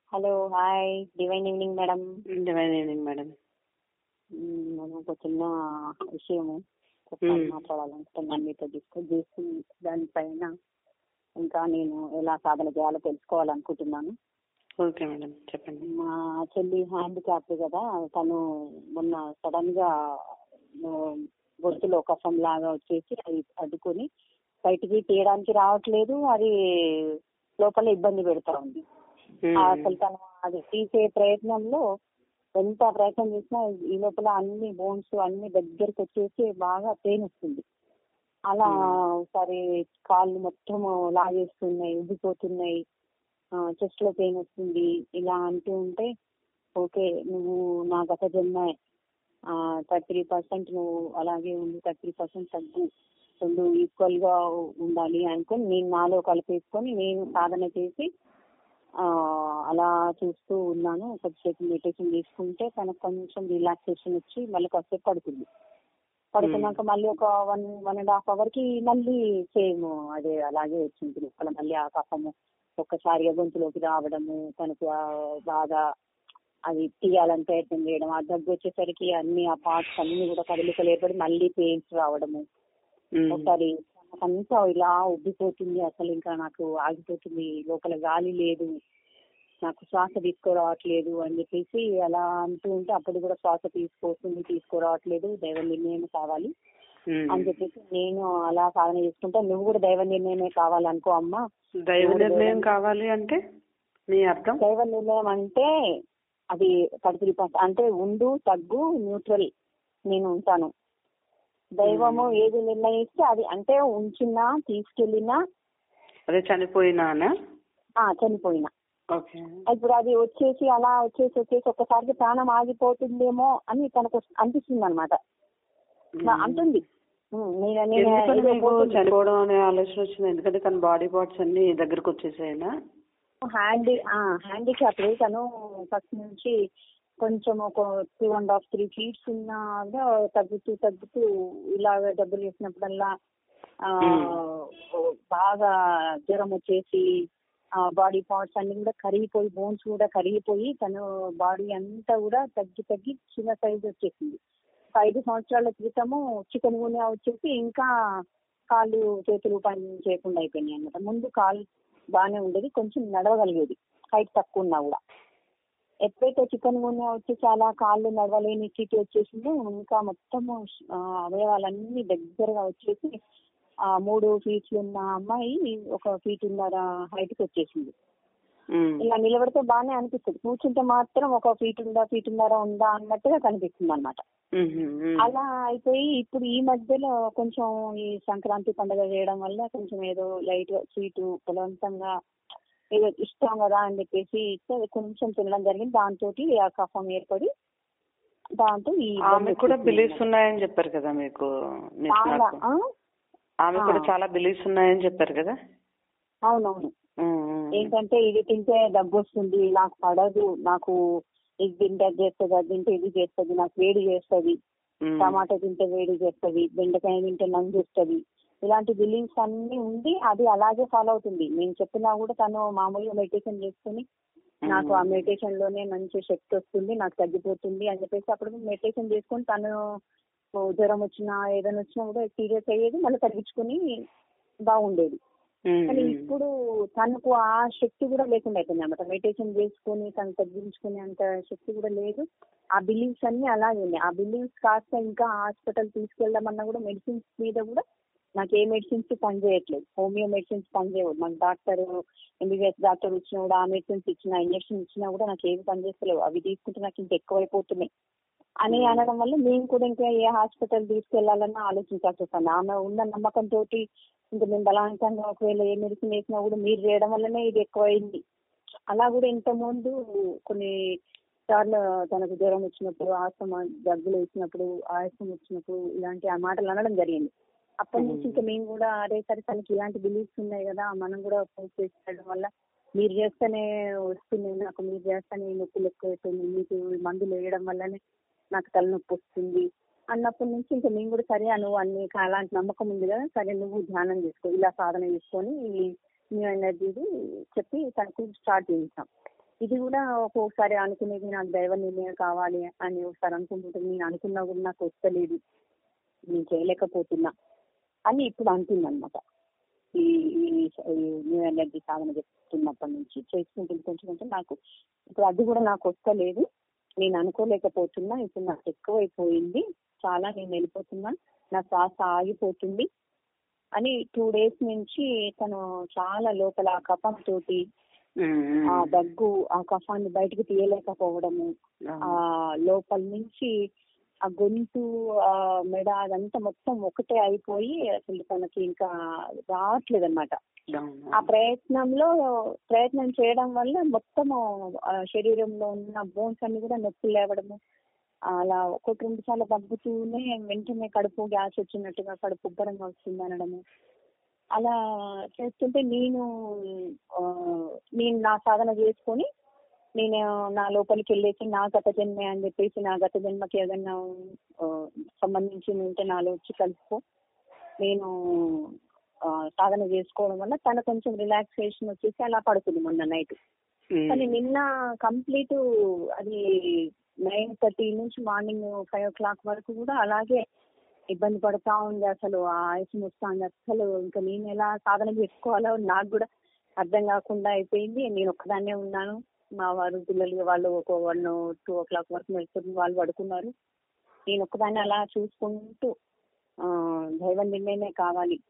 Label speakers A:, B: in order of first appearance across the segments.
A: Hello hi divine evening madam
B: divine evening madam
A: మ్మ్, నేను ఒక చిన్న విషయము
B: మ్మ్.
A: మాట్లాడాలనుకుంటున్నాను మీతో డిస్కస్ చేసి దానిపైన ఇంకా నేను ఎలా సాధన చేయాలో తెలుసుకోవాలనుకుంటున్నాను
B: ఓకే మేడం చెప్పండి
A: మా చెల్లి హ్యాండిక్యాప్ కదా తను మొన్న సడన్ గా ఆ, గొంతులో కఫం లాగా వచ్చేసి అది అడ్డుకొని బయటికి తీయడానికి రావట్లేదు అది లోపల ఇబ్బంది పెడతా ఉంది
B: మ్మ్.
A: అసలు తను అది తీసే ప్రయత్నంలో ఎంత ప్రయత్నం చేసినా ఈ లోపల అన్ని బోన్స్ అన్ని దగ్గరికి వచ్చేసి బాగా పెయిన్ వస్తుంది అలా ఒకసారి కాళ్ళు మొత్తం లాగేస్తున్నాయి ఉబ్బిపోతున్నాయి చెస్ట్ లో పెయిన్ వస్తుంది ఇలా అంటూ ఉంటే ఓకే నువ్వు నా గత జన్మ థర్టీ త్రీ పర్సెంట్ నువ్వు అలాగే ఉండి థర్టీ త్రీ పర్సెంట్ తగ్గు రెండు ఈక్వల్ గా ఉండాలి అనుకొని నేను నాలో కలిపేసుకొని నేను సాధన చేసి ఆ, అలా చూస్తూ ఉన్నాను కొద్దిసేపు మెడిటేషన్ తీసుకుంటే తనకు కొంచెం రిలాక్సేషన్ వచ్చి మళ్ళీ కాసేపు పడుతుంది పడుకున్నాక మళ్ళీ ఒక one one and half hour కి మళ్ళీ సేమ్ అదే అలాగే వచ్చింది లోపల మళ్ళీ ఆ కఫము ఒక్కసారిగా గొంతులోకి రావడము తనకు ఆ బాగా అది తీయాలని ప్రయత్నం చేయడం ఆ దగ్గు వచ్చేసరికి అన్ని ఆ పార్ట్స్ అన్ని కూడా కదలికలు ఏర్పడి మళ్ళీ పెయిన్స్ రావడము
B: మ్మ్.
A: ఒకసారి అంతా ఇలా ఉబ్బిపోతుంది అసలు ఇంకా నాకు ఆగిపోతుంది లోపల గాలి లేదు నాకు శ్వాస తీసుకోరావట్లేదు అని చెప్పేసి అలా అంటూ ఉంటే అప్పుడు కూడా శ్వాస తీసుకోతుంది తీసుకోరావట్లేదు దైవ నిర్ణయం కావాలి
B: మ్మ్.
A: అని చెప్పేసి నేను అలా సాధన చేసుకుంటా నువ్వు కూడా దైవ నిర్ణయమే కావాలనుకో అమ్మా
B: దైవ నిర్ణయం కావాలి అంటే మీ అర్థం
A: దైవ నిర్ణయం అంటే అది థర్టీ అంటే ఉండు తగ్గు న్యూట్రల్ నేను ఉంటాను దైవము ఏది నిర్ణయిస్తే అది అంటే ఉంచినా తీసుకెళ్ళినా
B: అదే చనిపోయినానా
A: ఆ, చనిపోయినా
B: ఓకే
A: ఇప్పుడు అది వచ్చేసి అలా వచ్చేసి వచ్చేసి ఒక్కసారికి ప్రాణం ఆగిపోతుందేమో అని తనకు అనిపిస్తుంది అనమాట అంటుంది ఉమ్, నేను నేను
B: ఎందుకని
A: ఏదో
B: మీకు
A: పోతుంది.
B: చనిపోవడం అనే ఆలోచన వచ్చింది ఎందుకంటే తన బాడీ పార్ట్స్ అన్ని దగ్గరకు వచ్చేసాయినా
A: హ్యాండీ హ్యాండిక్యాప్ తను ఫస్ట్ నుంచి కొంచెం ఒక two and half three feets ఉన్నాగా తగ్గుతూ తగ్గుతూ ఇలాగ డబ్బులు వేసినప్పుడల్లా ఆ, బాగా జ్వరం వచ్చేసి బాడీ పార్ట్స్ అన్ని కూడా కరిగిపోయి బోన్స్ కూడా కరిగిపోయి తను బాడీ అంతా కూడా తగ్గి తగ్గి చిన్న సైజ్ వచ్చేసింది ఒక ఐదు సంవత్సరాల క్రితము చికెన్ గున్యా వచ్చేసి ఇంకా కాళ్ళు చేతులు పని చేయకుండా అయిపోయినాయి అన్నమాట ముందు కాళ్ళు బాగానే ఉండేది కొంచెం నడవగలిగేది హైట్ తక్కువ ఉన్నా కూడా ఎప్పుడైతే చికెన్ గున్యా వచ్చి చాలా కాళ్ళు నడవలేని స్థితి వచ్చేసిందో ఇంకా మొత్తము ఆ, అవయవాలన్నీ దగ్గరగా వచ్చేసి ఆ మూడు ఫీట్లు ఉన్న అమ్మాయి ఒక ఫీట్ ఉన్నర హైట్ కి వచ్చేసింది
B: మ్మ్.
A: ఇలా నిలబడితే బాగానే అనిపిస్తుంది కూర్చుంటే మాత్రం ఒక ఫీట్ ఉందా ఫీట్ ఉన్నర ఉందా అన్నట్టుగా కనిపిస్తుంది అనమాట
B: మ్మ్. మ్మ్.
A: అలా అయిపోయి ఇప్పుడు ఈ మధ్యలో కొంచెం ఈ సంక్రాంతి పండుగ చేయడం వల్ల కొంచెం ఏదో లైట్ గా స్వీట్ బలవంతంగా ఏదో ఇష్టం కదా అని చెప్పేసి ఇస్తే అది కొంచెం తినడం జరిగింది దాంతో ఆ కఫం ఏర్పడి దాంతో ఈ
B: ఆమె కూడా బిలీఫ్స్ ఉన్నాయని చెప్పారు కదా మీకు మీకు
A: చాలా
B: నాకు.
A: ఆ?
B: ఆమె కూడా
A: ఆ.
B: చాలా బిలీఫ్స్ ఉన్నాయని చెప్పారు కదా
A: అవునవును
B: మ్మ్. మ్మ్.
A: ఏంటంటే ఇది తింటే దగ్గు వస్తుంది నాకు పడదు నాకు ఇది తింటే అది చేస్తుంది అది తింటే ఇది చేస్తుంది నాకు వేడి చేస్తుంది
B: మ్మ్.
A: టమాటా తింటే వేడి చేస్తుంది బెండకాయ తింటే నంజు వస్తుంది ఇలాంటి బిలీఫ్స్ అన్ని ఉండి అది అలాగే ఫాలో అవుతుంది నేను చెప్పినా కూడా తను మామూలుగా మెడిటేషన్ చేసుకుని నాకు ఆ మెడిటేషన్ లోనే మంచి శక్తి వస్తుంది నాకు తగ్గిపోతుంది అని చెప్పేసి అప్పుడు మెడిటేషన్ చేసుకొని తను ఓ జ్వరం వచ్చినా ఏదైనా వచ్చినా కూడా సీరియస్ అయ్యేది మళ్ళీ తగ్గించుకుని బాగుండేది
B: మ్మ్.
A: కానీ
B: మ్మ్.
A: ఇప్పుడు తనకు ఆ శక్తి కూడా లేకుండా అయిపోయింది అనమాట మెడిటేషన్ చేసుకుని తను తగ్గించుకునే అంత శక్తి కూడా లేదు ఆ బిలీవ్స్ అన్ని అలాగే ఉన్నాయి ఆ బిలీవ్స్ కాస్త ఇంకా హాస్పిటల్ తీసుకెళ్దామన్నా కూడా మెడిసిన్స్ మీద కూడా నాకు ఏ మెడిసిన్స్ పని చేయట్లేదు హోమియో మెడిసిన్స్ పని చేయవు నాకు డాక్టర్ ఎంబీబీఎస్ డాక్టర్ ఇచ్చినా కూడా ఆ మెడిసిన్స్ ఇచ్చినా ఇంజక్షన్ ఇచ్చినా కూడా నాకు ఏవి పని చేస్తలేవు అవి తీసుకుంటే నాకు ఇంకా ఎక్కువైపోతున్నాయి అని అనడం వల్ల మేము కూడా ఇంకా ఏ హాస్పిటల్ తీసుకెళ్లాలన్నా ఆలోచించాల్సి వస్తుంది ఆమె ఉన్న నమ్మకంతో ఇంకా మేము బలవంతంగా ఒకవేళ ఏ మెడిసిన్ వేసినా కూడా మీరు చేయడం వల్లనే ఇది ఎక్కువైంది అలా కూడా ఇంత ముందు కొన్ని సార్లు తనకు జ్వరం వచ్చినప్పుడు ఆస్తమా దగ్గులు వచ్చినప్పుడు ఆయాసం వచ్చినప్పుడు ఇలాంటి ఆ మాటలు అనడం జరిగింది అప్పటి నుంచి ఇంకా మేము కూడా అదే సరే తనకి ఇలాంటి బిలీఫ్స్ ఉన్నాయి కదా మనం కూడా పోస్ట్ చేసేయడం వల్ల మీరు చేస్తేనే వస్తుంది నాకు మీరు చేస్తేనే నొప్పులు ఎక్కువైపోయింది మీకు ఈ మందులు వేయడం వల్లనే నాకు తలనొప్పి వస్తుంది అన్నప్పటి నుంచి ఇంకా మేము కూడా సరే నువ్వు అన్ని అలాంటి నమ్మకం ఉంది కదా సరే నువ్వు ధ్యానం చేసుకో ఇలా సాధన చేసుకొని న్యూ ఎనర్జీది చెప్పి తనకు స్టార్ట్ చేయించాం ఇది కూడా ఒక్కొక్కసారి అనుకునేది నాకు దైవ నిర్ణయం కావాలి అని ఒకసారి అనుకుంటుంటే నేను అనుకున్నా కూడా నాకు వస్తలేదు నేను చేయలేకపోతున్నా అని ఇప్పుడు అంటుంది అనమాట ఈ న్యూ ఎనర్జీ సాధన చెప్తున్నప్పటి నుంచి చేసుకుంటుంది కొంచెం కొంచెం నాకు ఇప్పుడు అది కూడా నాకు వస్తలేదు నేను అనుకోలేకపోతున్నా ఇప్పుడు నాకు ఎక్కువైపోయింది చాలా నేను వెళ్ళిపోతున్నా నా శ్వాస ఆగిపోతుంది అని టూ డేస్ నుంచి తను చాలా లోపల ఆ కఫం తోటి ఆ దగ్గు ఆ కఫాన్ని బయటకు తీయలేకపోవడము ఆ లోపల నుంచి ఆ గొంతు ఆ మెడ అదంతా మొత్తం ఒకటే అయిపోయి అసలు తనకి ఇంకా రావట్లేదు అనమాట ఆ ప్రయత్నంలో ప్రయత్నం చేయడం వల్ల మొత్తము ఆ శరీరంలో ఉన్న బోన్స్ అన్ని కూడా నొప్పులు లేవడము అలా ఒకటి రెండు సార్లు దగ్గుతూనే వెంటనే కడుపు గ్యాస్ వచ్చినట్టుగా కడుపు ఉబ్బరంగా వస్తుంది అనడము అలా చేస్తుంటే నేను ఆ, నేను నా సాధన చేసుకొని నేను నా లోపలికి వెళ్ళేసి నా గత జన్మే అని చెప్పేసి నా గత జన్మకి ఏదైనా ఆ, సంబంధించి ఉంటే నాలో వచ్చి కలుసుకో నేను ఆ, సాధన చేసుకోవడం వల్ల తన కొంచెం రిలాక్సేషన్ వచ్చేసి అలా పడుతుంది మొన్న నైట్ కానీ నిన్న కంప్లీట్ అది నైన్ థర్టీ నుంచి మార్నింగ్ ఫైవ్ ఓ క్లాక్ వరకు కూడా అలాగే ఇబ్బంది పడతా ఉంది అసలు ఆ ఆయుసం వస్తుంది అసలు ఇంకా నేను ఎలా సాధన చేసుకోవాలో నాకు కూడా అర్థం కాకుండా అయిపోయింది నేను ఒక్కదాన్నే ఉన్నాను మా వారు పిల్లలు వాళ్ళు ఒక వన్ టూ ఓ క్లాక్ వరకు వెళ్తుంది వాళ్ళు పడుకున్నారు నేను ఒక్కదాన్ని అలా చూసుకుంటూ ఆ, దైవ నిర్ణయమే కావాలి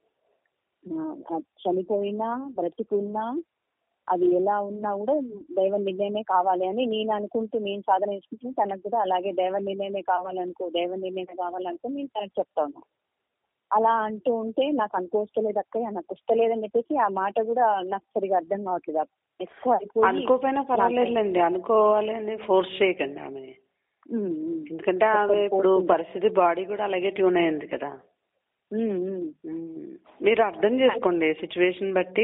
A: ఆ, ఆ చనిపోయినా బ్రతికున్నా అది ఎలా ఉన్నా కూడా దైవ నిర్ణయమే కావాలి అని నేను అనుకుంటూ నేను సాధన చేసుకుంటూ తనకు కూడా అలాగే దైవ నిర్ణయమే కావాలనుకో దైవ నిర్ణయమే కావాలనుకో నేను తనకు చెప్తాను అలా అంటూ ఉంటే నాకు అనుకోవస్తలేదు అక్కయ్య నాకు వస్తలేదని చెప్పేసి ఆ మాట కూడా నాకు సరిగా అర్థం కావట్లేదు ఎక్కువ అయిపోయి
B: అనుకోపోయినా పర్వాలేదులేండి అనుకోవాలి అని ఫోర్స్ చేయకండి ఆమె
A: ఉమ్, ఉమ్.
B: ఎందుకంటే ఆమె ఇప్పుడు పరిస్థితి బాడీ కూడా అలాగే ట్యూన్ అయింది కదా
A: ఉమ్, ఉమ్,
B: ఉమ్. మీరు అర్థం చేసుకోండి సిచ్యువేషన్ బట్టి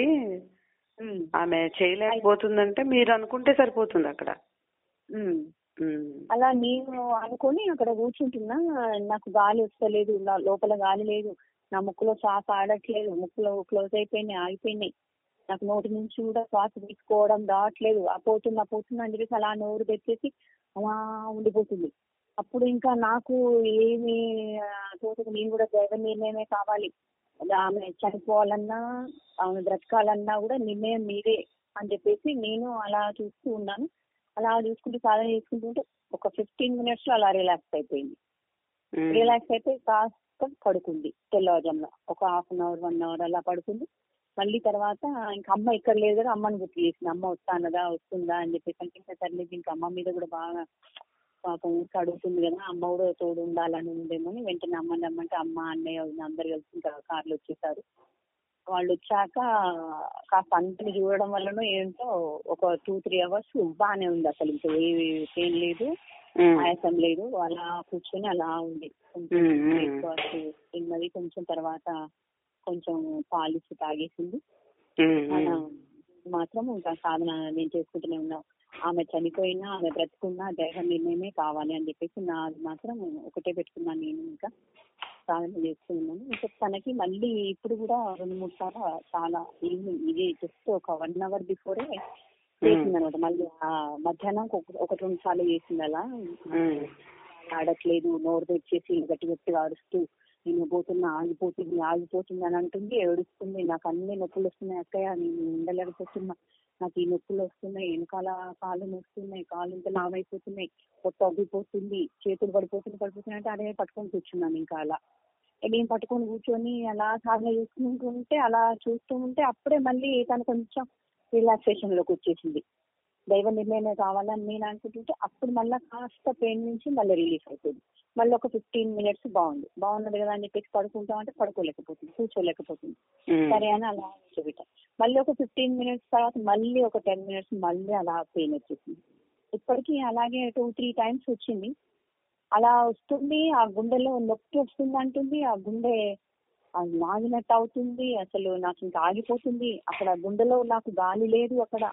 A: ఉమ్,
B: ఆమె చేయలేకపోతుందంటే మీరు అనుకుంటే సరిపోతుంది అక్కడ
A: ఉమ్.
B: ఉమ్.
A: అలా నేను అనుకొని అక్కడ కూర్చుంటున్నా నాకు గాలి వస్తలేదు నా లోపల గాలి లేదు నా ముక్కులో శ్వాస ఆడట్లేదు ముక్కులో క్లోజ్ అయిపోయినాయి ఆగిపోయినాయి నాకు నోటి నుంచి కూడా శ్వాస తీసుకోవడం రావట్లేదు ఆ పోతున్నా పోతున్నా అని చెప్పేసి అలా నోరు తెచ్చేసి అలా ఉండిపోతుంది అప్పుడు ఇంకా నాకు ఏమి ఆ, తోటకు నేను కూడా దైవ నిర్ణయమే కావాలి ఆమె చనిపోవాలన్నా ఆమె బ్రతకాలన్నా కూడా నిర్ణయం మీదే అని చెప్పేసి నేను అలా చూస్తూ ఉన్నాను అలా చూసుకుంటూ సాధన చేసుకుంటుంటే ఒక ఫిఫ్టీన్ మినిట్స్ లో అలా రిలాక్స్ అయిపోయింది
B: ఉమ్.
A: రిలాక్స్ అయిపోయి కాస్త పడుకుంది తెల్లవారుజామున ఒక half an hour one hour అలా పడుకుంది మళ్ళీ తర్వాత ఇంకా అమ్మ ఇక్కడ లేదు కదా అమ్మని గుర్తు చేసింది అమ్మ వస్తానదా వస్తుందా అని చెప్పేసి అంటే ఇంకా సర్లేదు ఇంకా అమ్మ మీద కూడా బాగా పాపం ఊరికి అడుగుతుంది కదా అమ్మ కూడా తోడు ఉండాలని ఉందేమో అని వెంటనే అమ్మని రమ్మంటే అమ్మ అన్నయ్య వదిన అందరు కలిసి ఇంకా కార్లు వచ్చేసారు వాళ్ళు వచ్చాక కాస్త అంతని చూడడం వల్లనో ఏంటో ఒక టూ త్రీ అవర్స్ బాగానే ఉంది అసలు ఇంకా ఏ పెయిన్ లేదు
B: ఉమ్.
A: ఆయాసం లేదు అలా కూర్చొని అలా ఉంది కొంచెం
B: ఉమ్, ఉమ్.
A: బ్రేక్ఫాస్ట్ తిన్నది కొంచెం తర్వాత కొంచెం పాలిసి తాగేసింది
B: ఉమ్,
A: అలా
B: ఉమ్.
A: మాత్రం ఇంకా సాధన నేను చేసుకుంటూనే ఉన్నా ఆమె చనిపోయినా ఆమె బ్రతుకున్నా దైవ నిర్ణయమే కావాలి అని చెప్పేసి నాది మాత్రం ఒకటే పెట్టుకున్నాను నేను ఇంకా సాధన చేస్తూ ఉన్నాను ఇంకా తనకి మళ్ళీ ఇప్పుడు కూడా రెండు మూడు సార్లు చాలా ఈవినింగ్ ఇది జస్ట్ ఒక వన్ అవర్ బిఫోరే చేసింది అనమాట మళ్ళీ ఆ మధ్యాహ్నం ఒక- ఒకటి రెండు సార్లు చేసింది అలా
B: ఉమ్.
A: ఆడట్లేదు నోరు తెచ్చేసి గట్టి గట్టిగా అరుస్తూ నేను పోతున్నా ఆగిపోతుంది ఆగిపోతుంది అని అంటుంది ఏడుస్తుంది నాకు అన్ని నొప్పులు వస్తున్నాయి అక్కయ్య నేను ఉండలేకపోతున్నా నాకు ఈ నొప్పులు వస్తున్నాయి వెనకాల కాళ్ళు నొస్తున్నాయి కాళ్ళు ఇంకా లావైపోతున్నాయి పొట్ట అగ్గిపోతుంది చేతులు పడిపోతుంది పడిపోతున్నాయి అంటే అదే పట్టుకొని కూర్చున్నాను ఇంకా అలా ఇక నేను పట్టుకొని కూర్చొని అలా సాధన చేసుకుంటుంటే అలా చూస్తూ ఉంటే అప్పుడే మళ్ళీ తను కొంచెం రిలాక్సేషన్ లోకి వచ్చేసింది దైవ నిర్ణయమే కావాలని నేను అనుకుంటుంటే అప్పుడు మళ్ళీ కాస్త పెయిన్ నుంచి మళ్ళీ రిలీఫ్ అవుతుంది మళ్ళీ ఒక ఫిఫ్టీన్ మినిట్స్ బాగుంది బాగున్నది కదా అని చెప్పేసి పడుకుంటాం అంటే పడుకోలేకపోతుంది కూర్చోలేకపోతుంది
B: ఉమ్.
A: సరే అని అలా కూర్చోబెట్టాం మళ్ళీ ఒక ఫిఫ్టీన్ మినిట్స్ తర్వాత మళ్ళీ ఒక టెన్ మినిట్స్ మళ్ళీ అలా పెయిన్ వచ్చేసింది ఇప్పటికీ అలాగే టూ త్రీ టైమ్స్ వచ్చింది అలా వస్తుంది ఆ గుండెలో నొప్పి వస్తుంది అంటుంది ఆ గుండె అది లాగినట్టు అవుతుంది అసలు నాకు ఇంకా ఆగిపోతుంది అక్కడ గుండెలో నాకు గాలి లేదు అక్కడ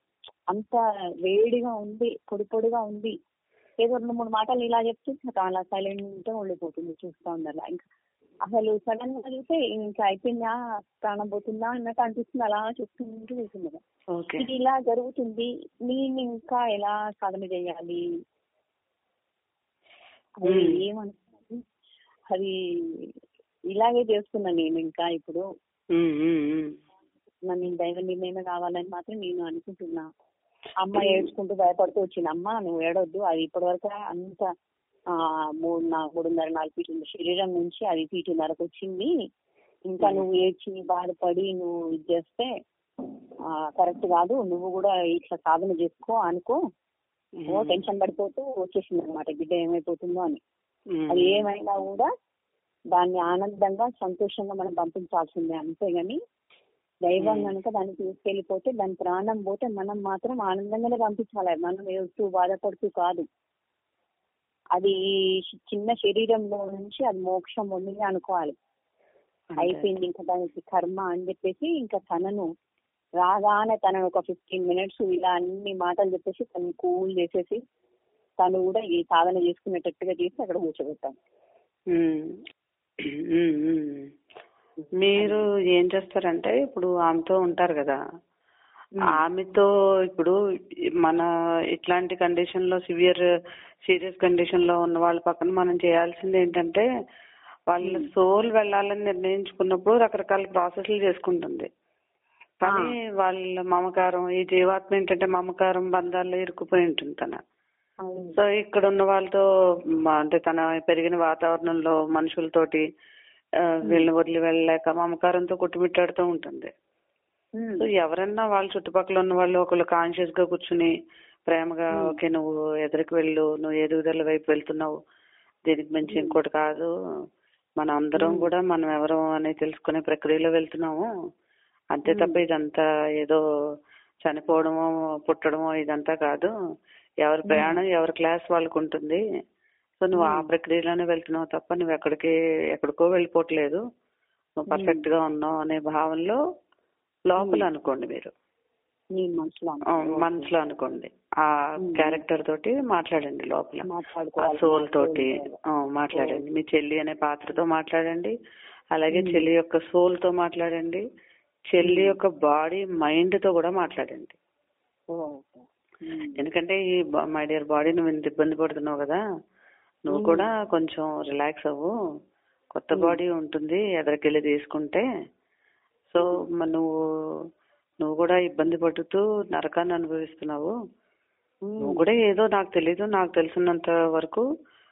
A: అంత వేడిగా ఉంది పొడి పొడిగా ఉంది ఏదో రెండు మూడు మాటలు ఇలా చెప్తే నాకు అలా సైలెంట్ గా ఉండిపోతుంది చూస్తా ఉంది అలా ఇంకా అసలు సడన్ గా చూస్తే ఇంకా అయిపోయిందా ప్రాణం పోతుందా అన్నట్టు అనిపిస్తుంది అలా చూసుకుంటూ కూర్చున్నది
B: ఓకే
A: ఇది ఇలా జరుగుతుంది నేను ఇంకా ఎలా సాధన చేయాలి అది
B: మ్మ్.
A: ఏమనుకుంది అది ఇలాగే చేస్తున్నా నేను ఇంకా ఇప్పుడు
B: ఉమ్, ఉమ్, ఉమ్.
A: నన్ను దైవ నిర్ణయమే కావాలని మాత్రం నేను అనుకుంటున్నా అమ్మ ఏడ్చుకుంటూ భయపడుతూ వచ్చింది అమ్మ నువ్వు ఏడొద్దు అది ఇప్పటి వరకు అంత ఆ మూడు నా మూడున్నర నాలుగు ఫీట్లు ఉంది శరీరం నుంచి అది ఫీటున్నరకు వచ్చింది ఇంకా నువ్వు ఏడ్చి బాధపడి నువ్వు ఇది చేస్తే కరెక్ట్ కాదు నువ్వు కూడా ఇట్లా సాధన చేసుకో అనుకో ఓ టెన్షన్ పడిపోతూ వచ్చేసింది అనమాట బిడ్డ ఏమైపోతుందో అని
B: ఉమ్.
A: అది ఏమైనా కూడా దాన్ని ఆనందంగా సంతోషంగా మనం పంపించాల్సిందే అంతేగాని దైవం
B: మ్మ్.
A: కనుక దాన్ని తీసుకెళ్లిపోతే దాని ప్రాణం పోతే మనం మాత్రం ఆనందంగానే పంపించాలి మనం ఏడుస్తూ బాధపడుతూ కాదు అది ఈ చిన్న శరీరంలో నుంచి అది మోక్షం ఉంది అనుకోవాలి
B: అంతే.
A: అయిపోయింది ఇంకా దానికి కర్మ అని చెప్పేసి ఇంకా తనను రాగానే తనను ఒక ఫిఫ్టీన్ మినిట్స్ ఇలా అన్ని మాటలు చెప్పేసి తను కూల్ చేసేసి తను కూడా ఈ సాధన చేసుకునేటట్టుగా చేసి అక్కడ కూర్చోబెట్టాం
B: ఉమ్. ఉమ్, ఉమ్. మీరు ఏం చేస్తారంటే ఇప్పుడు ఆమెతో ఉంటారు కదా ఆమెతో ఇప్పుడు మన ఇట్లాంటి కండిషన్ లో సివియర్ సీరియస్ కండిషన్ లో ఉన్న వాళ్ళ పక్కన మనం చేయాల్సింది ఏంటంటే వాళ్ళ సోల్ వెళ్ళాలని నిర్ణయించుకున్నప్పుడు రకరకాల ప్రాసెస్లు చేసుకుంటుంది కానీ వాళ్ళ మమకారం ఈ జీవాత్మ ఏంటంటే మమకారం బంధాల్లో ఇరుక్కుపోయి ఉంటుంది తన
A: అవును.
B: సో ఇక్కడ ఉన్న వాళ్ళతో మ- అంటే తన పెరిగిన వాతావరణంలో మనుషులతోటి ఆ, వీళ్ళని వదిలి వెళ్ళలేక మమకారంతో కొట్టుమిట్టాడుతూ ఉంటుంది
A: ఉమ్.
B: సో ఎవరన్నా వాళ్ళ చుట్టుపక్కల ఉన్న వాళ్ళు ఒకళ్ళు కాన్షియస్ గా కూర్చుని ప్రేమగా
A: Hmm.
B: ఓకే నువ్వు ఎదురుకు వెళ్ళు నువ్వు ఎదుగుదల వైపు వెళ్తున్నావు దీనికి మించి
A: Hmm.
B: ఇంకోటి కాదు మన అందరం
A: Hmm.
B: కూడా మనం ఎవరు అని తెలుసుకునే ప్రక్రియలో వెళ్తున్నాము అంతే తప్ప
A: Hmm.
B: ఇదంతా ఏదో చనిపోవడమో పుట్టడమో ఇదంతా కాదు ఎవరి ప్రయాణం ఎవరి క్లాస్ వాళ్ళకు ఉంటుంది సో నువ్వు ఆ
A: Hmm.
B: ప్రక్రియలోనే వెళ్తున్నావు తప్ప నువ్వు ఎక్కడికి ఎక్కడికో వెళ్ళిపోవట్లేదు నువ్వు
A: Hmm.
B: పర్ఫెక్ట్ గా ఉన్నావు అనే భావనలో లోపల
A: Hmm.
B: అనుకోండి మీరు
A: నీ మనసులో
B: ఆ, మనసులో అనుకోండి ఆ
A: Hmm.
B: క్యారెక్టర్ తోటి మాట్లాడండి లోపల ఆ
A: మాట్లాడుకోవాలి
B: సోల్ తోటి ఆ, మాట్లాడండి మీ చెల్లి అనే పాత్రతో మాట్లాడండి అలాగే చెల్లి యొక్క సోల్ తో మాట్లాడండి చెల్లి యొక్క బాడీ మైండ్ తో కూడా మాట్లాడండి
A: ఓ, ఓకే. ఉమ్.
B: ఎందుకంటే ఈ మై డియర్ బాడీ నువ్వు ఇంత ఇబ్బంది పడుతున్నావు కదా నువ్వు
A: Hmm.
B: కూడా కొంచెం రిలాక్స్ అవ్వు కొత్త
A: Hmm.
B: బాడీ ఉంటుంది ఎదరికెళ్ళి తీసుకుంటే సో మ- నువ్వు నువ్వు కూడా ఇబ్బంది పడుతూ నరకాన్ని అనుభవిస్తున్నావు
A: ఉమ్.
B: నువ్వు కూడా ఏదో నాకు తెలీదు నాకు తెలిసినంత వరకు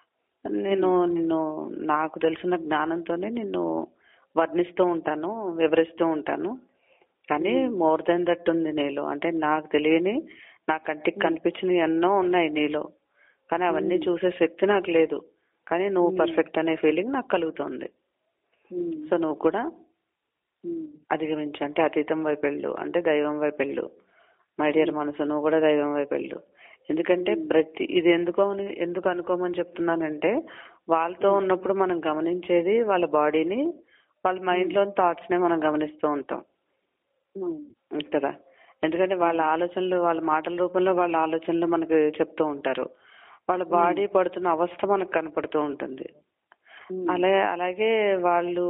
B: నేను నిన్ను నాకు తెలిసిన జ్ఞానంతోనే నిన్ను వర్ణిస్తూ ఉంటాను వివరిస్తూ ఉంటాను కానీ మోర్ దెన్ దట్ ఉంది నీలో అంటే నాకు తెలియని నా కంటికి కనిపించిన ఎన్నో ఉన్నాయి నీలో కానీ అవన్నీ చూసే శక్తి నాకు లేదు కానీ నువ్వు పర్ఫెక్ట్ అనే ఫీలింగ్ నాకు కలుగుతుంది
A: ఉమ్.
B: సో నువ్వు కూడా
A: ఉమ్.
B: అధిగమించు అంటే అతీతం వైపు వెళ్ళు అంటే దైవం వైపు వెళ్ళు మై డియర్ మనసు నువ్వు కూడా దైవం వైపు వెళ్ళు ఎందుకంటే ప్రతి ఇది ఎందుకో అని- ఎందుకు అనుకోమని చెప్తున్నానంటే వాళ్ళతో ఉన్నప్పుడు మనం గమనించేది వాళ్ళ బాడీని వాళ్ళ మైండ్ లోని థాట్స్ నే మనం గమనిస్తూ ఉంటాం
A: ఉమ్.
B: కదా ఎందుకంటే వాళ్ళ ఆలోచనలు వాళ్ళ మాటల రూపంలో వాళ్ళ ఆలోచనలు మనకు చెప్తూ ఉంటారు వాళ్ళ బాడీ పడుతున్న అవస్థ మనకు కనపడుతూ ఉంటుంది
A: ఉమ్.
B: అలాగే అలాగే వాళ్ళు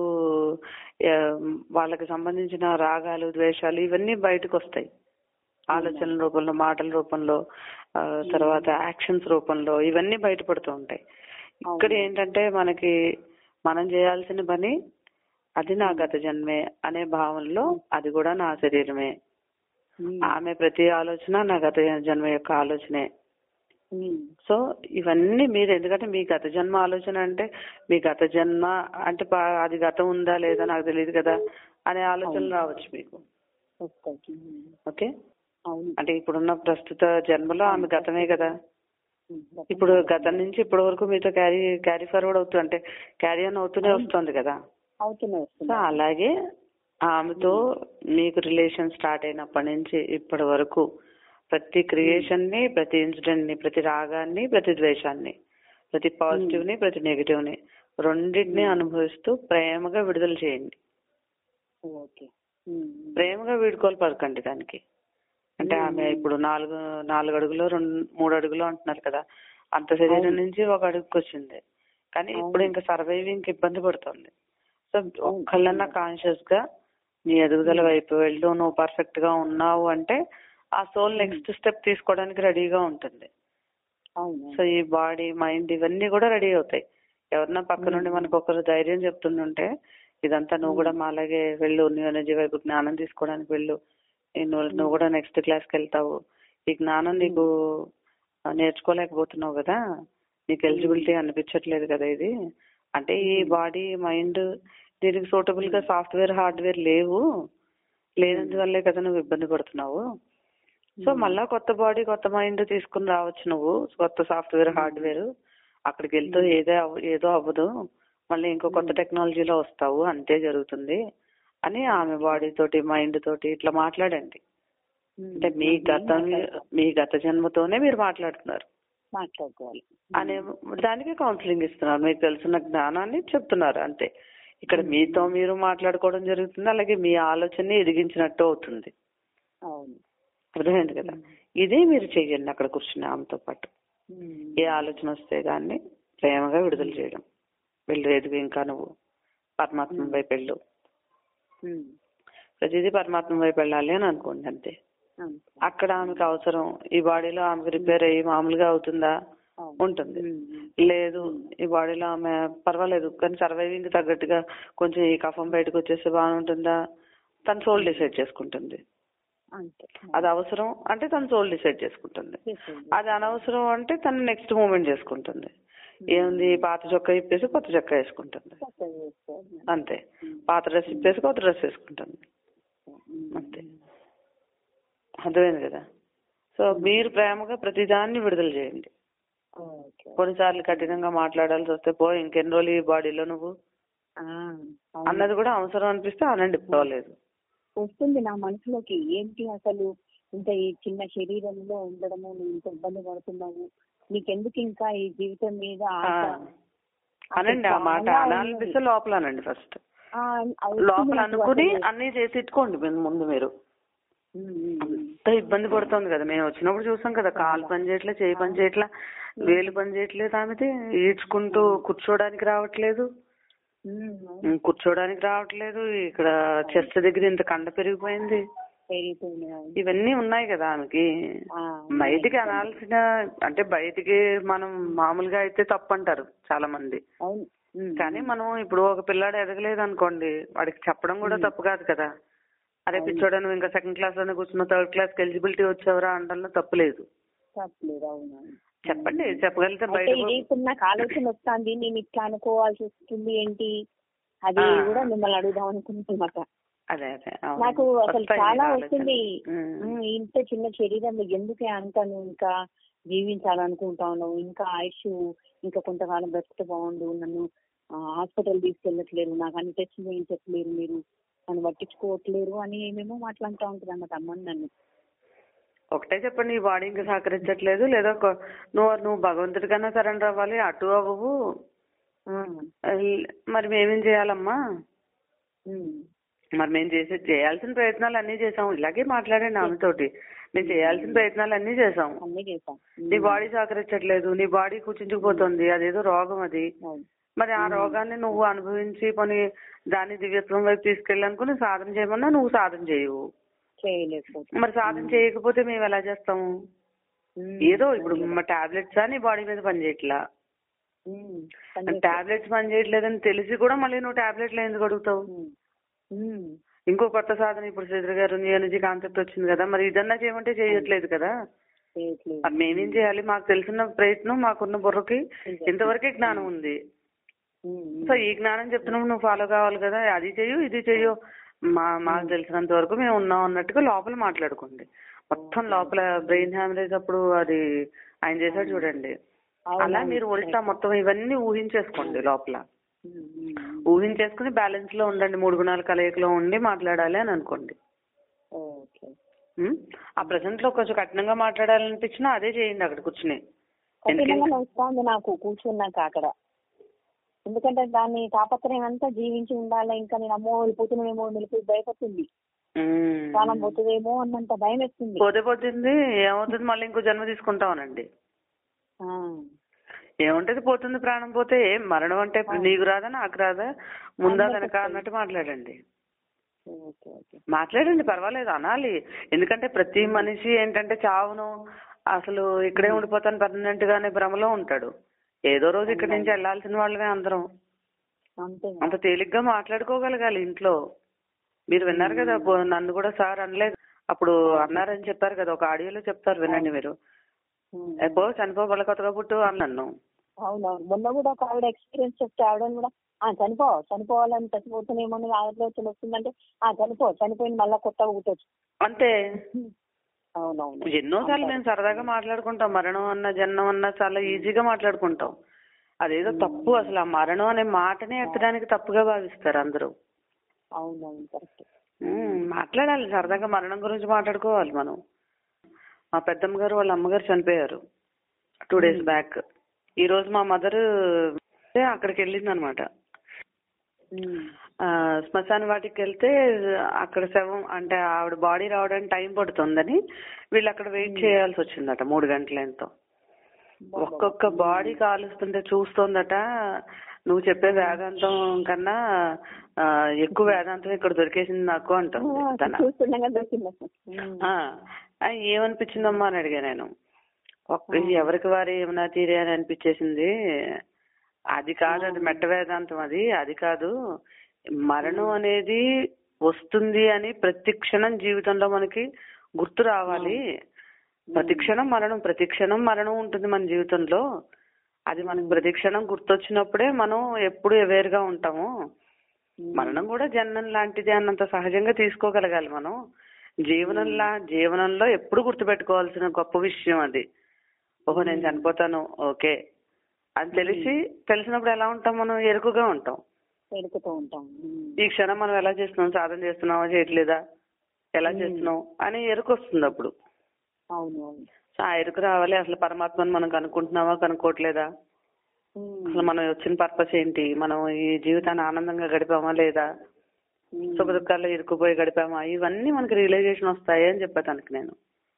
B: ఆ, వాళ్ళకి సంబంధించిన రాగాలు ద్వేషాలు ఇవన్నీ బయటకు వస్తాయి ఆలోచనల రూపంలో మాటల రూపంలో ఆ, తర్వాత యాక్షన్స్ రూపంలో ఇవన్నీ బయటపడుతూ ఉంటాయి ఇక్కడ ఏంటంటే మనకి మనం చేయాల్సిన పని అది నా గత జన్మే అనే భావనలో అది కూడా నా శరీరమే
A: ఉమ్.
B: ఆమె ప్రతి ఆలోచన నా గత జన్మ యొక్క ఆలోచనే
A: ఉమ్.
B: సో ఇవన్నీ మీరు ఎందుకంటే మీ గత జన్మ ఆలోచన అంటే మీ గత జన్మ అంటే పా- అది గతం ఉందా లేదా నాకు తెలియదు కదా అనే ఆలోచనలు రావచ్చు మీకు
A: వస్తాయి. ఉమ్.
B: ఓకే
A: అవును
B: అంటే ఇప్పుడున్న ప్రస్తుత జన్మలో ఆమె గతమే కదా
A: ఉమ్.
B: ఇప్పుడు గతం నుంచి ఇప్పటి వరకు మీతో క్యారీ క్యారీ ఫార్వర్డ్ అవుతూ అంటే క్యారీ ఆన్ అవుతూనే వస్తుంది కదా
A: అవుతున్నాయి
B: సో
A: వస్తున్నాయి
B: అలాగే ఆమెతో మీకు రిలేషన్ స్టార్ట్ అయినప్పటి నుంచి ఇప్పటి వరకు ప్రతి క్రియేషన్ ని ప్రతి ఇన్సిడెంట్ ని ప్రతి రాగాన్ని ప్రతి ద్వేషాన్ని ప్రతి పాజిటివ్ ని ప్రతి నెగిటివ్ ని రెండింటిని అనుభవిస్తూ ప్రేమగా విడుదల చేయండి
A: ఓకే ఉమ్.
B: ప్రేమగా వీడుకోలు పడకండి దానికి అంటే ఆమె ఇప్పుడు నాలుగు నాలుగు అడుగులు రెండు మూడు అడుగులు అంటున్నారు కదా అంత శరీరం నుంచి ఒక అడుగుకి వచ్చింది కానీ ఇప్పుడు ఇంకా సర్వైవింగ్ ఇబ్బంది పడుతుంది సో ఒక్కళ్ళన్నా కాన్షియస్ గా నీ ఎదుగుదల వైపు వెళ్ళు నువ్వు పర్ఫెక్ట్ గా ఉన్నావు అంటే ఆ సోల్ నెక్స్ట్ స్టెప్ తీసుకోవడానికి రెడీగా ఉంటుంది
A: అవును
B: సో ఈ బాడీ మైండ్ ఇవన్నీ కూడా రెడీ అవుతాయి ఎవరన్నా పక్క నుండి మనకు ఒకరు ధైర్యం చెప్తుంటే ఇదంతా నువ్వు కూడా మాలాగే వెళ్ళు న్యూ ఎనర్జీ వైపు జ్ఞానం తీసుకోవడానికి వెళ్ళు ఈ నువ్వు నువ్వు కూడా నెక్స్ట్ క్లాస్కి వెళ్తావు ఈ జ్ఞానం నీకు ఆ, నేర్చుకోలేకపోతున్నావు కదా నీకు ఎలిజిబిలిటీ అనిపించట్లేదు కదా ఇది అంటే ఈ బాడీ మైండ్ దీనికి సూటబుల్ గా సాఫ్ట్వేర్ హార్డ్వేర్ లేవు లేనందువల్లే కదా నువ్వు ఇబ్బంది పడుతున్నావు సో మళ్ళా కొత్త బాడీ కొత్త మైండ్ తీసుకుని రావచ్చు నువ్వు కొత్త సాఫ్ట్వేర్ హార్డ్వేర్ అక్కడికి వెళ్తూ ఏదో అవ్వ- ఏదో అవ్వదు మళ్ళీ ఇంకో కొత్త టెక్నాలజీలో వస్తావు అంతే జరుగుతుంది అని ఆమె బాడీ తోటి మైండ్ తోటి ఇట్లా మాట్లాడండి అంటే మీ గత మీ గత జన్మతోనే మీరు మాట్లాడుతున్నారు
A: మాట్లాడుకోవాలి
B: అనే దానికి కౌన్సిలింగ్ ఇస్తున్నారు మీకు తెలిసిన జ్ఞానాన్ని చెప్తున్నారు అంతే ఇక్కడ మీతో మీరు మాట్లాడుకోవడం జరుగుతుంది అలాగే మీ ఆలోచనని ఎదిగించినట్టు అవుతుంది
A: అవును
B: అర్థమైంది కదా ఇదే మీరు చెయ్యండి అక్కడ కూర్చుని ఆమెతో పాటు
A: ఉమ్.
B: ఏ ఆలోచన వస్తే దాన్ని ప్రేమగా విడుదల చేయడం వెళ్ళు ఎదుగు ఇంకా నువ్వు పరమాత్మ వైపు వెళ్ళు
A: ఉమ్.
B: ప్రతిదీ పరమాత్మ వైపు వెళ్ళాలి అని అనుకోండి అంతే
A: అంతే.
B: అక్కడ ఆమెకు అవసరం ఈ బాడీలో ఆమెకు రిపేర్ అయ్యి మామూలుగా అవుతుందా
A: అవును.
B: ఉంటుంది
A: ఉమ్.
B: లేదు ఈ బాడీలో ఆమె పర్వాలేదు కానీ సర్వైవింగ్ తగ్గట్టుగా కొంచెం ఈ కఫం బయటకు వచ్చేస్తే బాగుంటుందా తన సోల్ డిసైడ్ చేసుకుంటుంది
A: అంతే
B: అది అవసరం అంటే తన సోల్ డిసైడ్ చేసుకుంటుంది
A: చేసేది.
B: అది అనవసరం అంటే తను నెక్స్ట్ మూమెంట్ చేసుకుంటుంది ఏముంది పాత చొక్కా ఇప్పేసి కొత్త చొక్కా వేసుకుంటుంది
A: కొత్తది చేసుకోవాలి.
B: అంతే పాత డ్రెస్ ఇప్పేసి కొత్త డ్రెస్ వేసుకుంటుంది
A: ఉమ్.
B: అంతే అర్థమైంది కదా సో మీరు ప్రేమగా ప్రతిదాన్ని విడుదల చేయండి
A: ఓకే
B: కొన్నిసార్లు కఠినంగా మాట్లాడాల్సి వస్తే పో ఇంకెన్ని రోజులు ఈ బాడీలో నువ్వు
A: ఆ, అవును.
B: అన్నది కూడా అవసరం అనిపిస్తే అనండి పర్వాలేదు
A: వస్తుంది నా మనసులోకి ఏంటి అసలు ఇంత ఈ చిన్న శరీరంలో ఉండడము నువ్వు ఇంత ఇబ్బంది పడుతున్నావు నీకెందుకు ఇంకా ఈ జీవితం మీద
B: ఆ,
A: ఆశ?
B: అనండి ఆ మాట
A: చాలా
B: అనాలనిపిస్తే లోపల అనండి ఫస్ట్
A: ఆ, అవుతుంది
B: లోపల
A: నాకు
B: అనుకుని
A: అసలు.
B: అన్ని చేసి ఇట్టుకోండి మీరు ముందు మీరు
A: ఉమ్, ఉమ్, ఉమ్.
B: అంత ఇబ్బంది పడుతుంది కదా మేము వచ్చినప్పుడు చూసాం కదా కాలు పని చేయట్లే చేయి పని చేయట్లే వేలు పని చేయట్లేదు ఆమెది ఈడ్చుకుంటూ కూర్చోడానికి రావట్లేదు
A: ఉమ్, అవును.
B: ఉమ్, కూర్చోడానికి రావట్లేదు ఇక్కడ చెస్ట్ దగ్గర ఇంత కండ పెరిగిపోయింది
A: పెరిగిపోయింది అవును.
B: ఇవన్నీ ఉన్నాయి కదా ఆమెకి
A: ఆ,
B: బయటికి అనాల్సిన అంటే బయటికి మనం మామూలుగా అయితే తప్పు అంటారు చాలా మంది
A: అవును ఉమ్,
B: కానీ మనం ఇప్పుడు ఒక పిల్లాడు ఎదగలేదు అనుకోండి వాడికి చెప్పడం కూడా తప్పు కాదు కదా అరే పిచ్చోడా నువ్వు ఇంకా సెకండ్ క్లాస్ లోనే కూర్చున్నావు థర్డ్ క్లాస్ కి ఎలిజిబిలిటీ వచ్చావురా అనడంలో తప్పు లేదు
A: తప్పలేదు అవును అవును.
B: చెప్పండి చెప్పగలిగితే
A: అయితే
B: బయట
A: ఇది ఇప్పుడు నాకు ఆలోచన వస్తుంది నేను ఇట్లా అనుకోవాల్సి వస్తుంది ఏంటి అది
B: ఆ.
A: కూడా మిమ్మల్ని అడుగుదాం అనుకుంటున్నమాట
B: అదే అదే అవును.
A: నాకు అసలు
B: వస్తాయి
A: చాలా
B: మీకు
A: వస్తుంది
B: ఆలోచనలు. ఉమ్.
A: ఉమ్, ఇంత చిన్న శరీరంలో ఎందుకే అంత నువ్వు ఇంకా జీవించాలనుకుంటావు ఇంకా ఆయుష్ ఇంకా కొంతకాలం బ్రతికితే బాగుండు నన్ను హాస్పిటల్ తీసుకెళ్ళట్లేరు నాకు అన్ని టెస్ట్ చేయించట్లేరు మీరు నన్ను పట్టించుకోవట్లేరు అని ఏమేమో మాట్లాడుతూ ఉంటుంది అన్నమాట అమ్మని నన్ను
B: ఒకటే చెప్పండి ఈ బాడీ ఇంకా సహకరించట్లేదు లేదా ఒక- నువ్వు నువ్వు భగవంతుడికన్నా సరెండర్ అవ్వాలి అటు అవ్వవు
A: ఆ,
B: మరి మేమేం చేయాలమ్మా
A: ఉమ్,
B: మరి మేము చేసే చేయాల్సిన ప్రయత్నాలు అన్ని చేసాం ఇలాగే మాట్లాడండి ఆమెతోటి మేము చేయాల్సిన ప్రయత్నాలు అన్ని చేసాం
A: అన్నీ చేశాం
B: నీ బాడీ సహకరించట్లేదు నీ బాడీ కూర్చుంచుకుపోతుంది అదేదో రోగం అది
A: అవును.
B: మరి ఆ రోగాన్ని నువ్వు అనుభవించి కొన్ని దాన్ని దివ్యత్వం వైపు తీసుకెళ్ళాలనుకుని సాధన చేయమన్నా నువ్వు సాధన చేయవు
A: చేయలేకపోతే
B: మరి సాధన చేయకపోతే మేము ఎలా చేస్తాము
A: ఉమ్,
B: ఏదో ఇప్పుడు మా టాబ్లెట్స్ నీ బాడీ మీద పనిచేయట్లా
A: ఉమ్, పని
B: టాబ్లెట్స్ పనిచేయట్లేదని తెలిసి కూడా మళ్ళీ నువ్వు టాబ్లెట్లు ఎందుకు అడుగుతావు
A: ఉమ్, ఉమ్,
B: ఇంకో కొత్త సాధన ఇప్పుడు శ్రీధర్ గారు న్యూ ఎనర్జీ కాన్సెప్ట్ వచ్చింది కదా మరి ఇదన్నా చేయమంటే చేయట్లేదు కదా
A: చేయట్లేదు
B: మరి మేమేం చేయాలి మాకు తెలిసిన ప్రయత్నం మాకున్న బుర్రకి ఇంతవరకే జ్ఞానం ఉంది
A: ఉమ్, ఉమ్.
B: సో ఈ జ్ఞానం చెప్తున్నాము నువ్వు ఫాలో కావాలి కదా అది చెయ్యు ఇది చెయ్యు మా మాకు తెలిసినంత వరకు మేము ఉన్నాం అన్నట్టుగా లోపల మాట్లాడుకోండి మొత్తం లోపల బ్రెయిన్ హ్యామరేజ్ అప్పుడు అది ఆయన చేశాడు చూడండి
A: అవును,
B: అలా
A: అవును.
B: మీరు ఉల్టా మొత్తం ఇవన్నీ ఊహించేసుకోండి లోపల
A: ఉమ్, ఉమ్,
B: ఊహించేసుకుని బ్యాలెన్స్ లో ఉండండి మూడు గుణాల కలయికలో ఉండి మాట్లాడాలి అని అనుకోండి
A: ఓకే
B: ఉం? ఆ ప్రెసెంట్ లో కొంచెం కఠినంగా మాట్లాడాలనిపించినా అదే చేయండి అక్కడ కూర్చుని ఎందుకంటే
A: కఠినంగా వస్తుంది నాకు కూర్చున్నాక అక్కడ ఎందుకంటే దాన్ని తాపత్రయం అంతా జీవించి ఉండాలి ఇంకా నేను అమ్మో వెళ్ళిపోతున్నామేమో వెళ్ళిపోయి భయపడుతుంది
B: ఉం.
A: ప్రాణం పోతుందేమో అన్నంత భయం వేస్తుంది
B: పోతే పోతుంది ఏమవుతుంది మళ్ళీ ఇంకో జన్మ తీసుకుంటామనండి
A: ఆ,
B: ఏముంటది పోతుంది ప్రాణం పోతే ఏం మరణం అంటే ఇప్పుడు నీకు రాదా నాకు రాదా ముందా
A: అందరికీ
B: వెనక
A: వస్తుంది.
B: అన్నట్టు మాట్లాడండి
A: ఓకే ఓకే
B: మాట్లాడండి పర్వాలేదు అనాలి ఎందుకంటే ప్రతి మనిషి ఏంటంటే చావును అసలు ఇక్కడే ఉండిపోతాను పర్మనెంట్ గానే భ్రమలో ఉంటాడు ఏదో రోజు ఇక్కడి నుంచి వెళ్లాల్సిన వాళ్ళమే అందరం
A: అంతే
B: అంత తేలిగ్గా మాట్లాడుకోగలగాలి ఇంట్లో మీరు విన్నారు కదా పో- నన్ను కూడా సార్ అనలేదు అప్పుడు అన్నారని చెప్పారు కదా ఒక ఆడియోలో చెప్తారు వినండి మీరు
A: ఉమ్.
B: ఎప్పో చనిపో బల కొత్తగా పుట్టు అన్నాను
A: అవునవును మొన్న కూడా ఒక ఆవిడ ఎక్స్పీరియన్స్ చెప్తే ఆవిడని కూడా ఆ చనిపో చనిపోవాలని చచ్చిపోతున్నామో ఆలోచన వస్తుందంటే ఆ చనిపో చనిపోయింది మళ్ళీ కొత్తగా పుట్టొచ్చు
B: అంతే
A: అవునవును
B: ఎన్నోసార్లు మేము సరదాగా మాట్లాడుకుంటాం మరణం అన్న జన్మం అన్న చాలా ఈజీగా మాట్లాడుకుంటాం అదేదో తప్పు అసలు ఆ మరణం అనే మాటనే ఎత్తడానికి తప్పుగా భావిస్తారు అందరూ
A: అవునవును కరెక్ట్
B: ఉమ్, మాట్లాడాలి సరదాగా మరణం గురించి మాట్లాడుకోవాలి మనం మా పెద్దమ్మ గారు వాళ్ళ అమ్మగారు చనిపోయారు టూ డేస్ బ్యాక్ ఈ రోజు మా మదర్ అక్కడికి వెళ్ళింది అనమాట శ్మశాన వాటికి వెళ్తే అక్కడ శవం అంటే ఆవిడ బాడీ రావడానికి టైం పడుతుందని వీళ్ళు అక్కడ వెయిట్ చేయాల్సి వచ్చిందట మూడు గంటల ఎంతో ఒక్కొక్క బాడీ కాలుస్తుంటే చూస్తోందట నువ్వు చెప్పే వేదాంతం కన్నా ఆ, ఎక్కువ వేదాంతం ఇక్కడ దొరికేసింది నాకు అంటుంది తన
A: చూస్తుండగా దొరికింది అసలు. ఉమ్.
B: ఆ, ఆ, ఏమనిపించిందమ్మా అని అడిగా నేను ఒక్క ఎవరికి వారు ఏమన్నా తీరే అని అనిపించేసింది అది కాదు అది మెట్ట వేదాంతం అది అది కాదు మరణం అనేది వస్తుంది అని ప్రతి క్షణం జీవితంలో మనకి గుర్తు రావాలి ప్రతి క్షణం మరణం ప్రతి క్షణం మరణం ఉంటుంది మన జీవితంలో అది మనకి ప్రతి క్షణం గుర్తొచ్చినప్పుడే మనం ఎప్పుడు అవేర్ గా ఉంటాము మరణం కూడా జననం లాంటిది అన్నంత సహజంగా తీసుకోగలగాలి మనం జీవనంలా జీవనంలో ఎప్పుడు గుర్తుపెట్టుకోవాల్సిన గొప్ప విషయం అది ఓహో నేను చనిపోతాను ఓకే అని తెలిసి తెలిసినప్పుడు ఎలా ఉంటాం మనం ఎరుకుగా ఉంటాం
A: పెరుగుతూ ఉంటాం ఉమ్.
B: ఈ క్షణం మనం ఎలా చేస్తున్నాం సాధన చేస్తున్నావా చేయట్లేదా ఎలా చేస్తున్నాం అని ఎరుకు వస్తుంది అప్పుడు
A: అవును అవును
B: సో ఆ ఎరుకు రావాలి అసలు పరమాత్మను మనం కనుక్కుంటున్నావా కనుక్కోవట్లేదా
A: ఉమ్.
B: అసలు మనం వచ్చిన పర్పస్ ఏంటి మనం ఈ జీవితాన్ని ఆనందంగా గడిపామా లేదా
A: ఉమ్.
B: సుఖ దుఃఖాల్లో ఇరుక్కుపోయి గడిపామా ఇవన్నీ మనకి రియలైజేషన్ వస్తాయి అని చెప్పా తనకి నేను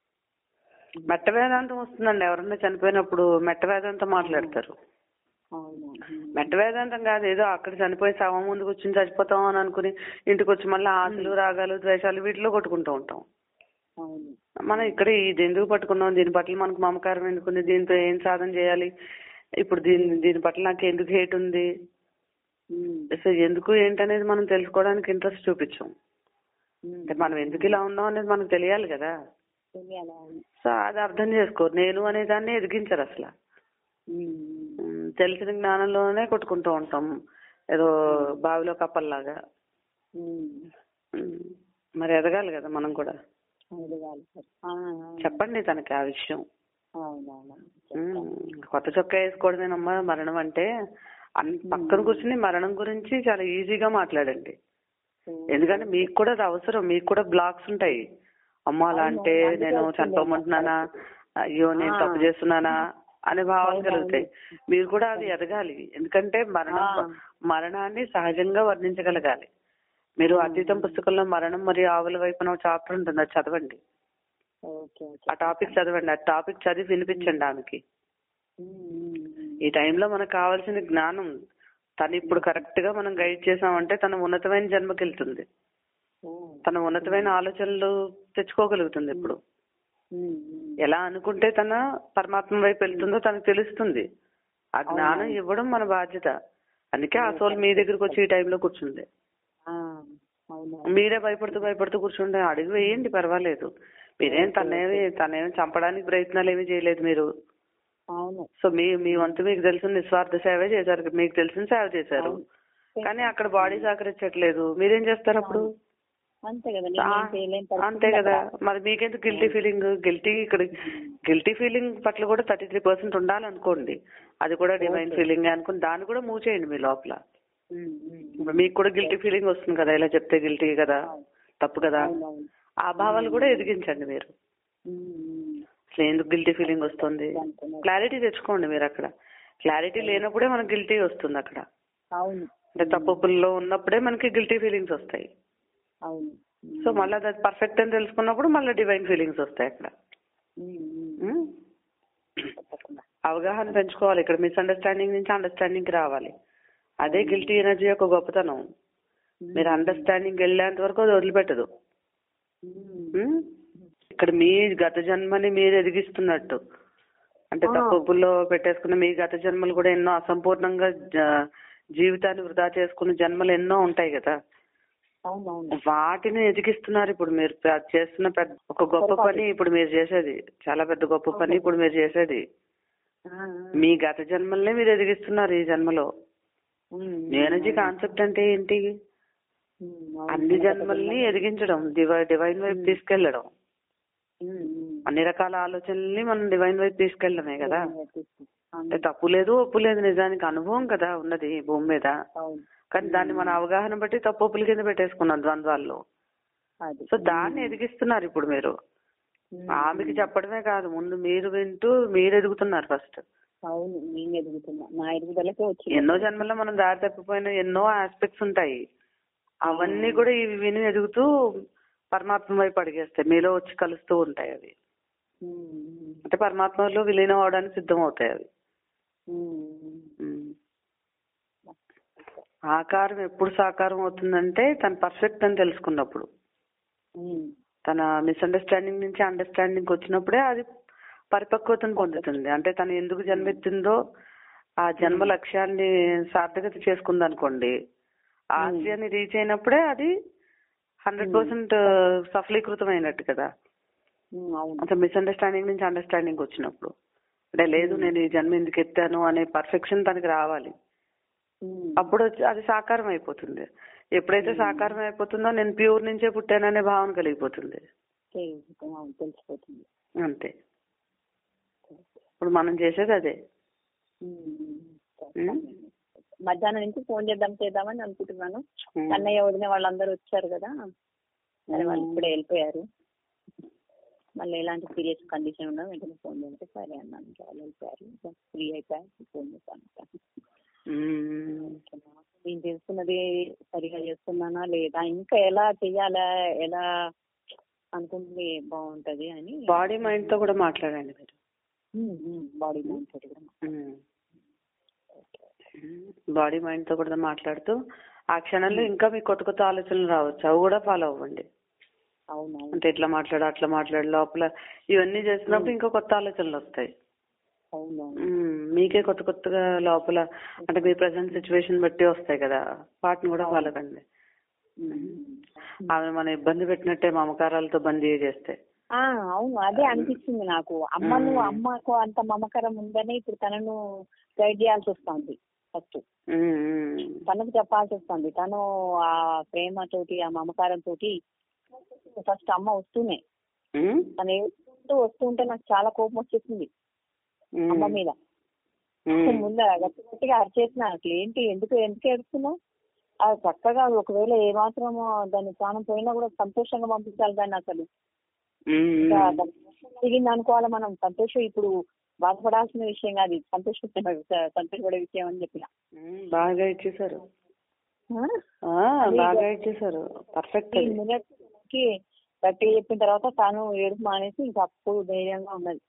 B: మెట్ట వేదాంతం వస్తుందండి ఎవరన్నా చనిపోయినప్పుడు మెట్ట వేదాంతం మాట్లాడతారు
A: అవును ఉమ్.
B: మెట్ట వేదాంతం కాదు ఏదో అక్కడ చనిపోయి శవం ముందు కూర్చుని చచ్చిపోతాం అని అనుకుని ఇంటికి వచ్చి మళ్ళీ ఆశలు రాగాలు ద్వేషాలు వీటిలో కొట్టుకుంటూ ఉంటాం
A: అవును
B: మనం ఇక్కడ ఇది ఎందుకు పట్టుకున్నాం దీని పట్ల మనకు మమకారం ఎందుకుంది దీంతో ఏం సాధన చేయాలి ఇప్పుడు దీని దీని పట్ల నాకు ఎందుకు హేట్ ఉంది
A: ఉమ్.
B: అసలు ఎందుకు ఏంటనేది మనం తెలుసుకోవడానికి ఇంట్రెస్ట్ చూపించాం
A: ఉమ్.
B: అంటే మనం ఎందుకు ఇలా ఉన్నాం అనేది మనకు తెలియాలి కదా
A: తెలియాలి, అవును.
B: సో అది అర్థం చేసుకో నేను అనే దాన్ని ఎదిగించరు అసలు
A: ఉమ్.
B: ఉమ్, తెలిసిన జ్ఞానంలోనే కొట్టుకుంటూ ఉంటాం ఏదో బావిలో కప్పల్లాగా
A: ఉమ్.
B: ఉమ్, మరి ఎదగాలి కదా మనం కూడా
A: ఎదగాలి సార్. ఆ, ఆ.
B: చెప్పండి తనకి ఆ విషయం
A: అవునవును
B: ఉమ్, కొత్త చొక్కా వేసుకోవడమేనమ్మా మరణం అంటే అన్ పక్కన కూర్చుని మరణం గురించి చాలా ఈజీగా మాట్లాడండి ఎందుకంటే మీకు కూడా అది అవసరం మీకు కూడా బ్లాక్స్ ఉంటాయి అమ్మో అలా అంటే
A: అందుకే
B: నేను
A: వచ్చింది
B: చనిపోమంటున్నానా అయ్యో నేను తప్పు చేస్తున్నానా అనే భావాలు కలుగుతాయి మీరు కూడా అది ఎదగాలి ఎందుకంటే మరణం
A: ఆ.
B: మరణాన్ని సహజంగా వర్ణించగలగాలి మీరు అతీతం పుస్తకంలో మరణం మరియు ఆవుల వైపున చాప్టర్ ఉంటుంది అది చదవండి
A: ఓకే ఓకే
B: ఆ టాపిక్ చదవండి ఆ టాపిక్ చదివి వినిపించండి ఆమెకి
A: ఉమ్, ఉమ్, ఉమ్.
B: ఈ టైంలో మనకు కావాల్సిన జ్ఞానం తను ఇప్పుడు కరెక్ట్ గా మనం గైడ్ చేసామంటే తన ఉన్నతమైన జన్మకి వెళ్తుంది
A: ఓ.
B: తన ఉన్నతమైన ఆలోచనలు తెచ్చుకోగలుగుతుంది ఇప్పుడు
A: ఉమ్, ఉమ్.
B: ఎలా అనుకుంటే తన పరమాత్మ వైపు వెళ్తుందో తనకు తెలుస్తుంది ఆ జ్ఞానం ఇవ్వడం మన బాధ్యత అందుకే ఆ సోల్ మీ దగ్గరకు వచ్చి ఈ టైంలో కూర్చుంది
A: ఆ, అవును
B: మీరే భయపడుతూ భయపడుతూ కూర్చుంటే అడుగు వేయండి పర్వాలేదు మీరేం తనేమి తనేమి చంపడానికి ప్రయత్నాలు ఏమీ చేయలేదు మీరు
A: అవును
B: సో మీ మీ వంతు మీకు తెలిసిన నిస్వార్థ సేవే చేశారు మీకు తెలిసిన సేవ చేశారు కానీ అక్కడ బాడీ సహకరించట్లేదు మీరేం చేస్తారు అప్పుడు
A: అంతే కదా
B: ఆ,
A: నేనేం చేయలేని పరిస్థితి
B: అంతే కదా మరి మీకెందుకు గిల్టీ ఫీలింగ్ గిల్టీ ఇక్కడ గిల్టీ ఫీలింగ్ పట్ల కూడా థర్టీ త్రీ పర్సెంట్ ఉండాలనుకోండి అది కూడా డివైన్ ఫీలింగ్ అనుకుని దాన్ని కూడా మూవ్ చేయండి మీ లోపల
A: ఉమ్, ఉమ్.
B: ఇప్పుడు మీకు కూడా గిల్టీ ఫీలింగ్ వస్తుంది కదా ఇలా చెప్తే గిల్టీ కదా తప్పు కదా
A: అవునవును
B: ఆ భావాలు కూడా ఎదిగించండి మీరు
A: ఉమ్, ఉమ్.
B: అసలు ఎందుకు గిల్టీ ఫీలింగ్ వస్తుంది
A: అంటున్నారు.
B: క్లారిటీ తెచ్చుకోండి మీరు అక్కడ క్లారిటీ లేనప్పుడే మనకి గిల్టీ వస్తుంది అక్కడ
A: అవును
B: అంటే తప్పుల్లో ఉన్నప్పుడే మనకి గిల్టీ ఫీలింగ్స్ వస్తాయి
A: అవును
B: సో మళ్ళీ అది పర్ఫెక్ట్ అని తెలుసుకున్నప్పుడు మళ్ళీ డివైన్ ఫీలింగ్స్ వస్తాయి అక్కడ
A: ఉమ్, ఉమ్.
B: ఉమ్?
A: తప్పకుండా
B: ఆ అవగాహన పెంచుకోవాలి ఇక్కడ మిస్అండర్స్టాండింగ్ నుంచి అండర్స్టాండింగ్ కి రావాలి అదే గిల్టీ ఎనర్జీ యొక్క గొప్పతనం మీరు అండర్స్టాండింగ్ వెళ్ళేంత వరకు అది వదిలిపెట్టదు ఉమ్? ఇక్కడ మీ గత జన్మని మీరు ఎదిగిస్తున్నట్టు అంటే
A: ఆ.
B: తప్పుల్లో పెట్టేసుకున్న మీ గత జన్మలు కూడా ఎన్నో అసంపూర్ణంగా జ- జీవితాన్ని వృధా చేసుకున్న జన్మలు ఎన్నో ఉంటాయి కదా
A: అవునవును
B: వాటిని ఎదిగిస్తున్నారు ఇప్పుడు మీరు ప- చేస్తున్న పెద్ద ఒక గొప్ప పని ఇప్పుడు మీరు చేసేది చాలా పెద్ద గొప్ప పని ఇప్పుడు మీరు చేసేది
A: ఆ,
B: మీ గత జన్మల్నే మీరు ఎదిగిస్తున్నారు ఈ జన్మలో
A: ఉమ్,
B: ఎనర్జీ కాన్సెప్ట్ అంటే ఏంటి
A: ఉమ్, అవును.
B: అన్ని జన్మల్ని ఎదిగించడం డివై డివైన్ వైపు తీసుకెళ్లడం
A: ఉమ్, ఉమ్.
B: అన్ని రకాల ఆలోచనల్ని మనం డివైన్ వైపు తీసుకెళ్ళడమే కదా అంటే
A: అవును
B: తప్పు లేదు ఒప్పు లేదు నిజానికి అనుభవం కదా ఉన్నది భూమి మీద
A: అవును.
B: కానీ దాన్ని మన అవగాహన బట్టి తప్పు ఒప్పుల కింద పెట్టేసుకున్నాం ద్వంద్వాల్లో
A: అది
B: సో దాన్ని ఎదిగిస్తున్నారు ఇప్పుడు మీరు
A: ఉమ్,
B: ఆమెకి చెప్పడమే కాదు ముందు మీరు వింటూ మీరు ఎదుగుతున్నారు ఫస్ట్
A: అవును నేను ఎదుగుతున్నా నా ఎదుగుదలకే వచ్చింది
B: ఎన్నో జన్మల్లో మనం దారి తప్పిపోయిన ఎన్నో ఆస్పెక్ట్స్ ఉంటాయి అవన్నీ కూడా ఇవి విని ఎదుగుతూ పరమాత్మ వైపు అడిగేస్తాయి మీలో వచ్చి కలుస్తూ ఉంటాయి అవి
A: ఉమ్, ఉమ్,
B: అంటే పరమాత్మలో విలీనం అవడానికి సిద్ధం అవుతాయి అవి
A: ఉమ్,
B: ఉమ్. ఆకారం ఎప్పుడు సాకారం అవుతుందంటే తను పర్ఫెక్ట్ అని తెలుసుకున్నప్పుడు
A: ఉమ్,
B: తన మిస్అండర్స్టాండింగ్ నుంచి అండర్స్టాండింగ్ వచ్చినప్పుడే అది పరిపక్వతను పొందుతుంది అంటే తను ఎందుకు జన్మెత్తిందో ఆ జన్మ లక్ష్యాన్ని సార్థకత చేసుకుంది అనుకోండి ఆ ఆశయాన్ని రీచ్ అయినప్పుడే అది హండ్రెడ్ పర్సెంట్ సఫలీకృతం అయినట్టు కదా
A: ఉమ్, అవును
B: అంటే మిస్అండర్స్టాండింగ్ నుంచి అండర్స్టాండింగ్ వచ్చినప్పుడు అంటే లేదు నేను ఈ జన్మ ఎందుకు ఎత్తాను అనే పర్ఫెక్షన్ తనకి రావాలి
A: ఉమ్,
B: అప్పుడు వచ్చి అది సాకారం అయిపోతుంది ఎప్పుడైతే సాకారం అయిపోతుందో నేను ప్యూర్ నుంచే పుట్టాననే భావన కలిగిపోతుంది
A: తెలుసు, అవును, తెలిసిపోతుంది
B: అంతే ఇప్పుడు మనం చేసేది అదే
A: ఉమ్,
B: ఉమ్.
A: మధ్యాహ్నం నుంచి ఫోన్ చేద్దాం చేద్దామని అనుకుంటున్నాను
B: ఉమ్.
A: అన్నయ్య వదిన వాళ్ళందరూ వచ్చారు కదా సరే వాళ్ళు ఇప్పుడే వెళ్ళిపోయారు మళ్ళీ ఎలాంటి సీరియస్ కండిషన్ ఉన్నా వెంటనే ఫోన్ చేస్తే సరే అన్నాను ఇంకా వాళ్ళు వెళ్ళిపోయారు ఫ్రీ అయిపోయారు ఫోన్ చేస్తాను
B: ఉమ్.
A: నేను చేస్తున్నది సరిగా చేస్తున్నానా లేదా ఇంకా ఎలా చెయ్యాలా ఎలా అనుకుంటే బాగుంటది అని
B: బాడీ మైండ్ తో కూడా మాట్లాడండి మీరు
A: బాడీ మైండ్ తోటి కూడా
B: ఉమ్. బాడీ మైండ్ తో కూడా మాట్లాడుతూ ఆ క్షణంలో ఇంకా మీకు కొత్త కొత్త ఆలోచనలు రావచ్చు అవి కూడా ఫాలో అవ్వండి
A: అవునవును
B: అంటే ఇట్లా మాట్లాడు అట్లా మాట్లాడు లోపల ఇవన్నీ చేస్తున్నప్పుడు ఇంకా కొత్త ఆలోచనలు వస్తాయి
A: అవునవును
B: ఉమ్, మీకే కొత్త కొత్తగా లోపల అంటే మీ ప్రజెంట్ సిచ్యువేషన్ బట్టి వస్తాయి కదా వాటిని కూడా ఫాలో కండి ఆమె మన ఇబ్బంది పెట్టినట్టే మమకారాలతో బందీ చేస్తే
A: ఆ అవును అదే అనిపించింది నాకు అమ్మను
B: మ్మ్.
A: అమ్మకు అంత మమకారం ఉందని ఇప్పుడు తనను గైడ్ చేయాల్సి వస్తుంది ఫస్ట్
B: ఉమ్, ఉమ్.
A: తనకు చెప్పాల్సి వస్తుంది తను ఆ ప్రేమ తోటి ఆ మమకారం తోటి ఫస్ట్ అమ్మ వస్తూనే
B: ఉమ్,
A: తను ఏడుస్తూ వస్తుంటే నాకు చాలా కోపం వచ్చేసింది
B: ఉమ్,
A: అమ్మ మీద
B: ఉమ్,
A: ముందు గట్టి గట్టిగా అరిచేసిన అసలు ఏంటి ఎందుకు ఎందుకు ఏడుస్తున్నావు అది చక్కగా ఒకవేళ ఏమాత్రం దాని ప్రాణం పోయినా కూడా సంతోషంగా పంపించాలి దాన్ని అసలు
B: ఉమ్,
A: ఇంకా
B: ఉమ్.
A: దాని జరిగింది అనుకోవాలి మనం సంతోషం ఇప్పుడు బాధపడాల్సిన విషయం కాదు ఇది సంతోషం సంతోషపడే విషయం అని చెప్పిన
B: ఉమ్, బాగా ఇచ్చేసారు
A: ఆ?
B: ఆ, బాగా ఇచ్చేసారు పర్ఫెక్ట్
A: ఈ మినిట్ కి గట్టిగా చెప్పిన తర్వాత తాను ఏడుపు మానేసి ఇంకా అప్పుడు ధైర్యంగా ఉన్నది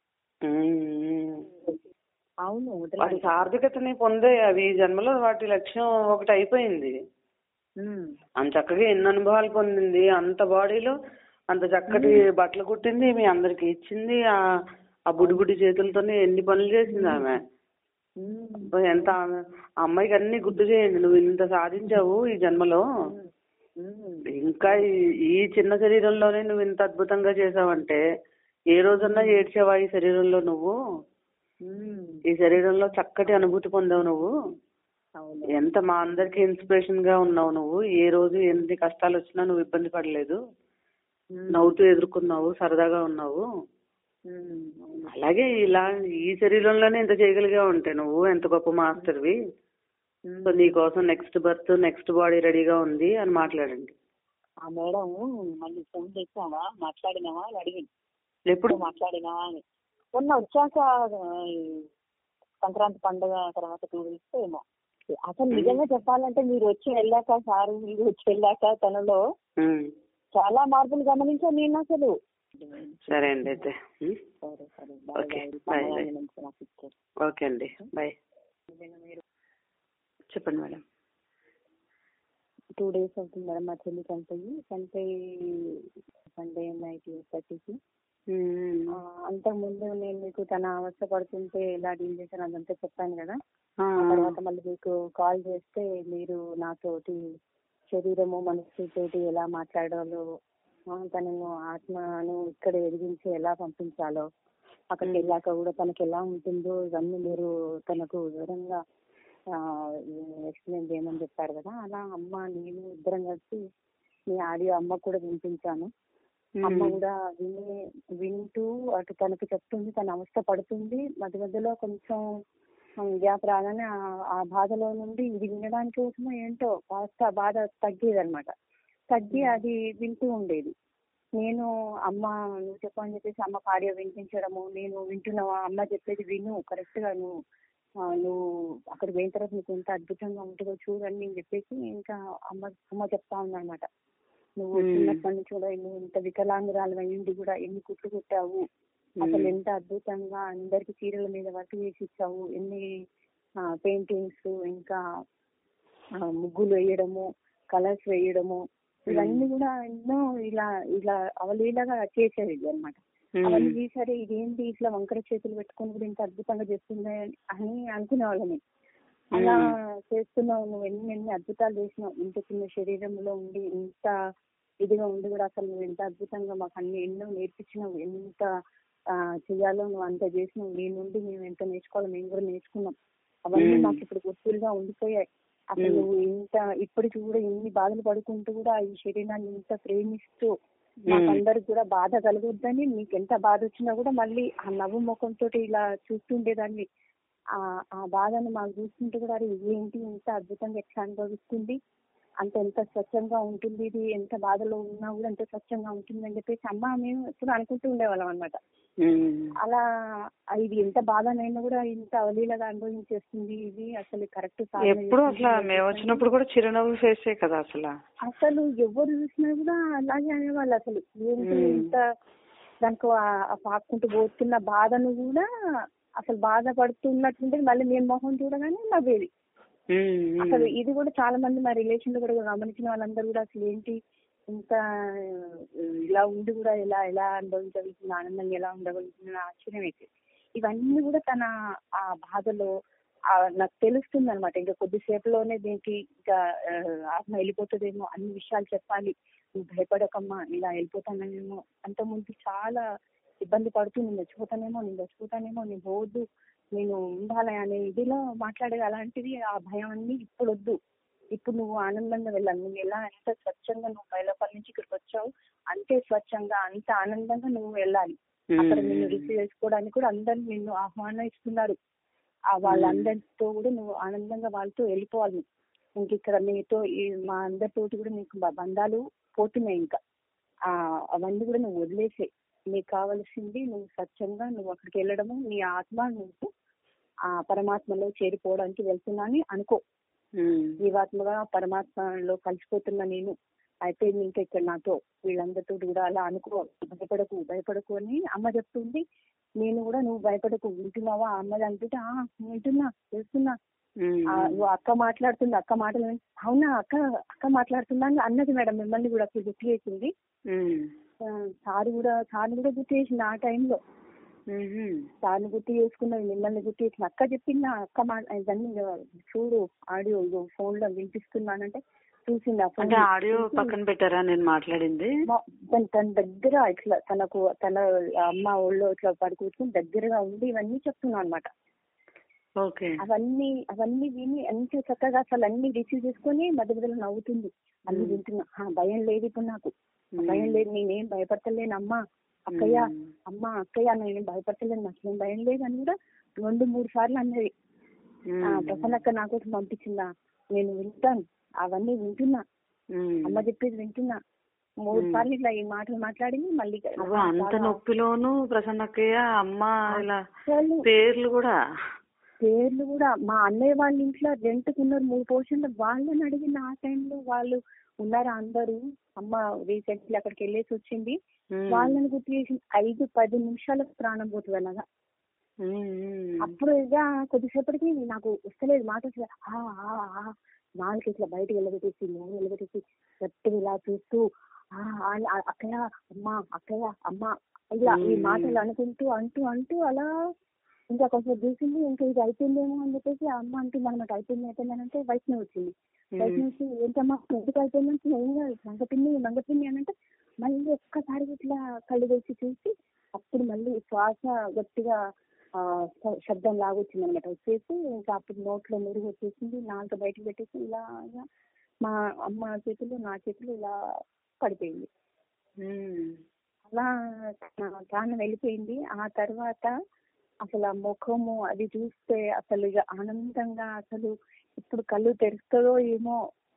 A: అవును
B: వాటి
A: వదలాలి.
B: సార్థకతని పొందే అవి ఈ జన్మలో వాటి లక్ష్యం ఒకటి అయిపోయింది
A: ఉమ్.
B: అంత చక్కగా ఎన్ని అనుభవాలు పొందింది అంత బాడీలో అంత చక్కటి బట్టలు కుట్టింది మీ అందరికి ఇచ్చింది ఆ ఆ బుడి బుడి చేతులతోనే ఎన్ని పనులు చేసింది ఆమె
A: ఉమ్.
B: అబ్బా, ఎంత ఆమె- ఆ అమ్మాయికి అన్ని గుర్తు చేయండి నువ్వు ఇంత సాధించావు ఈ జన్మలో
A: ఉమ్.
B: ఇంకా ఈ- ఈ చిన్న శరీరంలోనే నువ్వు ఇంత అద్భుతంగా చేసావంటే ఏ రోజన్నా ఏడ్చావా ఈ శరీరంలో నువ్వు
A: ఉమ్.
B: ఈ శరీరంలో చక్కటి అనుభూతి పొందావు నువ్వు
A: అవును
B: ఎంత మా అందరికి ఇన్స్పిరేషన్ గా ఉన్నావు నువ్వు ఏ రోజు ఎన్ని కష్టాలు వచ్చినా నువ్వు ఇబ్బంది పడలేదు
A: ఉమ్.
B: నవ్వుతూ ఎదుర్కొన్నావు సరదాగా ఉన్నావు
A: ఉమ్. అవును
B: అలాగే ఇలా ఈ శరీరంలోనే ఇంత చేయగలిగా ఉంటే నువ్వు ఎంత గొప్ప మాస్టర్వి
A: ఉమ్.
B: సో నీ కోసం నెక్స్ట్ బర్త్ నెక్స్ట్ బాడీ రెడీగా ఉంది అని మాట్లాడండి
A: ఆ మేడం మళ్ళీ ఫోన్ చేసావా మాట్లాడినావా అని అడిగింది
B: ఎప్పుడు
A: ఇప్పుడు మాట్లాడినావా అని మొన్న వచ్చాక ఆ, ఈ సంక్రాంతి పండుగ తర్వాత టూ వీక్స్ ఏమో అసలు నిజంగా చెప్పాలంటే మీరు వచ్చి వెళ్ళాక సారు మీరు వచ్చి వెళ్ళాక తనలో
B: ఉమ్,
A: చాలా మార్పులు గమనించాను నేను అసలు
B: సరే అండి అయితే ఉం?
A: సరే సరే bye
B: okay
A: bye
B: bye bye
A: సమయాన్ని నుంచి నాకు ఇచ్చారు
B: ఓకే అండి బాయ్
A: ఏదైనా మీరు
B: చెప్పండి మేడం
A: టూ డేస్ అవుతుంది మేడం మా చెల్లి చనిపోయి చనిపోయి సండే నైట్ థర్టీకి
B: ఉం.
A: అంతకుముందు నేను మీకు తన అవస్థ పడుతుంటే ఎలా డీల్ చేశాను అదంతా చెప్పాను కదా
B: ఆ,
A: ఆ తర్వాత మళ్ళీ మీకు కాల్ చేస్తే మీరు నాతోటి శరీరము మనసు తోటి ఎలా మాట్లాడాలో ఆ, తనను ఆత్మను ఇక్కడ ఎదిగించి ఎలా పంపించాలో అక్కడికి వెళ్ళాక కూడా తనకి ఎలా ఉంటుందో ఇవన్నీ మీరు తనకు వివరంగా ఎక్స్ప్లెయిన్ చేయమని చెప్పారు కదా అలా అమ్మ నేను ఇద్దరం కలిసి మీ ఆడియో అమ్మకు కూడా వినిపించాను అమ్మ
B: ఉం.
A: కూడా విని వింటూ అటు తనకి చెప్తుంది తన అవస్థ పడుతుంది మధ్య మధ్యలో కొంచెం గ్యాప్ రాగానే ఆ- ఆ బాధలో నుండి ఇది వినడానికి కోసమో ఏంటో కాస్త ఆ బాధ తగ్గేది అనమాట తగ్గి అది వింటూ ఉండేది నేను అమ్మ నువ్వు చెప్పని చెప్పేసి అమ్మ ఆడియో వినిపించడము నేను వింటున్నావా అమ్మ చెప్పేది విను కరెక్ట్ గా నువ్వు ఆ, నువ్వు అక్కడికి పోయిన తర్వాత నీకు ఎంత అద్భుతంగా ఉంటుందో చూడండి అని చెప్పేసి ఇంకా అమ్మ అమ్మ చెప్తా ఉందన్నమాట నువ్వు
B: మ్మ్.
A: చిన్నప్పటి నుంచి కూడా నువ్వు ఇంత వికలాంగురాలు అయ్యింది కూడా ఎన్ని కుట్లు కుట్టావు అసలు ఎంత అద్భుతంగా అందరికి చీరల మీద వర్క్ చేసి ఇచ్చావు ఎన్ని పెయింటింగ్స్ ఇంకా ఆ, ముగ్గులు వేయడము కలర్స్ వేయడము ఇవన్నీ కూడా ఎన్నో ఇలా ఇలా అవలీలగా చేసేది అన్నమాట
B: ఉం.
A: అవన్నీ చూసారే ఇదేంటి ఇట్లా వంకర చేతులు పెట్టుకొని కూడా ఇంత అద్భుతంగా చేస్తుంది అని అనుకునే వాళ్ళని అలా చేస్తున్నావు నువ్వు ఎన్ని ఎన్ని అద్భుతాలు చేసినావు ఇంత చిన్న శరీరంలో ఉండి ఇంత ఇదిగా ఉండి కూడా అసలు నువ్వు ఎంత అద్భుతంగా మాకు అన్ని ఎన్నో నేర్పించినావు ఎంత ఆ, చెయ్యాలో నువ్వు అంత చేసినావు నీ నుండి మేము ఎంత నేర్చుకోవాలో మేము కూడా నేర్చుకున్నాం అవన్నీ
B: మ్మ్.
A: మాకు ఇప్పుడు గుర్తులుగా ఉండిపోయాయి అసలు
B: మ్మ్.
A: నువ్వు ఇంత ఇప్పటికి కూడా ఇన్ని బాధలు పడుకుంటూ కూడా ఈ శరీరాన్ని ఇంత ప్రేమిస్తూ మాకందరికి కూడా బాధ కలగొద్దని నీకు ఎంత బాధ వచ్చినా కూడా మళ్ళీ ఆ నవ్వు ముఖంతో ఇలా చూస్తుండేదాన్ని ఆ ఆ బాధను మాకు చూస్తుంటే కూడా అరే ఏంటి ఇంత అద్భుతంగా ఎట్లా అనుభవిస్తుంది అంత ఎంత స్వచ్ఛంగా ఉంటుంది ఇది ఎంత బాధలో ఉన్నా కూడా ఎంత స్వచ్ఛంగా ఉంటుంది అని చెప్పేసి అమ్మ మేము ఎప్పుడు అనుకుంటూ ఉండేవాళ్ళం అనమాట
B: ఉం.
A: అలా ఆ ఇది ఎంత బాధనైనా కూడా ఇంత అవలీలగా అనుభవించేస్తుంది ఇది అసలు కరెక్ట్
B: ఎప్పుడు అట్లా మేము వచ్చినప్పుడు కూడా చిరునవ్వు ఫేసే కదా అసలు
A: అసలు ఎవరు చూసినా కూడా అలాగే అనేవాళ్ళు అసలు ఏంటి
B: మ్మ్.
A: ఇంత దానికి ఆ- ఆ పాక్కుంటూ పోతున్న బాధను కూడా అసలు బాధపడుతున్నట్టుంటే మళ్ళీ మేము మొహం చూడగానే నవ్వేది
B: ఉం. ఉం.
A: అసలు ఇది కూడా చాలా మంది మా రిలేషన్ లో కూడా గమనించిన వాళ్ళందరూ కూడా అసలు ఏంటి ఇంత ఆ, ఇలా ఉండి కూడా ఎలా ఎలా అనుభవించగలుగుతుంది ఆనందంగా ఎలా ఉండగలుగుతుంది ఆశ్చర్యం అయితే ఇవన్నీ కూడా తన ఆ బాధలో ఆ నాకు తెలుస్తుంది అనమాట ఇంకా కొద్దిసేపులోనే దీనికి ఇంకా ఆ, ఆత్మ వెళ్ళిపోతుందేమో అన్ని విషయాలు చెప్పాలి నువ్వు భయపడకమ్మా ఇలా వెళ్ళిపోతానేమో అంత ముందు చాలా ఇబ్బంది పడుతుంది నేను చచ్చిపోతానేమో నేను చచ్చిపోతానేమో నేను పోవద్దు నేను ఉండాలి అనే ఇదిలో మాట్లాడేది అలాంటిది ఆ భయం అన్ని ఇప్పుడు వద్దు ఇప్పుడు నువ్వు ఆనందంగా వెళ్ళాలి నువ్వు ఎలా ఎంత స్వచ్ఛంగా నువ్వు బయలుపల్లి నుంచి ఇక్కడికి వచ్చావు అంతే స్వచ్ఛంగా అంత ఆనందంగా నువ్వు వెళ్ళాలి అక్కడ నిన్ను రిసీవ్ చేసుకోవడానికి కూడా అందరు నిన్ను ఆహ్వానిస్తున్నారు ఆ వాళ్ళందరితో కూడా నువ్వు ఆనందంగా వాళ్ళతో వెళ్ళిపోవాలి నువ్వు. ఇంక ఇక్కడ నీతో ఈ మా అందరితోటి కూడా నీకు బ- బంధాలు పోతున్నాయి ఇంకా ఆ అవన్నీ కూడా నువ్వు వదిలేసే నీకు కావలసింది నువ్వు స్వచ్ఛంగా నువ్వు అక్కడికి వెళ్ళడము నీ ఆత్మ నువ్వు ఆ పరమాత్మలో చేరిపోవడానికి వెళ్తున్నా అని అనుకో జీవాత్మగా పరమాత్మలో కలిసిపోతున్నా నేను అయితే ఇంకా ఇక్కడ నాతో వీళ్ళందరితో కూడా అలా అనుకో భయపడకు భయపడకు అని అమ్మ చెప్తుంది నేను కూడా నువ్వు భయపడకు వింటున్నావా అమ్మది అంటుంటే "ఆ, వింటున్నా తెలుస్తున్నా ఆ, నువ్వు అక్క మాట్లాడుతుంది అక్క మాటలు విన్- అవునా అక్క అక్క మాట్లాడుతుందా అని అన్నది మేడం మిమ్మల్ని కూడా అప్పుడు గుర్తు చేసింది ఆ, సార్ కూడా సార్ కూడా గుర్తు చేసింది ఆ టైంలో సార్ని గుర్తు చేసుకున్నది మిమ్మల్ని గుర్తు చేసిన అక్క చెప్పింది అక్క మా ఇవన్నీ చూడు ఆడియో ఇగో ఫోన్ లో వినిపిస్తున్నానంటే చూసింది ఆ phone
B: అంటే
A: ని.
B: ఆడియో
A: చూసి
B: పక్కన పెట్టారా నేను మాట్లాడింది
A: మా- తన తన దగ్గర ఇట్లా తనకు తన అమ్మ ఒళ్ళో ఇట్లా పడి కూర్చొని దగ్గరగా ఉండి ఇవన్నీ చెప్తున్నా అనమాట
B: ఓకే
A: అవన్నీ అవన్నీ విని ఎంత చక్కగా అసలు అన్ని రిసీవ్ చేసుకొని మధ్య మధ్యలో నవ్వుతుంది అన్ని వింటున్నా "హా, భయం లేదు ఇప్పుడు నాకు భయం లేదు నేనేం భయపడతలేను అమ్మా అక్కయ్య అమ్మ అక్కయ్య నేనేం భయపడతలేను నాకు ఏం భయం లేదు అని కూడా రెండు మూడు సార్లు అన్నది ఆ, ప్రసన్నక్క నా కోసం పంపించిందా నేను వింటాను అవన్నీ వింటున్నా అమ్మ చెప్పేది వింటున్నా మూడు సార్లు ఇట్లా ఈ మాటలు మాట్లాడింది మళ్ళీ
B: అవ్వ, అంత నొప్పిలోను ప్రసన్నక్కయ్య అమ్మ ఇలా
A: అసలు
B: పేర్లు కూడా
A: పేర్లు కూడా మా అన్నయ్య వాళ్ళ ఇంట్లో రెంట్ ఉన్నారు మూడు పోర్షన్లు వాళ్ళని అడిగిన ఆ టైంలో వాళ్ళు ఉన్నారా అందరూ అమ్మ రీసెంట్లీ అక్కడికి వెళ్ళేసి వచ్చింది
B: ఉమ్.
A: వాళ్ళని గుర్తు చేసి ఐదు పది నిమిషాలకు ప్రాణం పోతుంది అలాగా
B: ఉమ్, ఉమ్.
A: అప్పుడు ఇక కొద్దిసేపటికి నాకు వస్తలేదు మాట వస్తలేదు. ఆ, ఆ, ఆ, నాలుగు ఇట్లా బయటకు వెళ్ళబెట్టేసి నోరు వెళ్ళబెట్టేసి గట్టిగా ఇలా చూస్తూ ఆ, ఆ, ఆ, అక్కయ్య అమ్మ అక్కయ్య అమ్మ ఇలా ఈ
B: మ్మ్.
A: మాటలు అనుకుంటూ అంటూ అంటూ అలా ఇంకా కొంచెం చూసింది ఇంకా ఇది అయిపోయిందేమో అని చెప్పేసి ఆ అమ్మ అంటుంది అనమాట అయిపోయింది అయిపోయింది అని అంటే వైష్ణవి వచ్చింది వైష్ణవి వచ్చి ఏంటమ్మా ఎందుకు అయిపోయిందంటే ఏం కాదు మంగపిన్ని మంగపిన్ని అని అంటే మళ్ళీ ఒక్కసారి ఇట్లా కళ్ళు తెరిచి చూసి అప్పుడు మళ్ళీ శ్వాస గట్టిగా ఆ శ- శబ్దం లాగా వచ్చింది అనమాట వచ్చేసి ఇంకా అప్పుడు నోట్లో మెరుగు వచ్చేసింది నాలుక బయటకు పెట్టేసి ఇలా ఇలా మా అమ్మ చేతులు నా చేతులు ఇలా పడిపోయింది
B: ఉమ్.
A: అలా నా ప్రాణం వెళ్ళిపోయింది ఆ తర్వాత అసలు ఆ ముఖము అది చూస్తే అసలు ఇక ఆనందంగా అసలు ఇప్పుడు కళ్ళు తెరుస్తుందో ఏమో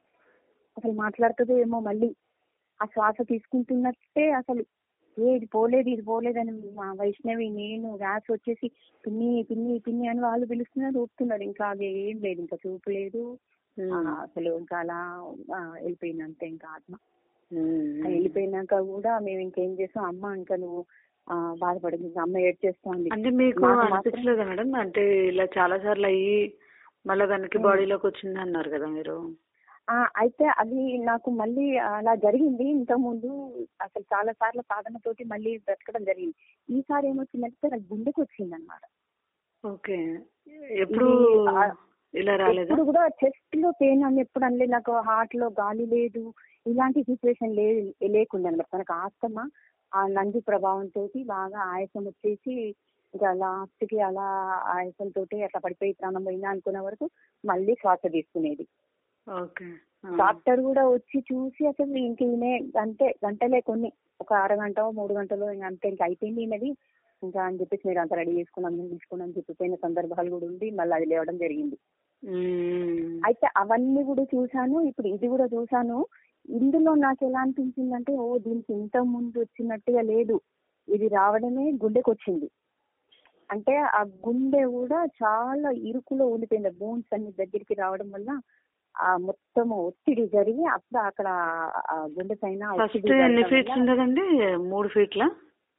A: అసలు మాట్లాడుతుందో ఏమో మళ్ళీ ఆ శ్వాస తీసుకుంటున్నట్టే అసలు ఏ ఇది పోలేదు ఇది పోలేదని మా వైష్ణవి నేను వ్యాస్ వచ్చేసి పిన్ని పిన్ని పిన్ని అని వాళ్ళు పిలుస్తున్నారు ఊపుతున్నారు ఇంకా అది ఏం లేదు ఇంకా చూపు లేదు ఆ, అసలు ఇంకా అలా ఆ, వెళ్ళిపోయింది అంతే ఇంకా ఆత్మ
B: ఉమ్.
A: ఆ వెళ్ళిపోయినాక కూడా మేము ఇంకేం చేసాం అమ్మ ఇంకా నువ్వు ఆ, బాధపడింది ఇంకా అమ్మ ఏడ్ చేస్తోంది
B: అంటే మీకు
A: నాకు మాత్రం-
B: అనిపించలేదా మేడం అంటే ఇలా చాలా సార్లు అయ్యి మళ్ళీ వెనక్కి
A: ఉమ్.
B: బాడీలోకి వచ్చింది అన్నారు కదా మీరు
A: ఆ, అయితే అది నాకు మళ్ళీ అలా జరిగింది ఇంతకు ముందు అసలు చాలా సార్లు సాధనతోటి మళ్ళీ బ్రతకడం జరిగింది ఈసారి ఏమొచ్చిందంటే నాకు గుండెకి వచ్చింది అనమాట
B: ఓకే ఎప్పుడు
A: ఇది, ఆ,
B: ఇలా రాలేదా
A: ఎప్పుడు కూడా చెస్ట్ లో పెయిన్ అని ఎప్పుడు అనలేదు నాకు హార్ట్ లో గాలి లేదు ఇలాంటి సిచ్యువేషన్ లేదు లేకుండా అనమాట మనకు ఆస్తమా ఆ నంది ప్రభావం తోటి బాగా ఆయాసం వచ్చేసి ఇంకా లాస్ట్ కి అలా ఆయాసం తోటి అట్లా పడిపోయి ప్రాణం పోయిందా అనుకునే వరకు మళ్ళీ శ్వాస తీసుకునేది
B: ఓకే ఆ.
A: డాక్టర్ కూడా వచ్చి చూసి అసలు ఇంక ఈమె గంటే గంటలే కొన్ని ఒక అరగంట మూడు గంటలు ఇంకా అంతే ఇంకా అయిపోయింది ఈమెది ఇంకా అని చెప్పేసి మీరు అంత రెడీ చేసుకున్నాం మేము తీసుకున్నాం అని చెప్పిపోయిన సందర్భాలు కూడా ఉంది మళ్ళీ అది లేవడం జరిగింది
B: ఉమ్.
A: అయితే అవన్నీ కూడా చూశాను ఇప్పుడు ఇది కూడా చూశాను ఇందులో నాకు ఎలా అనిపించిందంటే ఓ దీనికి ఇంత ముందు వచ్చినట్టుగా లేదు ఇది రావడమే గుండెకి వచ్చింది అంటే ఆ గుండె కూడా చాలా ఇరుకులో ఉండిపోయింది బోన్స్ అన్ని దగ్గరికి రావడం వల్ల ఆ మొత్తం ఒత్తిడి జరిగి అప్పుడు అక్కడ ఆ గుండె పైన
B: ఫస్ట్ ఎన్ని ఫీట్స్ ఉండదండి మూడు ఫీట్లా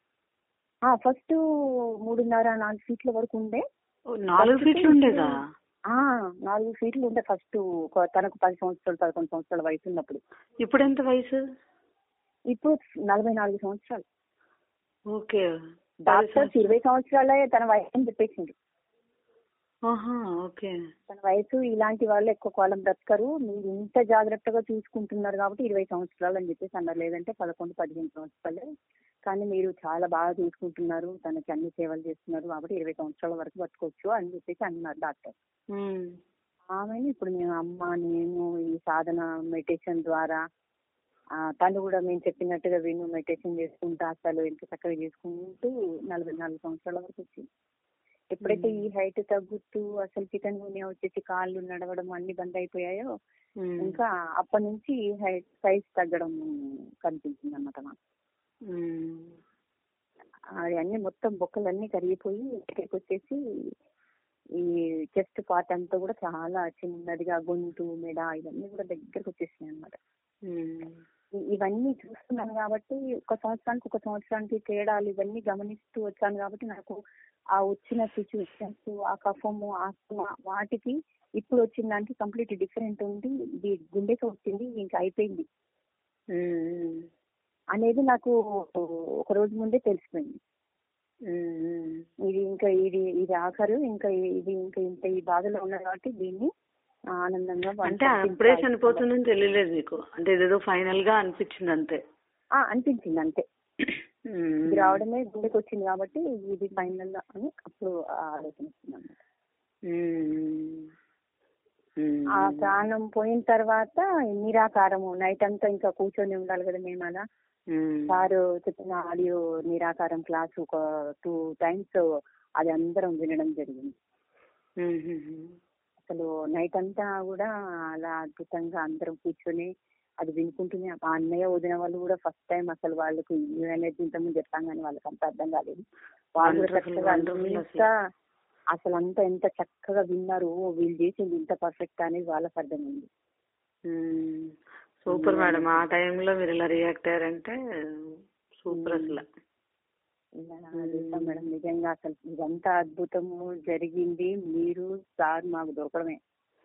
A: ఫస్ట్ మూడున్నర నాలుగు ఫీట్ల వరకు ఉండే
B: ఓ, నాలుగు ఫీట్లు ఉండేదా
A: ఆ నాలుగు ఫీట్లు ఉండే ఫస్ట్ తనకు పది సంవత్సరాలు పదకొండు సంవత్సరాల వయసు ఉన్నప్పుడు
B: ఇప్పుడు ఎంత వయసు
A: ఇప్పుడు నలభై నాలుగు సంవత్సరాలు
B: ఓకే
A: డాక్టర్స్ ఇరవై సంవత్సరాలే తన వయసు అని చెప్పేసింది
B: ఆహా ఓకే
A: తన వయసు ఇలాంటి వాళ్ళు ఎక్కువ కాలం బ్రతకరు మీరు ఇంత జాగ్రత్తగా చూసుకుంటున్నారు కాబట్టి ఇరవై సంవత్సరాలు అని చెప్పేసి అన్నారు లేదంటే పదకొండు పదిహేను సంవత్సరాలే కానీ మీరు చాలా బాగా చూసుకుంటున్నారు తనకి అన్ని సేవలు చేస్తున్నారు కాబట్టి ఇరవై సంవత్సరాల వరకు బతకొచ్చు అని చెప్పేసి అన్నారు డాక్టర్
B: ఉమ్.
A: ఆమెను ఇప్పుడు మేము అమ్మ నేను ఈ సాధన మెడిటేషన్ ద్వారా ఆ, తను కూడా మేము చెప్పినట్టుగా విను మెడిటేషన్ చేసుకుంటూ అసలు ఎంత చక్కగా చేసుకుంటూ నలభై నాలుగు సంవత్సరాల వరకు వచ్చింది ఎప్పుడైతే ఈ హైట్ తగ్గుతూ అసలు చికెన్ గునియా వచ్చేసి కాళ్ళు నడవడం అన్ని బంద్ అయిపోయాయో
B: ఉమ్.
A: ఇంకా అప్పటి నుంచి హైట్ సైజ్ తగ్గడం కనిపించింది అన్నమాట మాకు
B: ఉమ్.
A: అది అన్ని మొత్తం బొక్కలన్నీ కరిగిపోయి ఇక్కడికి వచ్చేసి ఈ చెస్ట్ పార్ట్ అంతా కూడా చాలా చిన్నదిగా గొంతు మెడ ఇవన్నీ కూడా దగ్గరకు వచ్చేసినాయి అన్నమాట
B: ఉమ్.
A: ఇ- ఇవన్నీ చూస్తున్నాను కాబట్టి ఒక సంవత్సరానికి ఒక సంవత్సరానికి తేడాలు ఇవన్నీ గమనిస్తూ వచ్చాను కాబట్టి నాకు ఆ వచ్చిన సిచ్యువేషన్స్ ఆ కఫము ఆస్తమా వాటికి ఇప్పుడు వచ్చిన దానికి కంప్లీట్ డిఫరెంట్ ఉంది ఇది గుండెకి వచ్చింది ఇంకా అయిపోయింది
B: ఉమ్.
A: అనేది నాకు ఒక రోజు ముందే తెలిసిపోయింది
B: ఉమ్.
A: ఇది ఇంకా ఇది ఇది ఆఖరు ఇంకా ఇది ఇంకా ఇంత ఈ బాధలో ఉన్నారు కాబట్టి దీన్ని ఆనందంగా
B: అంటే అప్పుడే చనిపోతుందని తెలియలేదు మీకు అంటే ఇదేదో ఫైనల్ గా అనిపించింది అంతే
A: ఆ, అనిపించింది అంతే
B: ఉమ్.
A: ఇది రావడమే గుండెకి వచ్చింది కాబట్టి ఇది ఫైనల్ అని అప్పుడు ఆ ఆలోచన వచ్చింది అన్నమాట.
B: ఉమ్. ఉమ్.
A: ఆ ప్రాణం పోయిన తర్వాత నిరాకారము నైట్ అంతా ఇంకా కూర్చొని ఉండాలి కదా మేము అలా
B: ఉమ్.
A: సారు చెప్పిన ఆడియో నిరాకారం క్లాస్ ఒక టూ టైమ్స్ అది అందరం వినడం జరిగింది
B: ఉమ్. ఉమ్.
A: అసలు నైట్ అంతా కూడా అలా అద్భుతంగా అందరం కూర్చొని అది వినుకుంటూనే ఆ అన్నయ్య వదిన వాళ్ళు కూడా ఫస్ట్ టైం అసలు వాళ్ళకు న్యూ ఎనర్జీ ఇంతకుముందు చెప్పాం కానీ వాళ్ళకి అంత అర్థం కాలేదు వాళ్ళు కూడా
B: Wonderful,
A: చక్కగా
B: wonderful
A: అంతా అసలు అంతా ఎంత చక్కగా విన్నారు ఓ, వీళ్ళు చేసింది ఇంత పర్ఫెక్ట్ అనేది వాళ్ళకి అర్థమైంది
B: ఉమ్. సూపర్ మేడం ఆ టైంలో మీరు ఇలా రియాక్ట్ అయ్యారంటే సూపర్ అసలు
A: ఇలా చూస్తాం మేడం నిజంగా అసలు ఇదంతా అద్భుతము జరిగింది మీరు సార్ మాకు దొరకడమే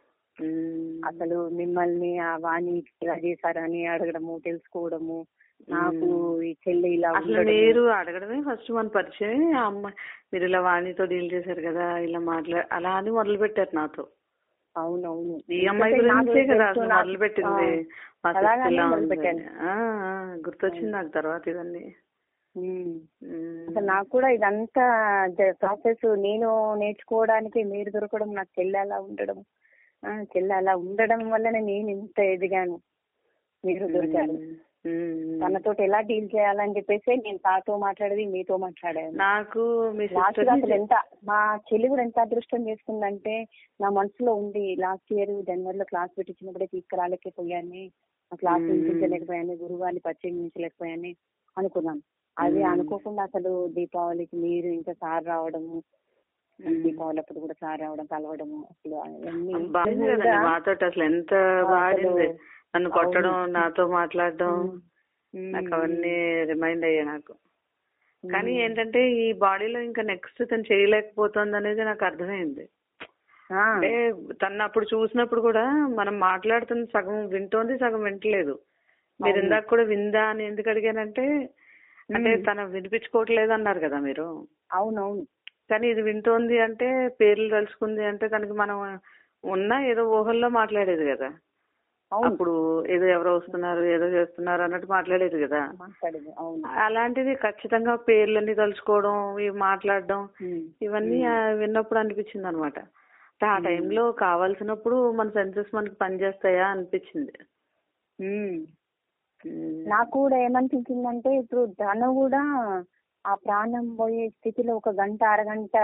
B: ఉమ్.
A: అసలు మిమ్మల్ని ఆ వాణి ఇలా చేశారని అడగడము తెలుసుకోవడము నాకు ఈ చెల్లి ఇలా
B: అసలు
A: ఉండడము.
B: మీరు అడగడమే ఫస్ట్ మన పరిచయం ఆ అమ్మాయి మీరు ఇలా వాణితో డీల్ చేశారు కదా ఇలా మాట్లా అలా అని మొదలు పెట్టారు నాతో
A: అవునవును
B: ఈ అమ్మాయి
A: ఎందుకంటే నాకు
B: గురించే కదా
A: తెలుసు,
B: అసలు
A: నాకు-
B: మొదలు పెట్టింది
A: ఆ,
B: మా
A: అలాగనే
B: సిస్టర్ ఇలా
A: మొదలు
B: ఉంది
A: పెట్టాను.
B: ఆ, ఆ, గుర్తొచ్చింది నాకు తర్వాత ఇవన్నీ
A: ఉమ్.
B: ఉమ్.
A: అసలు నాకు కూడా ఇదంతా ప్రాసెస్ నేను నేర్చుకోవడానికి మీరు దొరకడం నాకు చెల్లి అలా ఉండడం ఆ, చెల్లి అలా ఉండడం వల్లనే నేను ఇంత ఎదిగాను మీరు దొరికారు
B: ఉమ్.
A: తనతో ఎలా డీల్ చేయాలని చెప్పేసి నేను తాతో మాట్లాడేది మీతో మాట్లాడాను
B: నాకు మీ
A: లాస్ట్
B: సిస్టర్
A: అసలు ఎంత మా చెల్లి కూడా ఎంత అదృష్టం చేసుకుందంటే నా మనసులో ఉంది లాస్ట్ ఇయర్ జనవరిలో క్లాస్ పెట్టించినప్పుడే తీసుకురాలేకపోయాను ఆ క్లాస్
B: మ్మ్.
A: వినిపించలేకపోయాను గురువాన్ని పరిచయించలేకపోయాను అనుకున్నాను అది
B: మ్మ్.
A: అనుకోకుండా అసలు దీపావళికి మీరు ఇంకా సార్ రావడము
B: మ్మ్.
A: దీపావళి అప్పుడు కూడా సార్ రావడం కలవడము అసలు అవన్నీ
B: బాగుంది కదండి మాతో అసలు ఎంత బాడింది నన్ను కొట్టడం నాతో మాట్లాడడం
A: మ్మ్.
B: నాకు అవన్నీ రిమైండ్ అయ్యాయి నాకు కానీ ఏంటంటే ఈ బాడీలో ఇంకా నెక్స్ట్ తను చేయలేకపోతుంది అనేది నాకు అర్థమైంది
A: ఆ,
B: అంటే తను అప్పుడు చూసినప్పుడు కూడా మనం మాట్లాడుతున్న సగం వింటోంది సగం వింటలేదు మీరు
A: అవును.
B: ఇందాక కూడా విందా అని ఎందుకు అడిగానంటే అంటే
A: మ్మ్.
B: తను వినిపించుకోవట్లేదు అన్నారు కదా మీరు
A: అవునవును
B: కానీ ఇది వింటోంది అంటే పేర్లు తలుచుకుంది అంటే తనకి మనం ఉన్నా ఏదో ఊహల్లో మాట్లాడేది కదా
A: అవును
B: అప్పుడు ఏదో ఎవరో వస్తున్నారు ఏదో చేస్తున్నారు అన్నట్టు మాట్లాడేది కదా
A: మాట్లాడేది అవును
B: అలాంటిది ఖచ్చితంగా పేర్లన్నీ తలుచుకోవడం ఇవి మాట్లాడడం
A: మ్మ్.
B: ఇవన్నీ ఆ విన్నప్పుడు అనిపించింది అనమాట ఆ టైంలో కావాల్సినప్పుడు మన సెన్సెస్ మనకి పనిచేస్తాయా అనిపించింది
A: మ్మ్.
B: ఉమ్.
A: నాకు కూడా ఏమనిపించిందంటే ఇప్పుడు తను కూడా ఆ ప్రాణం పోయే స్థితిలో ఒక గంట అరగంట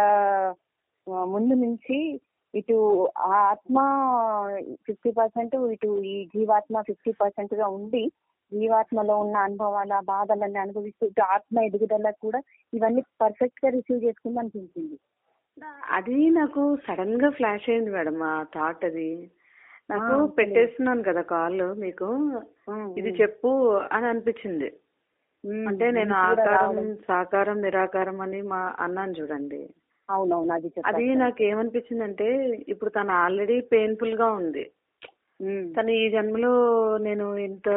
A: ఆ, ముందు నుంచి ఇటు ఆ ఆత్మ ఫిఫ్టీ పర్సెంట్ ఇటు ఈ జీవాత్మ ఫిఫ్టీ పర్సెంట్ గా ఉండి జీవాత్మలో ఉన్న అనుభవాల బాధలన్నీ అనుభవిస్తూ ఇటు ఆత్మ ఎదుగుదలకు కూడా ఇవన్నీ పర్ఫెక్ట్ గా రిసీవ్ చేసుకుంది అనిపించింది
B: అది నాకు సడన్ గా ఫ్లాష్ అయింది మేడం ఆ థాట్ అది నాకు
A: ఆ,
B: పెట్టేస్తున్నాను కదా కాల్ మీకు ఇది చెప్పు అని అనిపించింది
A: మ్మ్.
B: అంటే నేను
A: నాకు కూడా
B: ఆకారం
A: రావడం.
B: సాకారం నిరాకారం అని మా అన్నాను చూడండి
A: అవునవును అది చెప్పారు.
B: అది నాకు ఏమనిపించిందంటే ఇప్పుడు తను ఆల్రెడీ పెయిన్ఫుల్ గా ఉంది
A: మ్మ్.
B: తను ఈ జన్మలో నేను ఇంత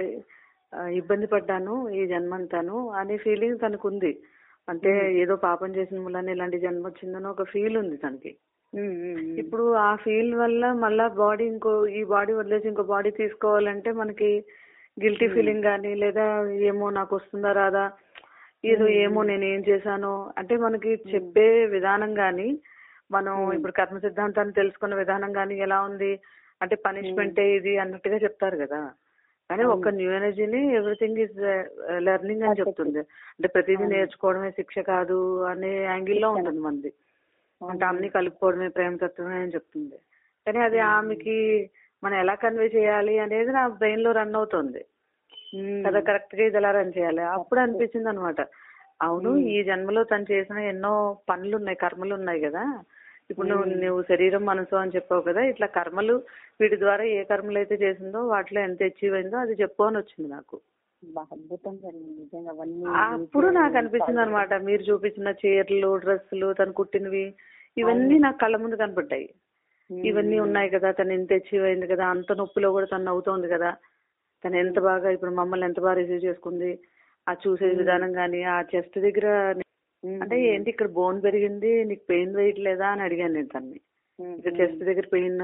B: ఆ, ఇబ్బంది పడ్డాను ఈ జన్మంతాను అనే ఫీలింగ్ తనకు ఉంది అంటే ఏదో పాపం చేసిన వల్ల ఇలాంటి జన్మ వచ్చిందని ఒక ఫీల్ ఉంది తనకి
A: మ్మ్, మ్మ్, మ్మ్.
B: ఇప్పుడు ఆ ఫీల్ వల్ల మళ్ళా బాడీ ఇంకో ఈ బాడీ వదిలేసి ఇంకో బాడీ తీసుకోవాలంటే మనకి గిల్టీ ఫీలింగ్ కానీ లేదా ఏమో నాకు వస్తుందా రాదా ఏదో ఏమో నేను ఏం చేశాను అంటే మనకి చెప్పే విధానం గాని మనం ఇప్పుడు కర్మ సిద్ధాంతాన్ని తెలుసుకున్న విధానం గాని ఎలా ఉంది అంటే పనిష్మెంట్ ఇది అన్నట్టుగా చెప్తారు కదా కానీ ఒక్క న్యూ ఎనర్జీని ఎవ్రీథింగ్ ఇస్ లెర్నింగ్ అని చెప్తుంది అంటే ప్రతిదీ నేర్చుకోవడమే శిక్ష కాదు అనే యాంగిల్లో ఉంటుంది మనది అంటే అన్ని కలుపుకోవడమే ప్రేమ తత్వమే అని చెప్తుంది కానీ అది ఆమెకి మనం ఎలా కన్వే చేయాలి అనేది నా బ్రెయిన్ లో రన్ అవుతుంది
A: మ్మ్.
B: కదా కరెక్ట్ గా ఇది ఎలా రన్ చేయాలి అప్పుడు అనిపించింది అనమాట అవును ఈ జన్మలో తను చేసిన ఎన్నో పనులు ఉన్నాయి కర్మలు ఉన్నాయి కదా ఇప్పుడు నువ్వు నువ్వు శరీరం మనసు అని చెప్పావు కదా ఇట్లా కర్మలు వీటి ద్వారా ఏ కర్మలు అయితే చేసిందో వాటిలో ఎంత అచీవ్ అయిందో అది చెప్పు అని వచ్చింది నాకు
A: బా, అద్భుతం జరిగింది నిజంగా అవన్నీ
B: అప్పుడు నాకు అనిపించింది అనమాట మీరు చూపించిన చీరలు డ్రెస్సులు తను కుట్టినవి ఇవన్నీ నాకు కళ్ళ ముందు కనపడ్డాయి ఇవన్నీ ఉన్నాయి కదా తను ఎంత అచీవ్ అయింది కదా అంత నొప్పిలో కూడా తను నవ్వుతోంది కదా తను ఎంత బాగా ఇప్పుడు మమ్మల్ని ఎంత బాగా రిసీవ్ చేసుకుంది ఆ చూసే విధానం గానీ ఆ చెస్ట్ దగ్గర
A: మ్మ్.
B: అంటే ఏంటి ఇక్కడ బోన్ పెరిగింది నీకు పెయిన్ వేయట్లేదా అని అడిగాను నేను తన్ని
A: మ్మ్.
B: ఇక్కడ చెస్ట్ దగ్గర పెయిన్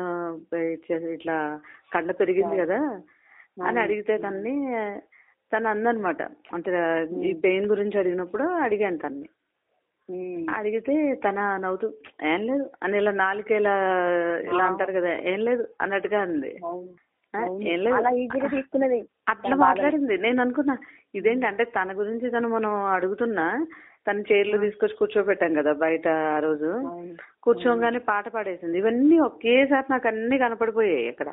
B: ఇట్లా కండ పెరిగింది కదా అని అడిగితే తన్ని తను అందనమాట అంటే ఈ పెయిన్ గురించి అడిగినప్పుడు అడిగాను తన్ని
A: మ్మ్.
B: అడిగితే తన నవ్వుతూ ఏం లేదు అని ఇలా నాలుక ఇలా ఇలా అంటారు కదా ఏం లేదు అన్నట్టుగా అంది
A: అవును.
B: ఆ,
A: అవును.
B: ఏం లేదు
A: అలా ఈజీగా తీసుకున్నది
B: అట్లా మాట్లాడింది నేను అనుకున్నా ఇదేంటి అంటే తన గురించి తను మనం అడుగుతున్నా తన చైర్లో తీసుకొచ్చి కూర్చోబెట్టాం కదా బయట ఆ రోజు
A: అవును.
B: కూర్చోగానే పాట పాడేసింది ఇవన్నీ ఒకేసారి నాకు అన్ని కనపడిపోయాయి ఇక్కడ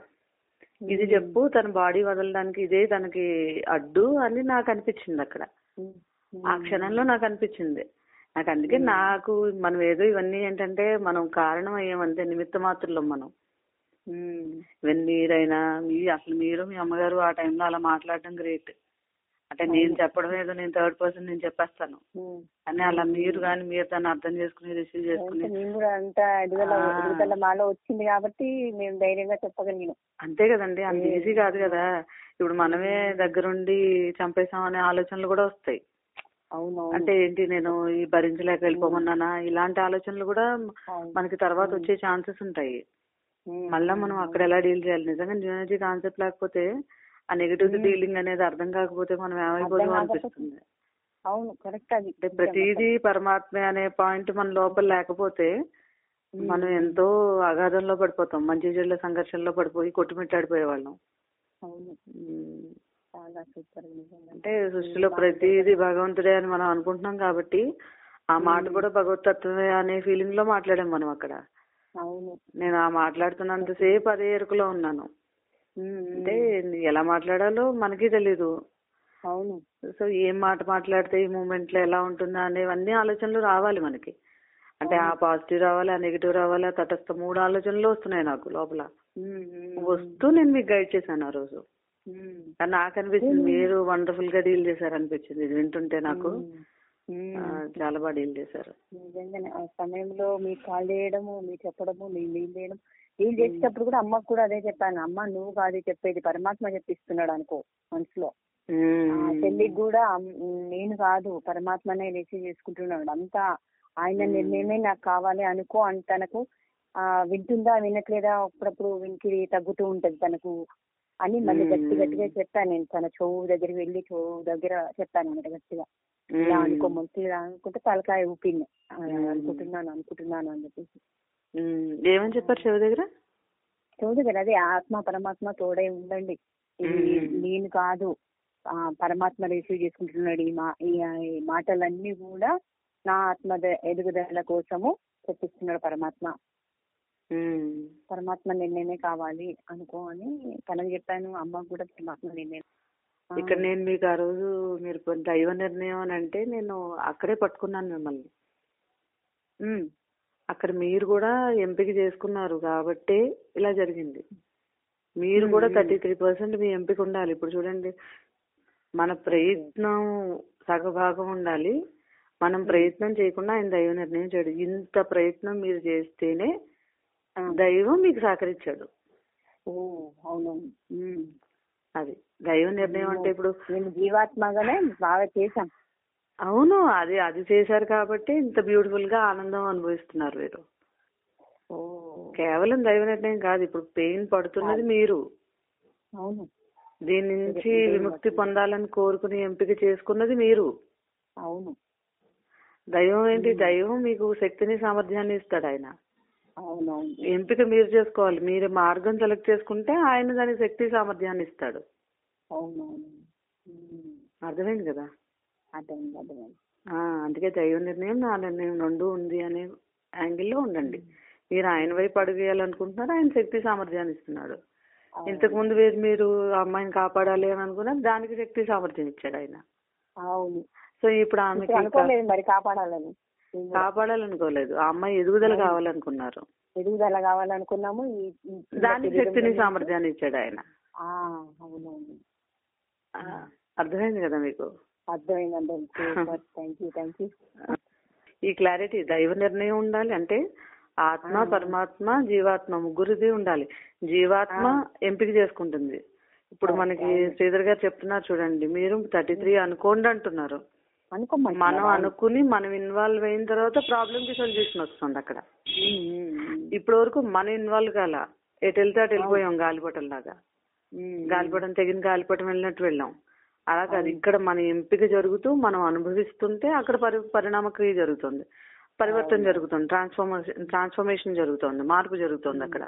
B: ఇది చెప్పు తన బాడీ వదలడానికి ఇదే తనకి అడ్డు అని నాకు అనిపించింది అక్కడ
A: మ్మ్.
B: ఆ క్షణంలో నాకు అనిపించింది నాకు అందుకే నాకు మనం ఏదో ఇవన్నీ ఏంటంటే మనం కారణం అయ్యామంతే నిమిత్త మాత్రులం మనం
A: మ్మ్.
B: ఈవెన్ మీరైనా మీ అసలు మీరు మీ అమ్మగారు ఆ టైంలో అలా మాట్లాడడం గ్రేట్ అంటే నేను చెప్పడం ఏదో నేను థర్డ్ పర్సన్ నేను చెప్పేస్తాను
A: ఉమ్.
B: అని అలా మీరు కానీ మీరు దాన్ని అర్థం చేసుకుని రిసీవ్ చేసుకుని
A: అంటే మేము కూడా అంత ఎదుగుదల
B: ఆ.
A: ఎదుగుదల మాలో వచ్చింది కాబట్టి మేము ధైర్యంగా చెప్పగలిగినాం
B: అంతే కదండి అంత
A: ఏ-
B: ఈజీ కాదు కదా ఇప్పుడు మనమే దగ్గరుండి చంపేసాం అనే ఆలోచనలు కూడా వస్తాయి
A: అవును
B: అంటే ఏంటి నేను ఈ భరించలేక వెళ్ళిపోమన్నానా ఇలాంటి ఆలోచనలు కూడా
A: అవును.
B: మనకి తర్వాత వచ్చే ఛాన్సెస్ ఉంటాయి
A: ఉమ్.
B: మళ్ళా మనం అక్కడ ఎలా డీల్ చేయాలి నిజంగా న్యూనర్జీ కాన్సెప్ట్ లేకపోతే ఆ నెగటివ్ డీలింగ్ అనేది అర్థం కాకపోతే మనం ఏమైపోదాం
A: అర్థం కాకపోతే-
B: అనిపిస్తుంది
A: అవును కరెక్ట్ అది
B: అంటే ప్రతిదీ పరమాత్మే అనే పాయింట్ మన లోపల లేకపోతే మనం ఎంతో అగాధంలో పడిపోతాం మంచి చెడుల సంఘర్షణలో పడిపోయి కొట్టుమిట్టాడిపోయే వాళ్ళం
A: అవును
B: ఉమ్.
A: చాలా సూపర్ నిజంగా
B: అంటే సృష్టిలో ప్రతిదీ భగవంతుడే అని మనం అనుకుంటున్నాం కాబట్టి ఆ మాట కూడా భగవతత్వమే అనే ఫీలింగ్ లో మాట్లాడాం మనం అక్కడ
A: అవును
B: నేను ఆ మాట్లాడుతున్నంతసేపు అదే ఎరుకలో ఉన్నాను
A: ఉమ్.
B: అంటే ఎలా మాట్లాడాలో మనకి తెలీదు
A: అవును
B: సో ఏం మాట మాట్లాడితే ఈ మూమెంట్ లో ఎలా ఉంటుందా అనేవన్నీ ఆలోచనలు రావాలి మనకి అంటే ఆ పాజిటివ్ రావాలి ఆ నెగిటివ్ రావాలి ఆ తటస్థ మూడు ఆలోచనలు వస్తున్నాయి నాకు లోపల
A: ఉమ్. ఉమ్.
B: వస్తూ నేను మీకు గైడ్ చేశాను ఆ రోజు
A: ఉమ్.
B: కానీ నాకు అనిపించింది మీరు వండర్ఫుల్ గా డీల్ చేశారు అనిపించింది ఇది వింటుంటే నాకు
A: ఉమ్.
B: ఆ, చాలా బాగా డీల్ చేశారు
A: నిజంగానే ఆ సమయంలో మీకు కాల్ చేయడము మీరు చెప్పడము నేను డీల్ చేయడం డీల్ చేసేటప్పుడు కూడా అమ్మకు కూడా అదే చెప్పాను అమ్మ నువ్వు కాదు చెప్పేది పరమాత్మ చెప్పిస్తున్నాడు అనుకో మనసులో ఆ చెల్లికి కూడా అమ్- నేను కాదు పరమాత్మనే రిసీవ్ చేసుకుంటున్నాడు అంతా ఆయన నిర్ణయమే నాకు కావాలి అనుకో అని తనకు ఆ వింటుందా వినట్లేదా అప్పుడప్పుడు వినికి తగ్గుతూ ఉంటది తనకు అని మళ్ళీ గట్టి గట్టిగా చెప్పాను నేను తన చెవు దగ్గరికి వెళ్ళి చెవు దగ్గర చెప్పాను అన్నమాట గట్టిగా ఇలా అనుకో మంచిగా అనుకుంటే తలకాయ ఊపింది ఆ, అనుకుంటున్నాను అనుకుంటున్నాను అని చెప్పేసి
B: ఉమ్, ఏమని చెప్పారు శివ దగ్గర
A: చెవు దగ్గర అదే ఆత్మ పరమాత్మ తోడే ఉండండి ఇది నేను కాదు ఆ పరమాత్మ రిసీవ్ చేసుకుంటున్నాడు ఈ మా ఈ ఈ మాటలన్నీ కూడా నా ఆత్మ ద- ఎదుగుదల కోసము చెప్పిస్తున్నాడు పరమాత్మ
B: ఉమ్,
A: పరమాత్మ నిర్ణయమే కావాలి అనుకో అని తనకు చెప్పాను అమ్మకు కూడా పరమాత్మ నిర్ణయం ఆ,
B: ఇక్కడ నేను మీకు ఆ రోజు మీరు కొంత దైవ నిర్ణయం అని అంటే నేను అక్కడే పట్టుకున్నాను మిమ్మల్ని
A: ఉమ్,
B: అక్కడ మీరు కూడా ఎంపిక చేసుకున్నారు కాబట్టే ఇలా జరిగింది మీరు కూడా థర్టీ త్రీ పర్సెంట్ మీ ఎంపిక ఉండాలి ఇప్పుడు చూడండి మన ప్రయత్నం సగభాగం ఉండాలి మనం ప్రయత్నం చేయకుండా ఆయన దైవ నిర్ణయం చేయడు ఇంత ప్రయత్నం మీరు చేస్తేనే
A: ఆ.
B: దైవం మీకు సహకరించాడు
A: ఓ అవునవును ఉమ్.
B: అది దైవ నిర్ణయం అంటే ఇప్పుడు
A: నేను జీవాత్మగానే బాగా చేశాం
B: అవును అది అది చేశారు కాబట్టి ఇంత బ్యూటిఫుల్ గా ఆనందం అనుభవిస్తున్నారు మీరు
A: ఓ
B: కేవలం దైవ నిర్ణయం కాదు ఇప్పుడు పెయిన్ పడుతున్నది మీరు
A: అవును
B: దీని నుంచి విముక్తి పొందాలని కోరుకుని ఎంపిక చేసుకున్నది మీరు
A: అవును
B: దైవం ఏంటి దైవం మీకు శక్తిని సామర్థ్యాన్ని ఇస్తాడు ఆయన
A: అవునవును
B: ఎంపిక మీరు చేసుకోవాలి మీరు మార్గం సెలెక్ట్ చేసుకుంటే ఆయన దానికి శక్తి సామర్థ్యాన్ని ఇస్తాడు
A: అవునవును ఉమ్.
B: అర్థమైంది కదా
A: అర్థమైంది అర్థమైంది
B: ఆ అందుకే దైవ నిర్ణయం నా నిర్ణయం రెండు ఉంది అనే యాంగిల్లో ఉండండి మీరు ఆయన వైపు అడుగేయాలనుకుంటున్నారు ఆయన శక్తి సామర్థ్యాన్ని ఇస్తున్నాడు ఇంతకు ముందు వేరు మీరు ఆ అమ్మాయిని కాపాడాలి అని అనుకున్నారు దానికి శక్తి సామర్థ్యం ఇచ్చాడు ఆయన
A: అవును
B: సో ఇప్పుడు ఆమెకి
A: ఇప్పుడు అనుకోలేదు మరి కాపాడాలని
B: కాపాడాలనుకోలేదు ఆ అమ్మాయి ఎదుగుదల కావాలనుకున్నారు
A: ఎదుగుదల కావాలనుకున్నాము ఈ ఈ-
B: దానికి శక్తిని సామర్థ్యాన్ని ఇచ్చాడు ఆయన
A: ఆ, అవునవును
B: ఆ, అర్థమైంది కదా మీకు
A: అర్థమైంది అర్థమైంది థ్యాంక్ యూ థ్యాంక్ యూ
B: ఈ క్లారిటీ దైవ నిర్ణయం ఉండాలి అంటే ఆత్మ పరమాత్మ జీవాత్మ ముగ్గురిది ఉండాలి జీవాత్మ ఎంపిక చేసుకుంటుంది ఇప్పుడు మనకి శ్రీధర్ గారు చెప్తున్నారు చూడండి మీరు థర్టీ త్రీ అనుకోండి అంటున్నారు
A: అనుకోమండి
B: మనం అనుకుని మనం ఇన్వాల్వ్ అయిన తర్వాత ప్రాబ్లం కి సొల్యూషన్ వస్తుంది అక్కడ ఇప్పటి వరకు మనం ఇన్వాల్వ్ కాల ఎటు వెళ్తే అటు వెళ్ళిపోయాం గాలిపటం లాగా గాలిపటం తెగిన గాలిపటం వెళ్ళినట్టు వెళ్ళాం అలా కాదు ఇక్కడ మన ఎంపిక జరుగుతూ మనం అనుభవిస్తుంటే అక్కడ పరి పరిణామ క్రియ జరుగుతుంది పరివర్తన జరుగుతుంది ట్రాన్స్ఫార్మేషన్ ట్రాన్స్ఫర్మేషన్ జరుగుతుంది మార్పు జరుగుతుంది అక్కడ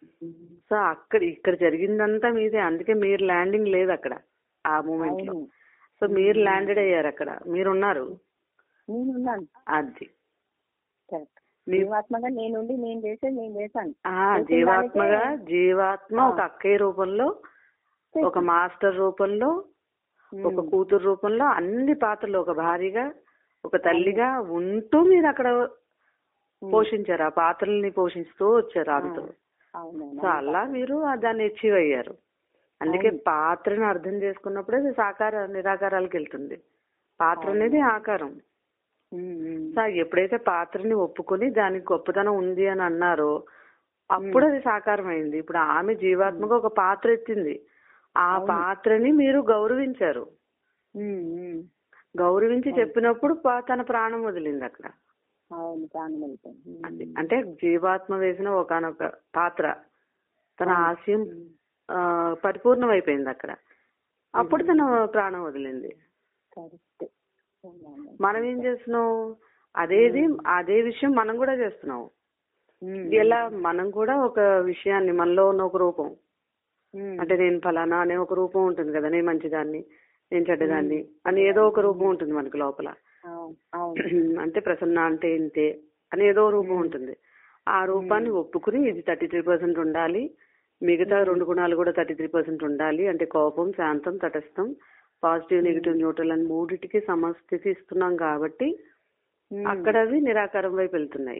B: సో అక్కడ ఇక్కడ జరిగిందంతా మీదే అందుకే మీరు ల్యాండింగ్ లేదు అక్కడ ఆ మూమెంట్ లో సో మీరు ల్యాండెడ్ అయ్యారు అక్కడ మీరున్నారు
A: నేనున్నాను
B: అది
A: కరెక్ట్
B: మీ-
A: జీవాత్మగా నేనుండి నేను చేసేది నేను చేశాను
B: ఆ జీవాత్మగా జీవాత్మ ఒక అక్కయ్య రూపంలో ఒక మాస్టర్ రూపంలో ఒక కూతురు రూపంలో అన్ని పాత్రలు ఒక భార్యగా ఒక తల్లిగా ఉంటూ మీరు అక్కడ పోషించారు ఆ పాత్రల్ని పోషిస్తూ వచ్చారు ఆమెతో
A: అవునవును
B: సో అలా మీరు ఆ దాన్ని అచీవ్ అయ్యారు అందుకే పాత్రని అర్థం చేసుకున్నప్పుడే అది సాకార నిరాకారాలకు వెళ్తుంది పాత్ర అనేది ఆకారం
A: ఉమ్, ఉమ్.
B: సో ఎప్పుడైతే పాత్రని ఒప్పుకొని దానికి గొప్పతనం ఉంది అని అన్నారో అప్పుడు అది సాకారం అయింది ఇప్పుడు ఆమె జీవాత్మగా ఒక పాత్ర ఎత్తింది ఆ పాత్రని మీరు గౌరవించారు
A: ఉమ్, ఉమ్.
B: గౌరవించి చెప్పినప్పుడు పా- తన ప్రాణం వదిలింది అక్కడ
A: అవును ప్రాణం వెళ్తుంది ఉమ్.
B: అది అంటే జీవాత్మ వేసిన ఒకనొక పాత్ర తన ఆశయం ఆ, పరిపూర్ణం అయిపోయింది అక్కడ అప్పుడు తన ప్రాణం వదిలింది
A: కరెక్ట్ అవునవును.
B: మనం ఏం చేస్తున్నాం అదేది అదే విషయం మనం కూడా చేస్తున్నాం
A: ఉమ్,
B: ఎలా మనం కూడా ఒక విషయాన్ని మనలో ఉన్న ఒక రూపం
A: ఉమ్.
B: అంటే నేను ఫలానా అనే ఒక రూపం ఉంటుంది కదా నేను మంచిదాన్ని నేను చెడ్డదాన్ని అని ఏదో ఒక రూపం ఉంటుంది మనకి లోపల
A: అవును అవును
B: అంటే ప్రసన్న అంటే ఇంతే అని ఏదో రూపం ఉంటుంది ఆ రూపాన్ని ఒప్పుకుని ఇది థర్టీ త్రీ పర్సెంట్ ఉండాలి మిగతా రెండు గుణాలు కూడా థర్టీ త్రీ పర్సెంట్ ఉండాలి అంటే కోపం శాంతం తటస్థం పాజిటివ్ నెగిటివ్ న్యూట్రల్ అని మూడిటికి సమస్థితి ఇస్తున్నాం కాబట్టి
A: ఉమ్.
B: అక్కడ అవి నిరాకారం వైపు వెళ్తున్నాయి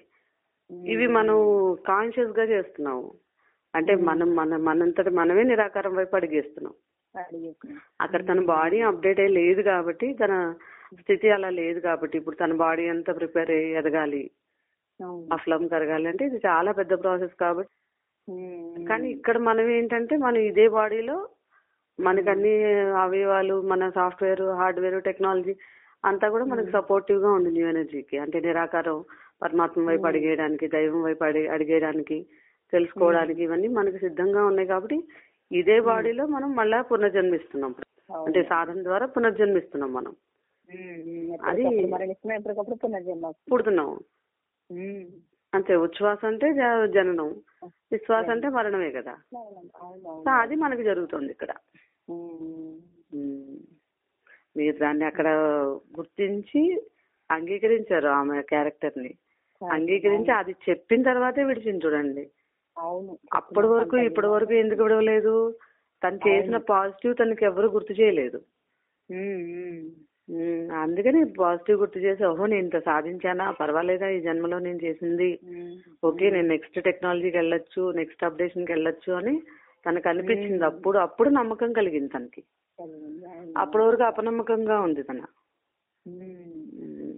B: ఇవి మనం కాన్షియస్ గా చేస్తున్నాము అంటే మనం మన మనంతట మనమే నిరాకారం వైపు అడిగేస్తున్నాం
A: అడిగేసిన.
B: అక్కడ తన బాడీ అప్డేట్ అయ్యి లేదు కాబట్టి తన స్థితి అలా లేదు కాబట్టి ఇప్పుడు తన బాడీ అంతా ప్రిపేర్ అయ్యి ఎదగాలి
A: అవును
B: ఆ ఫ్లమ్ కరగాలి అంటే ఇది చాలా పెద్ద ప్రాసెస్ కాబట్టి
A: ఉమ్.
B: కానీ ఇక్కడ మనం ఏంటంటే మనం ఇదే బాడీలో మనకి అన్ని అవయవాలు మన సాఫ్ట్వేర్ హార్డ్వేర్ టెక్నాలజీ అంతా కూడా మనకి సపోర్టివ్ గా ఉంది న్యూ ఎనర్జీకి అంటే నిరాకారం పరమాత్మ వైపు అడిగేయడానికి దైవం వైపు అడిగే అడిగేయడానికి తెలుసుకోవడానికి ఇవన్నీ మనకి సిద్ధంగా ఉన్నాయి కాబట్టి ఇదే బాడీలో మనం మళ్ళా పునర్జన్మిస్తున్నాం
A: అవును.
B: అంటే సాధన ద్వారా పునర్జన్మిస్తున్నాం మనం
A: ఉమ్, ఉమ్.
B: అది-
A: ఎప్పటికప్పుడు మరణిస్తున్నాం ఎప్పటికప్పుడు పునర్జన్మ వస్తుంది.
B: పుడుతున్నాం
A: ఉమ్.
B: అంతే ఉచ్ఛ్వాస అంటే జ- జననం విశ్వాస అంటే మరణమే కదా
A: అవును అవును
B: సో అది మనకి జరుగుతుంది ఇక్కడ
A: ఉమ్.
B: ఉమ్. మీరు దాన్ని అక్కడ గుర్తించి అంగీకరించారు ఆమె క్యారెక్టర్ ని అంగీకరించి అది చెప్పిన తర్వాతే విడిచింది చూడండి
A: అవును
B: అప్పటి వరకు ఇప్పటి వరకు ఎందుకు విడవలేదు తను చేసిన పాజిటివ్ తనకి ఎవరు గుర్తు చేయలేదు
A: ఉమ్, ఉమ్.
B: ఉమ్, అందుకని పాజిటివ్ గుర్తు చేసి ఓహో నేను ఇంత సాధించానా పర్వాలేదా ఈ జన్మలో నేను చేసింది
A: ఉమ్.
B: ఓకే నేను నెక్స్ట్ టెక్నాలజీకి వెళ్ళొచ్చు నెక్స్ట్ అప్డేషన్ కి వెళ్ళొచ్చు అని తనకు అనిపించింది అప్పుడు అప్పుడు నమ్మకం కలిగింది తనకి
A: కలిగింది. అవును.
B: అప్పటి వరకు అపనమ్మకంగా ఉంది తన
A: ఉమ్.
B: ఉమ్.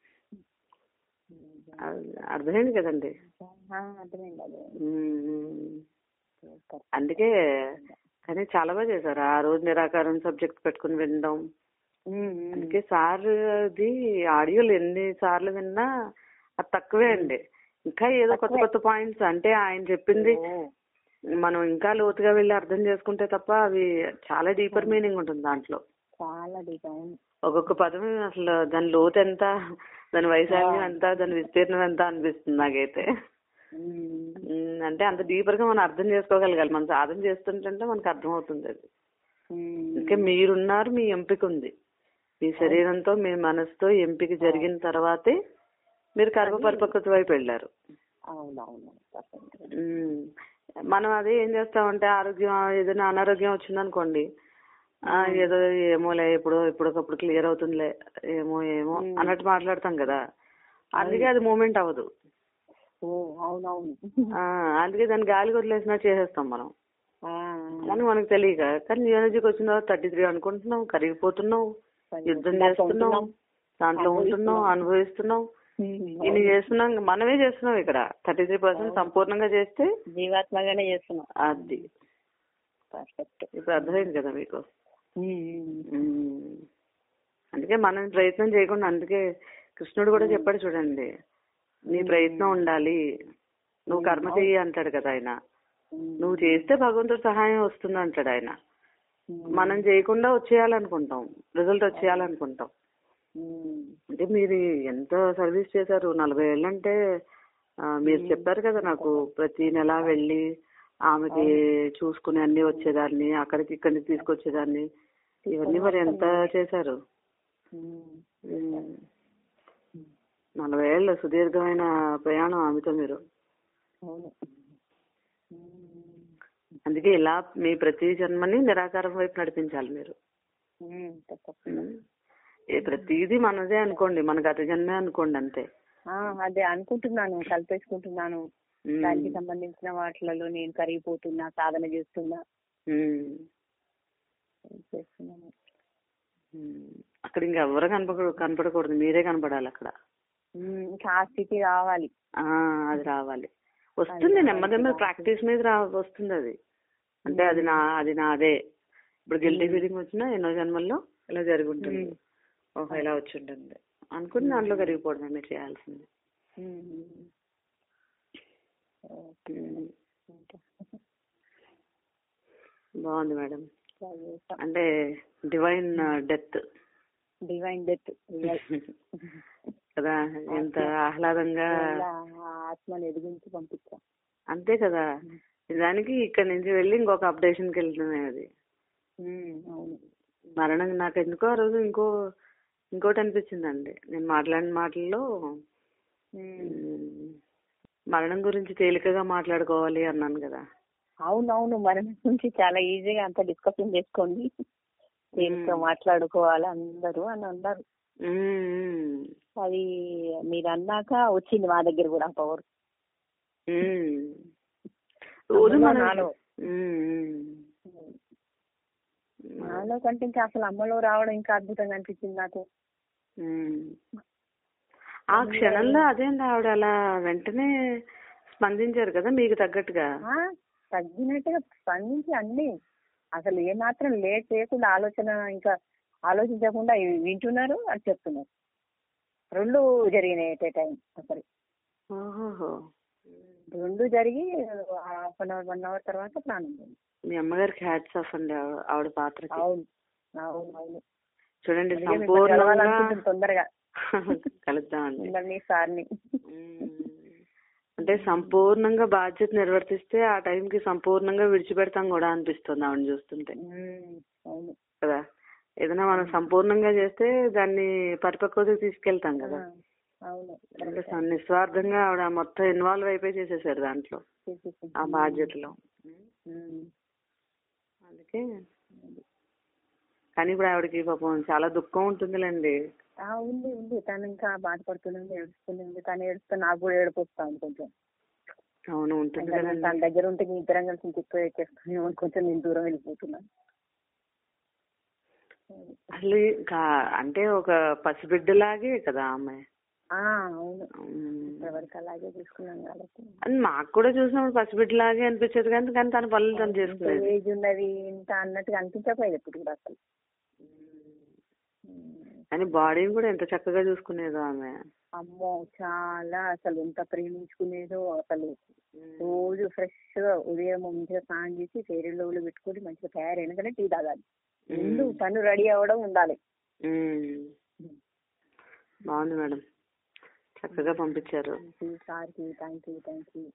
B: అర్థ- అర్థమైంది కదండి
A: ఆ, అర్థమైంది అదే
B: ఉమ్. అందుకే కానీ చాలా బాగా చేశారు ఆ రోజు నిరాకారం సబ్జెక్ట్ పెట్టుకుని వినడం
A: ఉమ్, ఉమ్.
B: అందుకే సార్ ది ఆడియోలు ఎన్ని సార్లు విన్నా అది తక్కువే అండి ఇంకా ఏదో కొత్త కొత్త పాయింట్స్ అంటే ఆయన చెప్పింది
A: ఓ,
B: మనం ఇంకా లోతుగా వెళ్ళి అర్థం చేసుకుంటే తప్ప అవి చాలా డీపర్ మీనింగ్ ఉంటుంది దాంట్లో
A: చాలా డిజైన్
B: ఒక్కొక్క పదం అసలు దాని లోతు ఎంత దాని వైశాల్యం ఎంత దాని విస్తీర్ణం ఎంత అనిపిస్తుంది నాకైతే ఉమ్, అంటే అంత డీపర్ గా మనం అర్థం చేసుకోగలగాలి మనం సాధన చేస్తుంటే మనకు అర్థం అవుతుంది అది ఇంకా మీరున్నారు మీ ఎంపిక ఉంది మీ శరీరంతో మీ మనసుతో ఎంపిక జరిగిన తర్వాతే మీరు కర్మ పరిపక్వత వైపు వెళ్ళారు
A: అవునవును తప్పకుండా.
B: ఉమ్. మనం అదే ఏం చేస్తామంటే ఆరోగ్యం ఏదైనా అనారోగ్యం వచ్చిందనుకోండి ఆ, ఏదో ఏమోలే ఇప్పుడు ఇప్పటికప్పుడు క్లియర్ అవుతుందిలే ఏమో ఏమో అన్నట్టు మాట్లాడతాం కదా అందుకే అది మూమెంట్ అవ్వదు
A: ఓ అవునవును
B: ఆ, అందుకే దాన్ని గాలికి వదిలేసినా చేసేస్తాం మనం
A: ఆ,
B: అని మనకు తెలియక కానీ ఎనర్జీకి వచ్చిన తర్వాత థర్టీ త్రీ అనుకుంటున్నాం కరిగిపోతున్నాం యుద్ధం
A: దాంట్లో
B: చేస్తున్నాం
A: ఉంటున్నాం.
B: దాంట్లో ఉంటున్నాం అనుభవిస్తున్నాం
A: ఉమ్,
B: ఇన్ని చేస్తున్నాం మనమే చేస్తున్నాం ఇక్కడ థర్టీ త్రీ పర్సెంట్ సంపూర్ణంగా చేస్తే
A: జీవాత్మగానే చేస్తున్నాం
B: అది
A: పర్ఫెక్ట్
B: ఇప్పుడు అర్థమైంది కదా మీకు ఉమ్. అందుకే మనం ప్రయత్నం చేయకుండా అందుకే కృష్ణుడు కూడా చెప్పాడు చూడండి నీ ప్రయత్నం ఉండాలి నువ్వు కర్మ చెయ్యి అంటాడు కదా ఆయన నువ్వు చేస్తే భగవంతుడు సహాయం వస్తుంది అంటాడు ఆయన మనం చేయకుండా వచ్చేయాలనుకుంటాం రిజల్ట్ వచ్చేయాలనుకుంటాం అంటే మీరు ఎంత సర్వీస్ చేశారు నలభై ఏళ్ళు అంటే ఆ, మీరు చెప్పారు కదా నాకు ప్రతి నెల వెళ్ళి ఆమెకి చూసుకుని అన్ని వచ్చేదాన్ని అక్కడికి ఇక్కడికి తీసుకొచ్చేదాన్ని ఇవన్నీ మరి ఎంత చేశారు ఉమ్. నలభై ఏళ్ళ సుదీర్ఘమైన ప్రయాణం ఆమెతో మీరు
A: అవును
B: అందుకే ఇలా మీ ప్రతి జన్మని నిరాకారం వైపు నడిపించాలి మీరు
A: ఉమ్, తప్పకుండా
B: ఉమ్. ఏ ప్రతిదీ మనదే అనుకోండి మన గత జన్మే అనుకోండి అంతే
A: ఆ, అదే అనుకుంటున్నాను కలిపేసుకుంటున్నాను
B: ఉమ్.
A: దానికి సంబంధించిన వాటిలలో నేను కరిగిపోతున్నా సాధన చేస్తున్నా
B: ఉమ్.
A: చేస్తున్నాను
B: ఉమ్, అక్కడ ఇంకా ఎవరు కనపడ కనపడకూడదు మీరే కనపడాలి అక్కడ
A: ఉమ్, ఇంకా ఆ స్థితి రావాలి
B: ఆ అది రావాలి వస్తుంది నెమ్మది నెమ్మది ప్రాక్టీస్ మీద రా వస్తుంది అది అంటే అది నా అది నాదే ఇప్పుడు గిల్టీ ఫీలింగ్ వచ్చినా ఎన్నో జన్మల్లో ఇలా జరిగి ఉంటుంది
A: ఉమ్.
B: ఓహో ఇలా వచ్చి ఉంటుంది అనుకుని దాంట్లో కరిగిపోవడమే మీరు చేయాల్సింది
A: ఉమ్. ఓకే. ఇంకా
B: బాగుంది మేడం
A: ట్రై చేస్తాం.
B: అంటే divine death
A: divine death real
B: కదా ఎంత ఆహ్లాదంగా
A: ఆ ఆత్మను ఎదిగించి పంపించాం
B: అంతే కదా దానికి ఇక్కడ నుంచి వెళ్ళి ఇంకొక అప్డేషన్ కి వెళ్తున్నాయి అది
A: ఉమ్, అవును
B: మరణం నాకు ఎందుకో ఆ రోజు ఇంకో ఇంకోటి అనిపించిందండి నేను మాట్లాడిన మాటల్లో
A: ఉమ్,
B: ఉమ్, మరణం గురించి తేలికగా మాట్లాడుకోవాలి అన్నాను కదా
A: అవునవును మరణం గురించి చాలా ఈజీగా అంతా డిస్కషన్ చేసుకోండి ఇంకా మాట్లాడుకోవాలి అందరూ అని అన్నారు
B: ఉమ్,
A: అది మీరు అన్నాక వచ్చింది మా దగ్గర కూడా పవర్
B: ఉమ్. రోజు మనం
A: నాలో.
B: ఉమ్,
A: నాలో కంటే ఇంకా అసలు అమ్మలో రావడం ఇంకా అద్భుతంగా అనిపించింది నాకు
B: ఉమ్. ఆ క్షణంలో అదేంటి ఆవిడ అలా వెంటనే స్పందించారు కదా మీకు తగ్గట్టుగా
A: ఆ, తగ్గినట్టుగా స్పందించి అన్ని అసలు ఏ మాత్రం లేట్ చేయకుండా ఆలోచన ఇంకా ఆలోచించకుండా ఇవి వింటున్నారు అది చెప్తున్నారు రెండు జరిగినాయి ఎట్ ఏ టైం అసలు
B: ఓహోహో
A: రెండు జరిగి half an hour one hour తర్వాత ప్రాణం పోయింది
B: మీ అమ్మగారికి హ్యాట్స్ ఆఫ్ అండి ఆవిడ- ఆవిడ పాత్రకి
A: అవును అవును అవును
B: చూడండి
A: అందుకే మిమ్మల్ని
B: సంపూర్ణంగా
A: కలవాలనుకుంటుంది తొందరగా
B: కలుద్దామండి
A: మిమ్మల్ని సార్ని
B: ఉమ్. అంటే సంపూర్ణంగా బాధ్యత నిర్వర్తిస్తే ఆ టైంకి సంపూర్ణంగా విడిచిపెడతాం కూడా అనిపిస్తుంది ఆవిడ చూస్తుంటే
A: ఉమ్, అవును
B: కదా ఏదైనా మనం సంపూర్ణంగా చేస్తే దాన్ని పరిపక్వతకు తీసుకెళ్తాం కదా
A: ఆ, అవును
B: అంటే స- నిస్వార్థంగా ఆవిడ మొత్తం ఇన్వాల్వ్ అయిపోయి చేసేసారు దాంట్లో
A: చేసేసింది.
B: ఆ బాధ్యతలో
A: ఉమ్,
B: అందుకే కానీ ఇప్పుడు ఆవిడకి పాపం చాలా దుఃఖం ఉంటుందిలేండి
A: ఆ, ఉంది ఉంది తను ఇంకా బాధపడుతూనే ఉంది ఏడుస్తూనే ఉంది తను ఏడుస్తే నాకు కూడా ఏడుపు వస్తుంది కొంచెం
B: అవును ఉంటుంది
A: ఇంకా నేను
B: కదండి
A: తన దగ్గర ఉంటే మీ ఇద్దరం కలిసి ఇంక ఎక్కువ చేస్తాను కొంచెం నేను దూరం వెళ్ళిపోతున్నాను
B: అసలు కా- అంటే ఒక పసిబిడ్డలాగే కదా ఆమె
A: ఆ, అవును
B: ఉమ్.
A: ఎవరికి అలాగే తీసుకున్నాను కాబట్టి
B: అని మాకు కూడా చూసినప్పుడు పసిబిడ్డలాగే అనిపించేది కానీ కానీ తన పనులు తను
A: ఇంత
B: చేసుకునేది
A: ఏజ్ ఉన్నది ఇంత అన్నట్టుగా అనిపించకపోయేది ఎప్పుడు కూడా అసలు ఉమ్.
B: కానీ బాడీని కూడా ఎంత చక్కగా చూసుకునేదో ఆమె
A: అమ్మో చాలా అసలు ఎంత ప్రేమించుకునేదో అసలు రోజు ఫ్రెష్ గా ఉదయం మంచిగా స్నానం చేసి ఫేరెన్ లవ్లు పెట్టుకొని మంచిగా తయారైన కానీ టీ తాగాలి ముందు తను రెడీ అవ్వడం ఉండాలి
B: ఉమ్. బాగుంది మేడం చక్కగా పంపించారు
A: సార్కి థ్యాంక్ యూ థ్యాంక్ యూ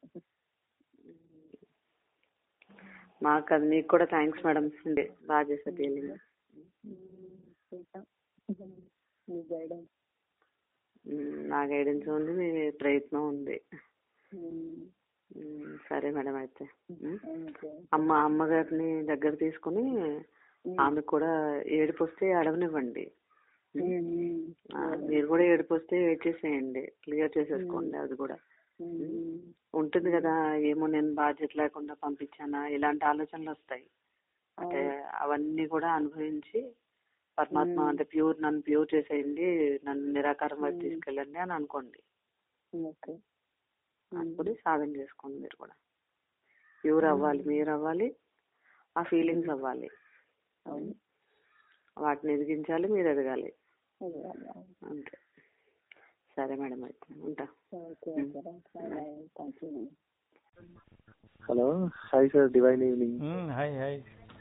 B: మాకు అది మీకు కూడా థ్యాంక్స్ మేడం అండి బాగా చేశారు డీలింగ్
A: మీ గైడెన్స్
B: నా గైడెన్స్ ఉంది మీ ప్రయత్నం ఉంది ఉమ్, సరే మేడం అయితే ఉమ్. అమ్మ అమ్మగారిని దగ్గర తీసుకుని ఆమెకు కూడా ఏడుపు వస్తే అడవనివ్వండి ఆ, మీరు కూడా ఏడుపు వస్తే వెయిట్ చేసేయండి క్లియర్ చేసేసుకోండి అది కూడా ఉంటుంది కదా ఏమో నేను బాధ్యత లేకుండా పంపించానా ఇలాంటి ఆలోచనలు వస్తాయి అంటే అవన్నీ కూడా అనుభవించి పరమాత్మ అంటే ప్యూర్ నన్ను ప్యూర్ చేసేయండి నన్ను నిరాకారం వైపు తీసుకెళ్ళండి అని అనుకోండి
A: ఓకే
B: అనుకుని సాధన చేసుకోండి మీరు కూడా ప్యూర్ అవ్వాలి మీరు అవ్వాలి ఆ ఫీలింగ్స్ అవ్వాలి
A: అవును
B: వాటిని ఎదిగించాలి మీరు ఎదగాలి
A: అదే, అదే, అదే.
B: అంతే సరే మేడం అయితే ఉంటా
A: okay okay thank you
C: hello hi sir divine evening
D: మ్మ్, హాయ్ హాయ్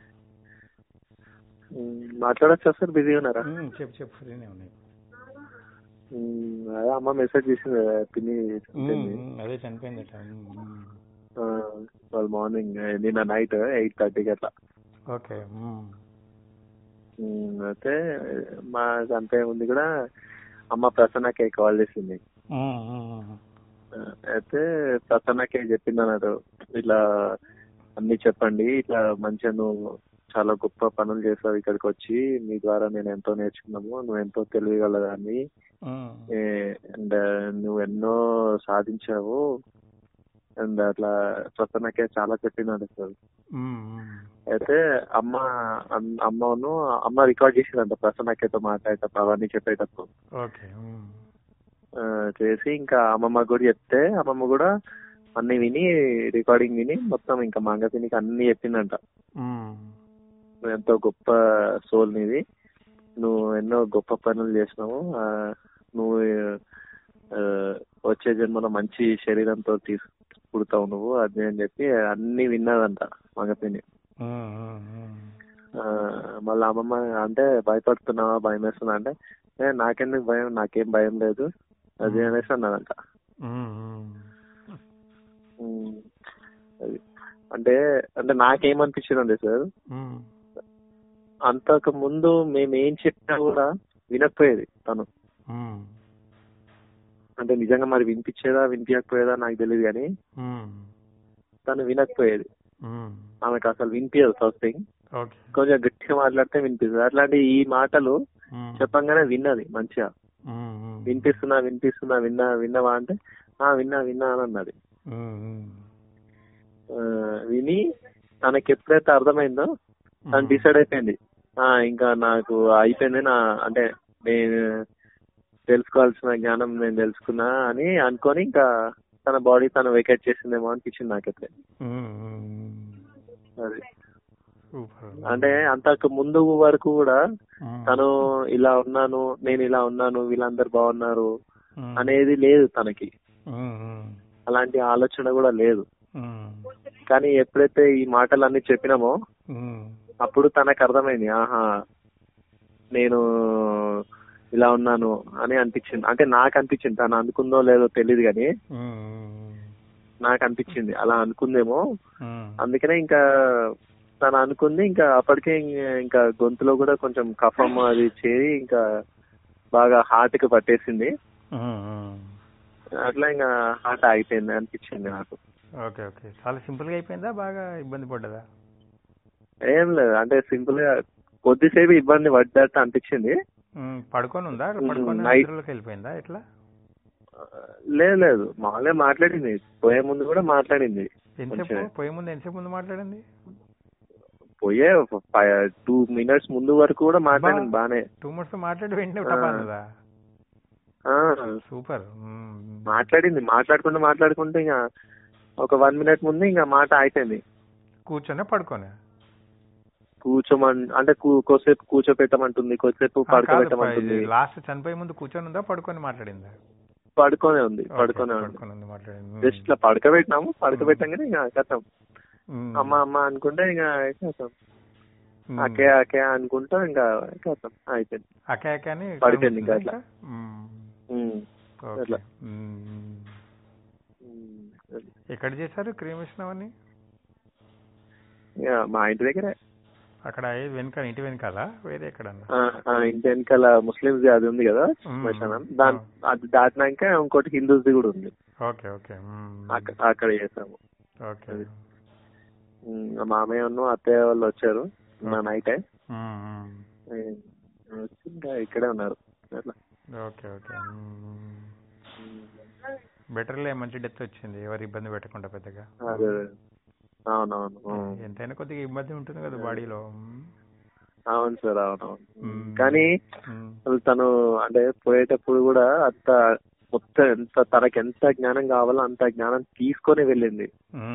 C: మాట్లాడచ్చా సార్ బిజీ ఉన్నారా
D: మ్మ్, చెప్పు చెప్పు ఫ్రీనే ఉన్నాయి
C: మ్మ్, అదే అమ్మ మెసేజ్ చేసింది కదా, పిన్ని
D: మ్మ్,
C: చెప్పింది.
D: మ్మ్, అదే చనిపోయిందట మ్మ్, మ్మ్.
C: ఆ, వాళ్ళు మార్నింగ్ నిన్న నైట్ ఎయిట్ థర్టీకి అట్లా
D: ఓకే మ్మ్.
C: మ్మ్, అయితే మా అంతే ఉంది కూడా అమ్మ ప్రసన్నకి కాల్ చేసింది
D: మ్మ్, మ్మ్,
C: ఆ, అయితే ప్రసన్నకి చెప్పింది అన్నారు ఇట్లా అన్ని చెప్పండి ఇట్లా మంచిగా నువ్వు చాలా గొప్ప పనులు చేసావు ఇక్కడికి వచ్చి మీ ద్వారా నేను ఎంతో నేర్చుకున్నాము నువ్వు ఎంతో తెలియగలదాన్ని
D: మ్మ్.
C: అండ్ నువ్వు ఎన్నో సాధించావు అండ్ అట్లా ప్రసన్నకే చాలా చెప్పినాడు సార్
D: మ్మ్, మ్మ్.
C: అయితే అమ్మ అమ్- అమ్మను అమ్మ రికార్డ్ చేసిందంట ప్రసన్నకైతే మాట్లాడేటప్పుడు అవన్నీ చెప్పేటప్పుడు
D: ఓకే ఉమ్.
C: ఆ, చేసి ఇంకా అమ్మమ్మ కూడా చెప్తే అమ్మమ్మ కూడా అన్ని విని రికార్డింగ్ విని మొత్తం ఇంకా మంగతినికి అన్ని చెప్పిందంట
D: ఉమ్.
C: నువ్వు ఎంతో గొప్ప సోల్ నీది నువ్వు ఎన్నో గొప్ప పనులు చేసినావు ఆ, నువ్వు ఆ, వచ్చే జన్మలో మంచి శరీరంతో తీసు పుడతావు నువ్వు అది అని చెప్పి అన్ని విన్నదంట మగపిని
D: ఉమ్, ఉమ్, ఉమ్.
C: ఆ, మళ్ళీ అమ్మమ్మ అంటే భయపడుతున్నావా భయం వేస్తున్నా అంటే "ఏ, నాకెందుకు భయం నాకేం భయం లేదు అది అనేసి అన్నదంట
D: ఉమ్, ఉమ్.
C: ఉమ్, అది అంటే అంటే నాకేమనిపించిందండి సార్
D: ఉమ్.
C: అంతకు ముందు మేము ఏం చెప్పినా కూడా వినకపోయేది తను
D: ఉమ్.
C: అంటే నిజంగా మరి వినిపించేదా వినిపించకపోయేదా నాకు తెలియదు కానీ
D: ఉమ్.
C: తను వినకపోయేది
D: ఉమ్.
C: ఆమెకు అసలు వినిపించదు ఫస్ట్ థింగ్
D: ఓకే
C: కొంచెం గట్టిగా మాట్లాడితే వినిపిస్తుంది అట్లాంటి ఈ మాటలు
D: ఉమ్.
C: చెప్పంగానే విన్నది మంచిగా
D: ఉమ్, ఉమ్.
C: వినిపిస్తున్నా వినిపిస్తున్నా విన్నా విన్నావా అంటే ఆ విన్నా విన్నా అని అన్నది
D: ఉమ్, ఉమ్.
C: ఆ, విని తనకి ఎప్పుడైతే అర్థమైందో తను
D: ఉమ్.
C: డిసైడ్ అయిపోయింది ఆ ఇంకా నాకు అయిపోయింది నా అంటే నేను తెలుసుకోవాల్సిన జ్ఞానం నేను తెలుసుకున్నా అని అనుకొని ఇంకా తన బాడీ తను వెకేట్ చేసిందేమో అనిపించింది నాకైతే
D: ఉమ్, ఉమ్.
C: అది
D: సూపర్
C: అంటే అంతకు ముందు వరకు కూడా
D: ఉమ్.
C: తను ఇలా ఉన్నాను నేను ఇలా ఉన్నాను వీళ్ళందరూ బాగున్నారు
D: ఉమ్.
C: అనేది లేదు తనకి
D: ఉమ్, ఉమ్.
C: అలాంటి ఆలోచన కూడా లేదు
D: ఉమ్.
C: కానీ ఎప్పుడైతే ఈ మాటలన్నీ చెప్పినామో
D: ఉమ్.
C: అప్పుడు తనకు అర్థమైంది ఆహా నేను ఇలా ఉన్నాను అని అనిపించింది అంటే నాకు అనిపించింది తను అనుకుందో లేదో తెలియదు కానీ
D: ఉమ్.
C: నాకు అనిపించింది అలా అనుకుందేమో
D: ఉమ్.
C: అందుకనే ఇంకా తను అనుకుంది ఇంకా అప్పటికే ఇంక- ఇంకా గొంతులో కూడా కొంచెం కఫం అది చేరి ఇంకా బాగా హార్ట్ కి పట్టేసింది
D: ఉమ్, ఉమ్.
C: అట్లా ఇంకా హార్ట్ ఆగిపోయింది అనిపించింది నాకు
D: ఓకే ఓకే చాలా సింపుల్ గా అయిపోయిందా బాగా ఇబ్బంది పడ్డదా
C: ఏం లేదు అంటే సింపుల్ గా కొద్దిసేపు ఇబ్బంది పడ్డట్టు అనిపించింది
D: ఉమ్, పడుకొని ఉందా
C: ఉమ్,
D: పడుకొని
C: నైట్-
D: నిద్రలోకి వెళ్ళిపోయిందా ఎట్లా
C: లేదు లేదు మామూలుగా మాట్లాడింది పోయే ముందు కూడా మాట్లాడింది
D: ఎంతసేపు
C: కొంచెం.
D: పోయే ముందు ఎంతసేపు ముందు మాట్లాడింది
C: పోయే టూ మినిట్స్ ముందు వరకు కూడా మాట్లాడింది
D: బా.
C: బానే
D: టూ మినిట్స్ మాట్లాడి వెంటనే
C: ఆ.
D: టపాన్నదా
C: ఆ,
D: సూపర్
C: మాట్లాడింది మాట్లాడుకుంటూ మాట్లాడుకుంటూ ఇంకా ఒక వన్ మినిట్ ముందు ఇంకా మాట అయిపోయింది
D: కూర్చొని పడుకొని
C: కూర్చోమన్ అంటే కూ- కొద్దిసేపు కూర్చోపెట్టమంటుంది కొద్దిసేపు పడుకోబెట్టమంటుంది
D: లాస్ట్ చనిపోయే ముందు కూర్చొని ఉందా పడుకొని మాట్లాడిందా
C: పడుకోనే ఉంది
D: ఓకే,
C: పడుకోనే ఉంది
D: పడుకొని ఉంది మాట్లాడింది
C: జస్ట్ ఇట్లా పడుకోబెట్టినాము పడుకోబెట్టంగానే ఇంకా కథం
D: ఉమ్.
C: అమ్మ అమ్మ అనుకుంటే ఇంకా కథం
D: ఉమ్.
C: అకే అకే అనుకుంటా ఇంకా కథం అయిపోయింది
D: అకే అకే అని
C: పడిపోయింది ఇంకా
D: కనిపిస్తుందా
C: అట్లా.
D: ఇంకా? ఉమ్.
C: ఉమ్.
D: ఓకే.
C: అట్లా.
D: ఉమ్.
C: ఉమ్. అది.
D: ఎక్కడ చేశారు క్రీమిషన్ అవన్నీ
C: ఇక మా ఇంటి దగ్గరే
D: అక్కడ ఏ వెనక ఇంటి వెనకాల వేరే ఎక్కడన్నా
C: ఆ, ఆ ఇంటి వెనకాల ముస్లిమ్స్ అది ఉంది కదా
D: మ్మ్.
C: శ్మశానం దాని అది దాటినాక ఇంకోటి హిందూస్ది కూడా ఉంది
D: ఓకే ఓకే ఉమ్.
C: అక్క- అక్కడ చేసాము
D: ఓకే
C: అది. ఉమ్, మా మామయ్య ఉన్ను అత్తయ్య వాళ్ళు వచ్చారు నా నైటే
D: ఉమ్, ఉమ్.
C: ఉమ్, వచ్చి ఇంకా ఇక్కడే ఉన్నారు అట్లా
D: ఓకే ఓకే బెటర్లే మంచి డెత్ వచ్చింది ఎవరు ఇబ్బంది పెట్టకుండా పెద్దగా
C: అదే అదే. అవునవును ఉమ్.
D: ఎంతైనా కొద్దిగా ఇబ్బంది ఉంటుంది కదా బాడీలో
C: అవును సార్ అవునవును
D: మ్మ్.
C: కానీ అసలు తను అంటే పోయేటప్పుడు కూడా అంత మొత్తం ఎంత తనకి ఎంత జ్ఞానం కావాలో అంత జ్ఞానం తీసుకొని వెళ్ళింది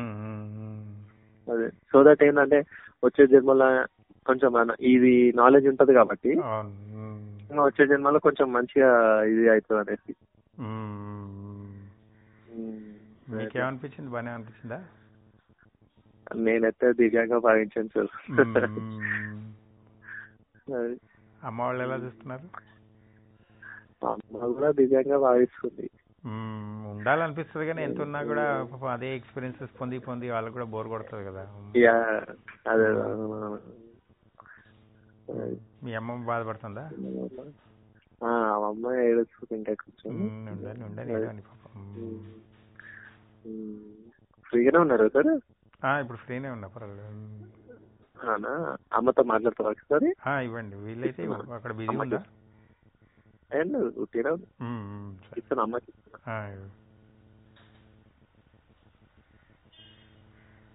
C: అదే సో దట్ ఏంటంటే వచ్చే జన్మల కొంచెం మన- ఇది నాలెడ్జ్ ఉంటది కాబట్టి
D: అవును ఉమ్.
C: ఇంకా వచ్చే జన్మలో కొంచెం మంచిగా ఇది అవుతుంది అనేసి
D: ఉమ్.
C: ఉమ్.
D: మీకేమనిపించింది బానే అనిపించిందా
C: నేనైతే దివ్యంగా భావించాను సార్
D: ఉమ్.
C: అది.
D: అమ్మ వాళ్ళు ఎలా చూస్తున్నారు
C: మా అమ్మ కూడా దివ్యంగా భావిస్తుంది
D: మ్మ్. ఉండాలనిపిస్తుంది కానీ ఎంత ఉన్నా కూడా పాపం అదే ఎక్స్పీరియన్సెస్ పొంది పొంది వాళ్ళకి కూడా బోర్ కొడుతుంది కదా
C: యా అదే అవునవును. అది.
D: మీ అమ్మ బాధపడుతుందా
C: ఆ, మా అమ్మ ఏడుస్తుంది ఇంకా కొంచెం
D: మ్మ్. ఉండాలి ఉండాలి ఏదో అని పాపం మ్మ్.
C: ఉమ్. ఫ్రీగానే ఉన్నారు సార్
D: ఆ, ఇప్పుడు ఫ్రీనే ఉన్నా పర్వాలేదు మ్మ్.
C: అవునా అమ్మతో మాట్లాడతారు ఒకసారి
D: ఆ, ఇవ్వండి వీలైతే ఇవ్వు. అక్కడ బిజీ ఉందా
C: ఏం లేదు ఉట్టిగా
D: మ్మ్, మ్మ్. సరే.
C: ఇస్తాను అమ్మకి
D: ఆ, ఇవ్వు.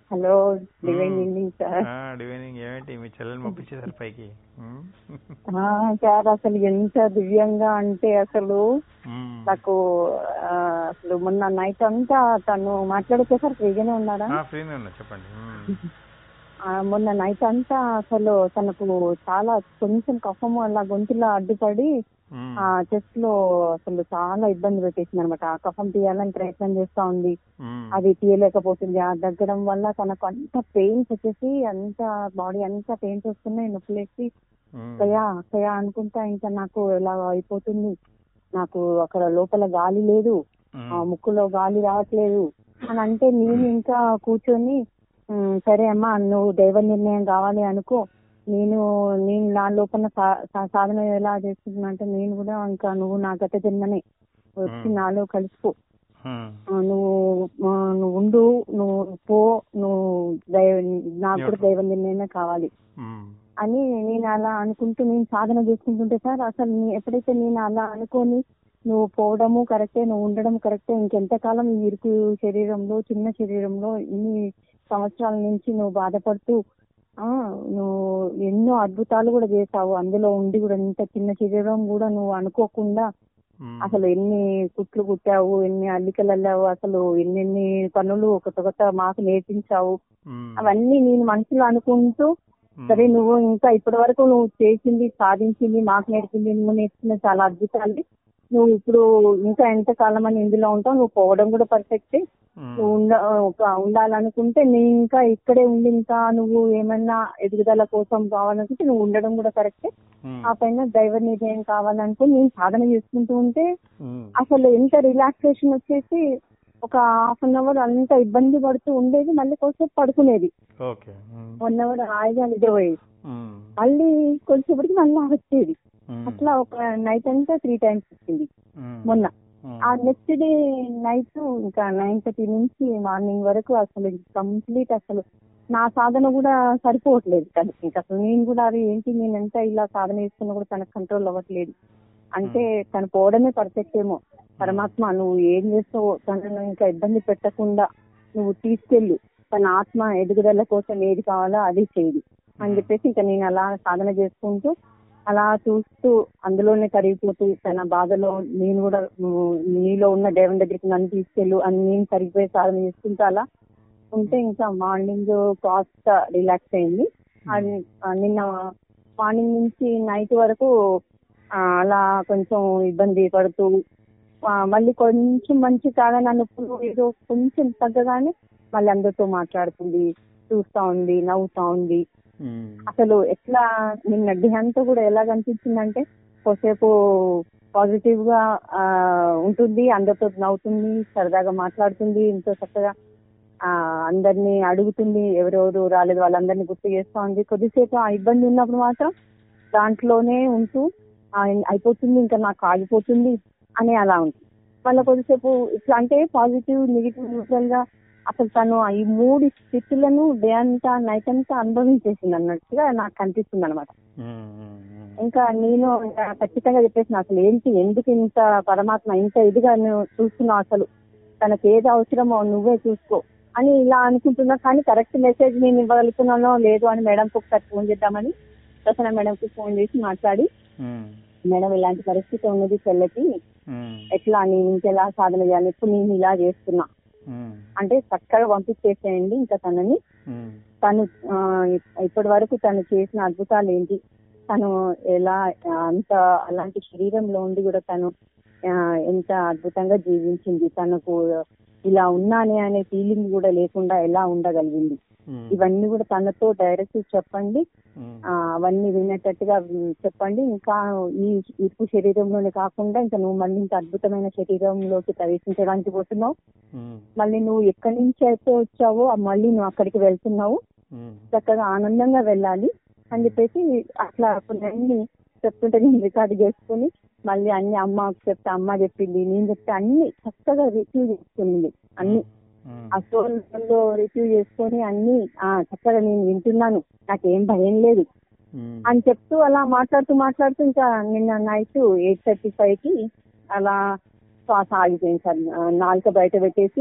A: Hello divine evening sir
D: divine evening ఏమిటి మీ చెల్లెని పంపించేసారు పైకి ఉమ్?
A: ఆ, సార్ అసలు ఎంత దివ్యంగా అంటే అసలు
D: ఉమ్.
A: నాకు ఆ, అసలు మొన్న నైట్ అంతా తను మాట్లాడితే సార్ ఫ్రీగానే ఉన్నాడా
D: ఆ, ఫ్రీనే ఉన్నా చెప్పండి ఉమ్.
A: ఆ, మొన్న నైట్ అంతా అసలు తనకు చాలా కొంచెం కఫము అలా గొంతులో అడ్డుపడి
D: ఉమ్.
A: ఆ చెస్ట్ లో అసలు చాలా ఇబ్బంది పెట్టేసింది అనమాట ఆ కఫం తీయాలని ప్రయత్నం చేస్తా ఉంది
D: ఉమ్.
A: అది తీయలేకపోతుంది ఆ దగ్గడం వల్ల తనకు అంత పెయిన్స్ వచ్చేసి అంత బాడీ అంతా పెయిన్స్ వస్తున్నాయి నొప్పులేసి
D: ఉమ్.
A: కయా కయా అనుకుంటా ఇంకా నాకు ఎలా అయిపోతుంది నాకు అక్కడ లోపల గాలి లేదు
D: ఉమ్.
A: ఆ ముక్కులో గాలి రావట్లేదు అని అంటే నేను ఇంకా కూర్చొని "ఉమ్, సరే అమ్మా నువ్వు దైవ నిర్ణయం కావాలి అనుకో నేను నేను నా లోపల సా- సా- సాధన ఎలా చేస్తున్నా అంటే నేను కూడా ఇంకా నువ్వు నా గత జన్మనే వచ్చి
D: Hmm.
A: నాలో కలిసిపో
D: ఉమ్.
A: ఆ, నువ్వు ఆ, నువ్వు ఉండు నువ్వు పో నువ్వు దైవ నాకు కూడా దైవ నిర్ణయమే కావాలి
D: ఉమ్.
A: అని నేను అలా అనుకుంటూ నేను సాధన చేసుకుంటుంటే సార్ అసలు నీ- ఎప్పుడైతే నేను అలా అనుకొని నువ్వు పోవడము కరెక్టే నువ్వు ఉండడం కరెక్టే ఇంకెంతకాలం ఈ ఇరుకు శరీరంలో చిన్న శరీరంలో ఇన్ని సంవత్సరాల నుంచి నువ్వు బాధపడుతూ ఆ నువ్వు ఎన్నో అద్భుతాలు కూడా చేసావు అందులో ఉండి కూడా ఇంత చిన్న శరీరం కూడా నువ్వు అనుకోకుండా
D: ఉమ్.
A: అసలు ఎన్ని కుట్లు కుట్టావు ఎన్ని అల్లికలు అల్లావు అసలు ఎన్నెన్ని పనులు కొత్త కొత్త మాకు నేర్పించావు
D: ఉమ్.
A: అవన్నీ నేను మనసులో అనుకుంటూ
D: ఉమ్.
A: సరే నువ్వు ఇంకా ఇప్పటి వరకు నువ్వు చేసింది సాధించింది మాకు నేర్పింది నువ్వు నేర్చుకున్న చాలా అద్భుతాలు నువ్వు ఇప్పుడు ఇంకా ఎంత కాలం అని ఇందులో ఉంటావు నువ్వు పోవడం కూడా పర్ఫెక్ట్
D: ఉమ్.
A: నువ్వు ఉండ ఒక ఉండాలనుకుంటే నీ ఇంకా ఇక్కడే ఉండి ఇంకా నువ్వు ఏమన్నా ఎదుగుదల కోసం కావాలనుకుంటే నువ్వు ఉండడం కూడా కరెక్టే
D: ఉమ్.
A: ఆ పైన దైవ నిర్ణయం కావాలనుకుని నేను సాధన చేసుకుంటూ ఉంటే
D: ఉమ్.
A: అసలు ఎంత రిలాక్సేషన్ వచ్చేసి ఒక హాఫ్ అన్ అవర్ అంత ఇబ్బంది పడుతూ ఉండేది మళ్ళీ కొంచెం పడుకునేది
D: ఓకే ఉమ్.
A: వన్ అవర్ హాయిగా నిద్రపోయేది
D: ఉమ్.
A: మళ్ళీ కొంచెంప్పటికి మళ్ళీ వచ్చేది
D: ఉమ్.
A: అట్లా ఒక నైట్ అంతా త్రీ టైమ్స్ వచ్చింది
D: ఉమ్.
A: మొన్న
D: ఉమ్.
A: ఆ నెక్స్ట్ డే నైట్ ఇంకా నైన్ థర్టీ నుంచి మార్నింగ్ వరకు అసలు కంప్లీట్ అసలు నా సాధన కూడా సరిపోవట్లేదు తనకి ఇంకా అసలు నేను కూడా అది ఏంటి నేను ఎంత ఇలా సాధన చేస్తున్నా కూడా తనకు కంట్రోల్ అవ్వట్లేదు అంటే తను పోవడమే పర్ఫెక్ట్ ఏమో పరమాత్మ నువ్వు ఏం చేస్తావో తనను ఇంకా ఇబ్బంది పెట్టకుండా నువ్వు తీసుకెళ్ళు తన ఆత్మ ఎదుగుదల కోసం ఏది కావాలో అది చేయదు అని చెప్పేసి ఇంకా నేను అలా సాధన చేసుకుంటూ అలా చూస్తూ అందులోనే కరిగిపోతూ తన బాధలో నేను కూడా నువ్వు నీలో ఉన్న దేవుని దగ్గరికి నన్ను తీసుకెళ్ళు అని నేను కరిగిపోయి సాధన చేసుకుంటూ అలా ఉంటే ఇంకా మార్నింగ్ కాస్త రిలాక్స్ అయింది అది- ఆ నిన్న మార్నింగ్ నుంచి నైట్ వరకు ఆ, అలా కొంచెం ఇబ్బంది పడుతూ ఆ, మళ్ళీ కొంచెం మంచి కాదని నొప్పులు ఏదో కొంచెం తగ్గగానే మళ్ళీ అందరితో మాట్లాడుతుంది చూస్తా ఉంది నవ్వుతా ఉంది
D: ఉమ్.
A: అసలు ఎట్లా నిన్న అంతా కూడా ఎలా కనిపించిందంటే కొద్దిసేపు పాజిటివ్ గా ఆ, ఉంటుంది అందరితో నవ్వుతుంది సరదాగా మాట్లాడుతుంది ఎంతో చక్కగా ఆ అందరినీ అడుగుతుంది ఎవరెవరు రాలేదు వాళ్ళందరినీ గుర్తు చేస్తా ఉంది కొద్దిసేపు ఆ ఇబ్బంది ఉన్నప్పుడు మాత్రం దాంట్లోనే ఉంటూ ఆ, అయిపోతుంది ఇంకా నాకు ఆగిపోతుంది అని అలా ఉంది మళ్ళీ కొద్దిసేపు ఇట్లా అంటే పాజిటివ్ నెగిటివ్ న్యూట్రల్ గా అసలు తను ఈ మూడు స్థితులను డే అంతా నైట్ అంతా అనుభవించేసింది అన్నట్టుగా నాకు కనిపిస్తుంది అనమాట
D: ఉమ్. ఉమ్. ఉమ్.
A: ఇంకా నేను ఇంకా ఖచ్చితంగా చెప్పేసిన అసలు ఏంటి ఎందుకు ఇంత పరమాత్మ ఇంత ఇదిగా నువ్వు చూస్తున్నావు అసలు తనకి ఏది అవసరమో నువ్వే చూసుకో అని ఇలా అనుకుంటున్నా కానీ కరెక్ట్ మెసేజ్ నేను ఇవ్వగలుగుతున్నానో లేదు అని మేడంకి ఒకసారి ఫోన్ చేద్దామని ప్రసన్న మేడంకి ఫోన్ చేసి మాట్లాడి
D: ఉమ్.
A: మేడం ఇలాంటి పరిస్థితి ఉన్నది చెల్లెకి
D: ఉమ్.
A: ఎట్లా నేను ఇంకెలా సాధన చేయాలి ఇప్పుడు నేను ఇలా చేస్తున్నా
D: ఉమ్.
A: అంటే చక్కగా పంపించేసేయండి ఇంకా తనని
D: ఉమ్.
A: తను ఆ, ఇప్పటి వరకు తను చేసిన అద్భుతాలు ఏంటి తను ఎలా ఆ, అంత అలాంటి శరీరంలో ఉండి కూడా తను ఆ, ఎంత అద్భుతంగా జీవించింది తనకు ఇలా ఉన్నానే అనే ఫీలింగ్ కూడా లేకుండా ఎలా ఉండగలిగింది
D: ఉమ్.
A: ఇవన్నీ కూడా తనతో డైరెక్ట్ చెప్పండి
D: ఉమ్.
A: ఆ, అవన్నీ వినేటట్టుగా ఉమ్, చెప్పండి ఇంకా ఈ ఇప్పు శరీరంలోనే కాకుండా ఇంకా నువ్వు మళ్ళీ ఇంకా అద్భుతమైన శరీరంలోకి ప్రవేశించడానికి పోతున్నావు
D: ఉమ్.
A: మళ్ళీ నువ్వు ఎక్కడి నుంచి అయితే వచ్చావో ఆ మళ్ళీ నువ్వు అక్కడికి వెళ్తున్నావు
D: ఉమ్.
A: చక్కగా ఆనందంగా వెళ్ళాలి అని చెప్పేసి అట్లా కొన్ని అన్ని చెప్తుంటే నేను రికార్డు చేసుకుని మళ్ళీ అన్ని అమ్మ చెప్తే అమ్మ చెప్పింది నేను చెప్తే అన్ని చక్కగా రిసీవ్ చేసుకుంది అన్ని
D: ఉమ్.
A: ఆ సోల్ లో రిసీవ్ చేసుకొని అన్ని ఆ చక్కగా నేను వింటున్నాను నాకేం భయం లేదు
D: ఉమ్.
A: అని చెప్తూ అలా మాట్లాడుతూ మాట్లాడుతూ ఇంకా నిన్న నైట్ ఎయిట్ థర్టీ ఫైవ్ కి అలా శ్వాస ఆగిపోయింది సార్ ఆ, నాలుక బయట పెట్టేసి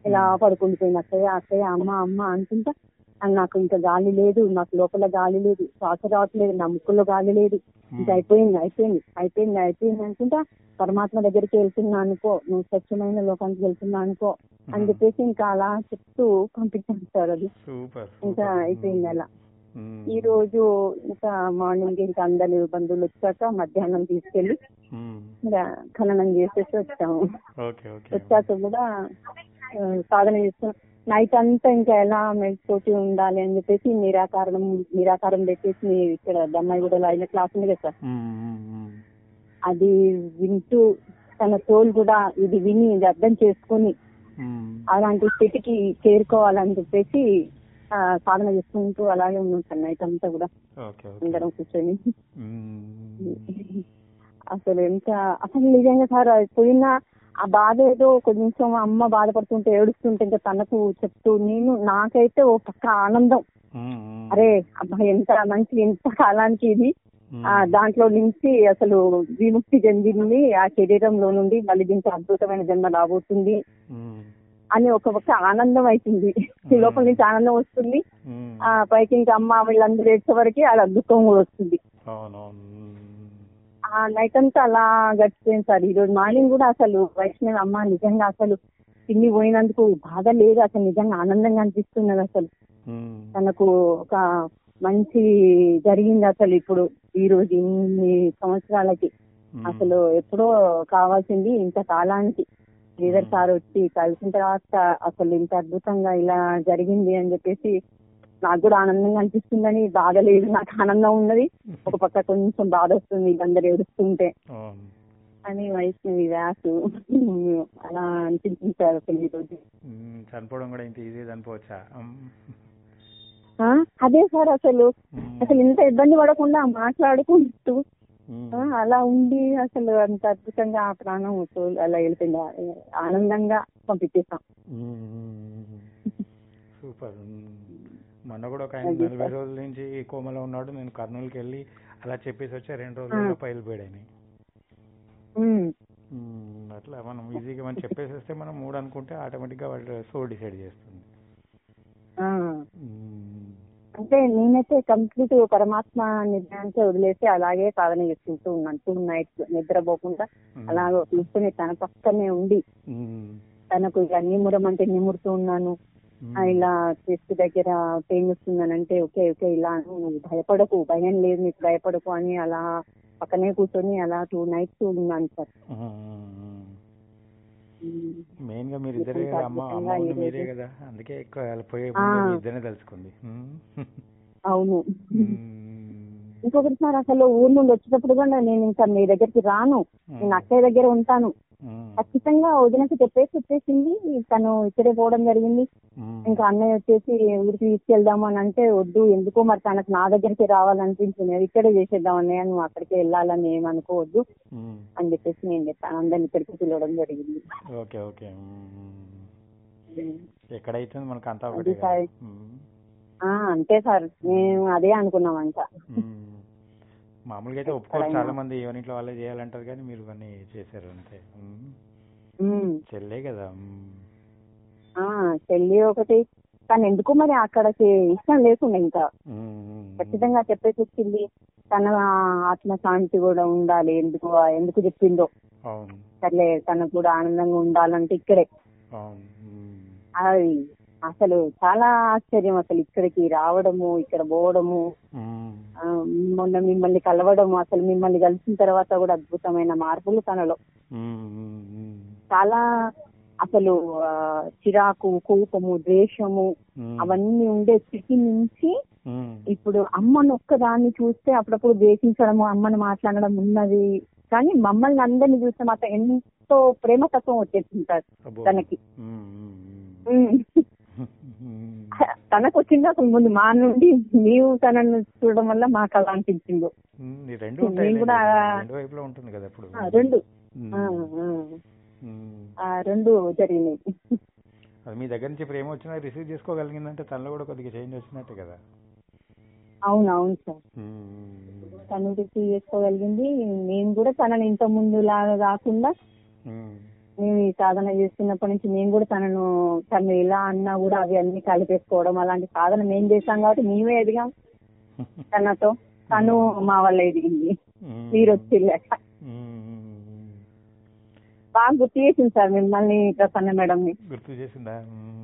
A: ఇలా పడుకుండిపోయింది అత్తయ్య అత్తయ్య అమ్మ అమ్మ అనుకుంటా "ఆ, నాకు ఇంకా గాలి లేదు నాకు లోపల గాలి లేదు శ్వాస రావట్లేదు నా ముక్కులో గాలి లేదు ఇంకా అయిపోయింది అయిపోయింది అయిపోయింది అయిపోయింది అనుకుంటా పరమాత్మ దగ్గరికి వెళ్తున్నా అనుకో నువ్వు స్వచ్ఛమైన లోకానికి వెళ్తున్నా అనుకో అని చెప్పేసి ఇంకా అలా చెప్తూ పంపించాను సార్ అది
D: సూపర్
A: ఇంకా అయిపోయింది అలా ఈ రోజు ఇంకా మార్నింగ్ ఇంకా అందరి బంధువులు వచ్చాక మధ్యాహ్నం తీసుకెళ్లి ఇంకా ఖననం చేసేసి వచ్చాము
D: ఓకే ఓకే
A: వచ్చాక కూడా ఆ, సాధన చేస్తున్నాం నైట్ అంతా ఇంకా ఎలా మెడితోటి ఉండాలి అని చెప్పేసి నిరాకారం నిరాకారం పెట్టేసి ఇక్కడ దమ్మాయిగూడలో అయిన క్లాస్ ఉంది కదా సార్ అది వింటూ తన సోల్ కూడా ఇది విని ఇది అర్థం చేసుకుని అలాంటి స్థితికి చేరుకోవాలని చెప్పేసి ఆ, సాధన చేసుకుంటూ అలాగే ఉన్నాం సార్ నైట్ అంతా కూడా
D: ఓకే
A: అందరం కూర్చొని
D: ఓకే
A: అసలు ఎంత అసలు నిజంగా సార్ అది పోయిన ఆ బాధ ఏదో కొంచెం అమ్మ బాధపడుతుంటే ఏడుస్తుంటే ఇంకా తనకు చెప్తూ నేను నాకైతే ఓ పక్క ఆనందం అరే అబ్బా ఎంత మంచి ఎంత కాలానికి ఇది ఆ దాంట్లో నుంచి అసలు విముక్తి చెందింది ఆ శరీరంలో నుండి మళ్ళీ దీంతో అద్భుతమైన జన్మ రాబోతుంది అని ఒక పక్క ఆనందం అవుతుంది ఈ లోపల నుంచి ఆనందం వస్తుంది ఆ పైకి ఇంకా అమ్మ వీళ్ళందరూ ఏడ్చే వరకు అలా దుఃఖం కూడా వస్తుంది
D: అవునవును
A: ఆ నైట్ అంతా అలా గడిచిపోయింది సార్ ఈ రోజు మార్నింగ్ కూడా అసలు వైష్ణవి అమ్మ నిజంగా అసలు తిండి పోయినందుకు బాధ లేదు అసలు నిజంగా ఆనందంగా అనిపిస్తున్నది అసలు తనకు ఒక మంచి జరిగింది అసలు ఇప్పుడు ఈ రోజు ఇన్ని సంవత్సరాలకి అసలు ఎప్పుడో కావాల్సింది ఇంత కాలానికి శ్రీధర్ సార్ వచ్చి కలిసిన తర్వాత అసలు ఇంత అద్భుతంగా ఇలా జరిగింది అని చెప్పేసి నాకు కూడా ఆనందంగా అనిపిస్తుందని బాధ లేదు నాకు ఆనందం ఉన్నది ఒక పక్క కొంచెం బాధ వస్తుంది వీళ్ళందరూ ఏడుస్తుంటే
D: అవును
A: అని వైష్ణవి వ్యాసు అలా అనిపించింది సార్ అసలు ఈ రోజు
D: ఉమ్, చనిపోవడం కూడా ఇంత ఈజీ చనిపోవచ్చా ఉమ్,
A: ఆ, అదే సార్ అసలు
D: ఉమ్,
A: అసలు ఇంత ఇబ్బంది పడకుండా మాట్లాడుకుంటూ
D: ఉమ్,
A: ఆ, అలా ఉండి అసలు అంత అద్భుతంగా ఆ ప్రాణం సో- అలా వెళ్ళిపోయింది ఆ- ఆనందంగా పంపించేసాం
D: ఉమ్, ఉమ్, సూపర్ ఉమ్. మొన్న కూడా ఒక ఆయన
A: అది
D: నలభై
A: సార్.
D: రోజుల నుంచి కోమలో ఉన్నాడు నేను కర్నూలుకి వెళ్ళి అలా చెప్పేసి వచ్చా రెండు రోజుల్లో బయలుపోయాడని
A: ఉమ్,
D: ఉమ్, అట్లా మనం ఈజీగా మనం చెప్పేసి వస్తే మనం మూడు అనుకుంటే ఆటోమేటిక్గా వాళ్ళు సో డిసైడ్ చేస్తుంది
A: ఆ.
D: ఉమ్,
A: అంటే నేనైతే కంప్లీట్ పరమాత్మ నిర్ణయానికి వదిలేసి అలాగే సాధన చేసుకుంటూ ఉన్నాను టూ నైట్స్ నిద్రపోకుండా
D: ఉమ్,
A: అలాగే కూర్చొని తన పక్కనే ఉండి
D: ఉమ్,
A: తనకు ఇక నిమురం అంటే నిమురుతూ ఉన్నాను
D: ఉమ్,
A: ఆ, ఇలా చెస్ట్ దగ్గర పెయిన్ వస్తుందని అంటే ఓకే ఓకే ఇలా అను, నువ్వు భయపడకు భయం లేదు నీకు భయపడకు అని అలా పక్కనే కూర్చొని అలా టూ నైట్స్ ఉన్నాను సార్
D: మెయిన్ గా మీరు ఇద్దరే
A: ఇప్పుడు
D: కదా అమ్మ అమ్మ
A: అద్భుతంగా
D: ఉంది
A: ఈ
D: మీరే
A: రోజు-
D: కదా అందుకే ఎక్కువ అలా పోయే
A: ఆ.
D: ముందు మీ ఇద్దరే తెలుసుకుంది ఉమ్.
A: అవును
D: ఉమ్.
A: ఇంకొకటి సార్ అసలు ఊరు నుండి వచ్చేటప్పుడు కూడా నేను ఇంకా మీ దగ్గరికి రాను నేను అక్కయ్య దగ్గర ఉంటాను
D: ఉమ్.
A: ఖచ్చితంగా వదినకి చెప్పేసి వచ్చేసింది తను ఇక్కడే పోవడం జరిగింది
D: ఉమ్.
A: ఇంకా అన్నయ్య వచ్చేసి ఊరికి తీసుకెళ్దాము అని అంటే వద్దు ఎందుకో మరి తనకు నా దగ్గరికి రావాలనిపించింది ఇక్కడే చేసేద్దాం అన్నయ్య నువ్వు అక్కడికే వెళ్ళాలని ఏమనుకోవద్దు
D: ఉమ్.
A: అని చెప్పేసి నేను చెప్పాను అందరిని ఇక్కడికి పిలవడం జరిగింది
D: ఓకే ఓకే ఉమ్. ఎక్కడైతే మనకు అంతా
A: అది
D: ఒకటే కదా
A: సార్.
D: ఉమ్.
A: ఆ అంతే సార్ మేము అదే అనుకున్నాం అంట
D: ఉమ్. మామూలుగా అయితే ఒప్పుకోరు
A: ఎక్కడైనా.
D: చాలా మంది యూనిట్లో వాళ్ళే చేయాలంటారు కానీ మీరు ఇవన్నీ చేశారు అంతే ఉమ్.
A: ఉమ్.
D: చెల్లే కదా ఉమ్.
A: ఆ చెల్లి ఒకటి కానీ ఎందుకు మరి అక్కడికి ఇష్టం లేకుండా ఇంకా
D: ఉమ్. ఉమ్.
A: ఖచ్చితంగా చెప్పేసి వచ్చింది తన ఆత్మ శాంతి కూడా ఉండాలి ఎందుకు ఎందుకు చెప్పిందో
D: అవును
A: సర్లే తనకు కూడా ఆనందంగా ఉండాలంటే ఇక్కడే
D: అవును ఉమ్.
A: అది అసలు చాలా ఆశ్చర్యం అసలు ఇక్కడికి రావడము ఇక్కడ పోవడము
D: ఉమ్.
A: ఆ, మొన్న మిమ్మల్ని కలవడము అసలు మిమ్మల్ని కలిసిన తర్వాత కూడా అద్భుతమైన మార్పులు తనలో
D: ఉమ్. ఉమ్. ఉమ్.
A: చాలా అసలు ఆ, చిరాకు కోపము ద్వేషము
D: ఉమ్.
A: అవన్నీ ఉండే స్థితి నుంచి
D: ఉమ్.
A: ఇప్పుడు అమ్మను ఒక్కదాన్ని చూస్తే అప్పుడప్పుడు ద్వేషించడము అమ్మని మాట్లాడడం ఉన్నది కానీ మమ్మల్ని అందరిని చూస్తే మాత్రం ఎంతో ప్రేమతత్వం వచ్చేసింటారు
D: అబ్బో.
A: తనకి
D: ఉమ్. ఉమ్.
A: ఉమ్.
D: ఉమ్.
A: తనకు వచ్చింది అసలు ముందు మా నుండి నీవు తనను చూడడం వల్ల మాకు అలా అనిపించింది
D: ఉమ్. ఈ రెండు
A: నేను
D: ఉంటాయి
A: కూడా
D: రెండు వైపులో ఉంటుంది కదా ఎప్పుడు
A: ఆ, రెండు
D: ఉమ్.
A: ఆ, ఆ.
D: ఉమ్.
A: ఆ, రెండు జరిగినాయి
D: అది మీ దగ్గర నుంచి ప్రేమ వచ్చినా రిసీవ్ చేసుకోగలిగిందంటే తనలో కూడా కొద్దిగా చేంజ్ వచ్చినట్టే కదా
A: అవును అవును సార్
D: ఉమ్.
A: తను రిసీవ్ చేసుకోగలిగింది నేను కూడా తనని ఇంత ముందు లాగా కాకుండా
D: ఉమ్.
A: మేము ఈ సాధన చేస్తున్నప్పటి నుంచి మేము కూడా తనను తను ఇలా అన్నా కూడా అవి అన్ని కలిపేసుకోవడం అలాంటి సాధన మేము చేస్తాం కాబట్టి మేమే ఎదిగాం తనతో తను మా వల్ల ఎదిగింది
D: మ్మ్.
A: మీరు వచ్చిల్లాక
D: మ్మ్.
A: బాగా గుర్తు చేసింది సార్ మిమ్మల్ని ప్రసన్న మేడం ని
D: గుర్తు చేసిందా మ్మ్.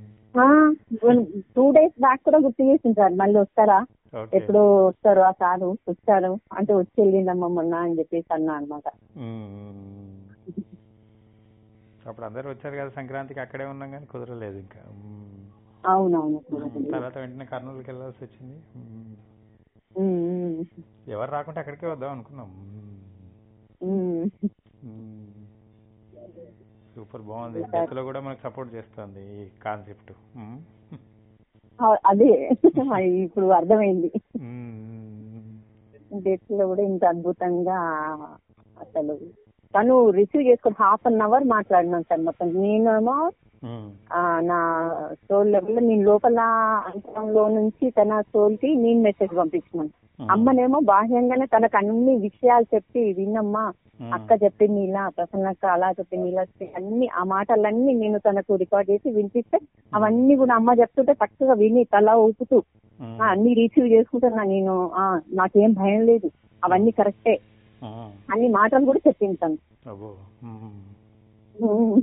A: టూ డేస్ బ్యాక్ కూడా గుర్తు చేసింది సార్ మళ్ళీ వస్తారా
D: ఓకే
A: ఎప్పుడు వస్తారు ఆ సారు వస్తారు అంటే వచ్చి వెళ్ళిందమ్మా మొన్న అని చెప్పేసి అన్నా అనమాట
D: మ్మ్. అప్పుడు అందరూ వచ్చారు కదా సంక్రాంతికి అక్కడే ఉన్నాం కానీ కుదరలేదు ఇంకా మ్మ్.
A: అవునవును
D: తర్వాత వెంటనే కర్నూలుకి వెళ్ళాల్సి వచ్చింది మ్మ్.
A: ఉమ్, ఉమ్,
D: ఎవరు రాకుంటే అక్కడికే వద్దాం అనుకున్నాం మ్మ్.
A: ఉమ్.
D: మ్మ్. సూపర్ బాగుంది డెత్ లో కూడా మనకు సపోర్ట్ చేస్తుంది ఈ కాన్సెప్ట్ మ్మ్.
A: ఆ, అదే ఇప్పుడు అర్థమైంది
D: మ్మ్.
A: డేట్స్ లో కూడా ఇంత అద్భుతంగా అసలు తను రిసీవ్ చేసుకొని హాఫ్ అన్ అవర్ మాట్లాడినాను సార్ మొత్తం నేనేమో
D: మ్మ్.
A: ఆ, నా సోల్ లెవెల్ నేను లోపల అంతరంలో నుంచి తన సోల్ కి నేను మెసేజ్ పంపించినాను అమ్మనేమో బాహ్యంగానే తనకు అన్ని విషయాలు చెప్పి విన్నమ్మా
D: మ్మ్.
A: అక్క చెప్పింది ఇలా ప్రసన్నక్క అలా చెప్పింది ఇలా చెప్పింది అన్ని ఆ మాటలన్నీ నేను తనకు రికార్డ్ చేసి వినిపిస్తే అవన్నీ కూడా అమ్మ చెప్తుంటే పక్కగా విని తల ఊపుతూ
D: మ్మ్.
A: ఆ, అన్ని రిసీవ్ చేసుకుంటున్నా నేను ఆ నాకేం భయం లేదు అవన్నీ కరెక్టే
D: మ్మ్.
A: అన్ని మాటలు కూడా చెప్పింది తను
D: అబ్బో మ్మ్.
A: ఉమ్.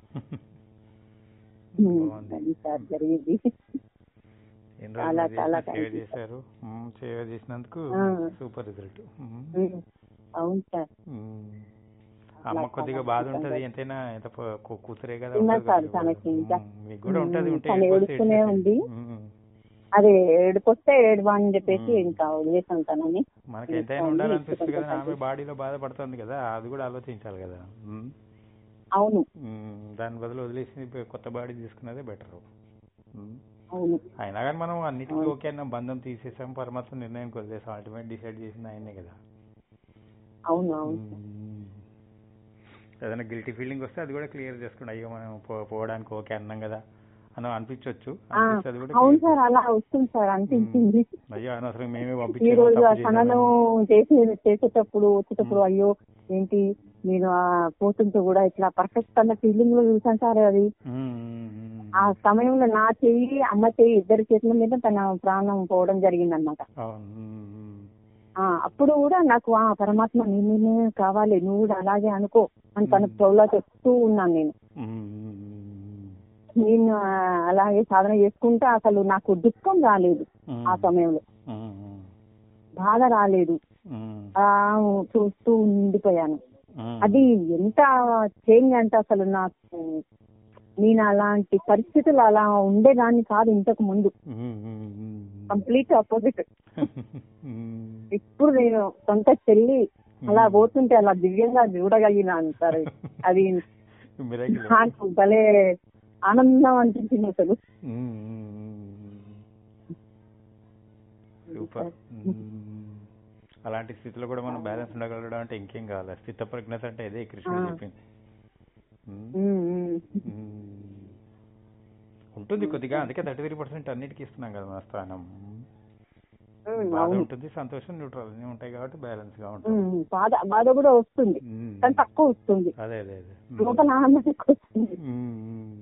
A: ఉమ్,
D: బాగుంది
A: అది సార్ జరిగింది
D: ఎన్ని
A: చాలా,
D: రోజులు
A: చాలా
D: చేసిన- సేవ
A: thank you,
D: చేశారు మ్మ్. సేవ చేసినందుకు
A: ఆ.
D: సూపర్ రిజల్ట్ మ్మ్.
A: ఉమ్, అవును సార్
D: మ్మ్.
A: చాలా,
D: అమ్మ కొద్దిగా
A: చాలా
D: బాధ
A: అద్భుతంగా.
D: ఉంటది ఎంతైనా ఎంత ప- కూ- కూతురే కదా
A: ఉన్నా
D: ఉంటది
A: సార్
D: కొద్దిగా
A: తనకి
D: బాధ.
A: ఇంకా.
D: మ్మ్. మీకు కూడా ఉంటది
A: మ్మ్.
D: ఉంటే
A: తను
D: ఏడుపు వస్తే
A: ఏడుస్తూనే
D: ఏడ్చేసేది.
A: ఉంది.
D: మ్మ్.
A: అదే ఏడుపొస్తే ఏడువా అని చెప్పేసి
D: ఉమ్.
A: ఇంకా వదిలేసాం తనని
D: మనకి
A: ఇంకా
D: ఎంతైనా
A: ఉంది,
D: ఉండాలనిపిస్తుంది
A: కొంచెం
D: కదా ఆమె
A: తగ్గి-
D: బాడీలో బాధపడుతుంది కదా అది కూడా ఆలోచించాలి కదా మ్మ్.
A: అవును
D: మ్మ్. దాని బదులు వదిలేసి ఇప్పుడు కొత్త బాడీ తీసుకున్నదే బెటర్
A: అవును
D: అయినా కానీ మనం అన్నిటికీ
A: అవును.
D: ఓకే అన్న బంధం తీసేసాం పరమాత్మ నిర్ణయం వదిలేసాం అల్టిమేట్ డిసైడ్ చేసింది ఆయనే కదా
A: అవును అవును
D: మ్మ్. ఏదైనా గిల్టీ ఫీలింగ్ వస్తే అది కూడా క్లియర్ చేసుకోండి అయ్యో మనం పో- పోవడానికి ఓకే అన్నాం కదా అని అనిపించవచ్చు
A: ఆ,
D: అనిపిస్తే అది కూడా
A: అవును
D: clear
A: సార్ అలా వస్తుంది సార్ అనిపించింది
D: చేసుకోండి. అయ్యో అనవసరం మేమే
A: ఈ
D: పంపించాము
A: రోజు ఆ
D: తప్పు
A: తనను
D: చేశామని.
A: చేసే చేసేటప్పుడు వచ్చేటప్పుడు
D: ఉమ్.
A: అయ్యో ఏంటి నేను ఆ పోతుంటే కూడా ఇట్లా పర్ఫెక్ట్ అన్న ఫీలింగ్ లో చూసాను సార్ అది
D: మ్మ్, మ్మ్, మ్మ్.
A: ఆ సమయంలో నా చెయ్యి అమ్మ చెయ్యి ఇద్దరి చేతుల మీద తన ప్రాణం పోవడం జరిగింది అనమాట
D: అవును మ్మ్, మ్మ్.
A: అప్పుడు కూడా నాకు ఆ పరమాత్మ నేనే కావాలి నువ్వు కూడా అలాగే అనుకో అని తన
D: ఉమ్.
A: చెవులో చెప్తూ ఉన్నాను నేను
D: మ్మ్, మ్మ్, మ్మ్.
A: నేను ఆ, అలాగే సాధన చేసుకుంటే అసలు నాకు దుఃఖం రాలేదు
D: మ్మ్.
A: ఆ సమయంలో
D: మ్మ్, మ్మ్.
A: బాధ రాలేదు
D: మ్మ్.
A: ఆ చూస్తూ ఉండిపోయాను
D: మ్మ్.
A: అది ఎంత చేంజ్ అంటే అసలు నాకు నేను అలాంటి పరిస్థితులు అలా ఉండేదాన్ని కాదు ఇంతకు ముందు
D: మ్మ్, మ్మ్, మ్మ్.
A: కంప్లీట్ ఆపోజిట్
D: మ్మ్.
A: ఇప్పుడు నేను సొంత చెల్లి అలా పోతుంటే అలా దివ్యంగా చూడగలిగినాను సార్ అది
D: మిరాకిల్.
A: నాకు భలే ఆనందం అనిపించింది అసలు
D: మ్మ్, మ్మ్, మ్మ్. సూపర్ మ్మ్. అలాంటి స్థితిలో కూడా మనం బ్యాలెన్స్ ఉండగలగడం అంటే ఇంకేం కావాలి స్థిత ప్రజ్ఞత అంటే ఇదే కృష్ణుడు
A: ఆ.
D: చెప్పింది మ్మ్.
A: ఉమ్, ఉమ్.
D: మ్మ్. ఉంటుంది కొద్దిగా అందుకే థర్టీ త్రీ పర్సెంట్ అన్నిటికీ ఇస్తున్నాం కదా మన స్థానం
A: ఉమ్,
D: బాధ
A: అవును
D: ఉంటుంది సంతోషం న్యూట్రల్ అన్ని ఉంటాయి కాబట్టి బ్యాలెన్స్ గా ఉంటుంది
A: ఉమ్, బాధ బాధ కూడా వస్తుంది
D: మ్మ్.
A: కానీ తక్కువ వస్తుంది
D: అదే అదే అదే
A: లోపల ఆనందం ఎక్కువ వస్తుంది
D: మ్మ్.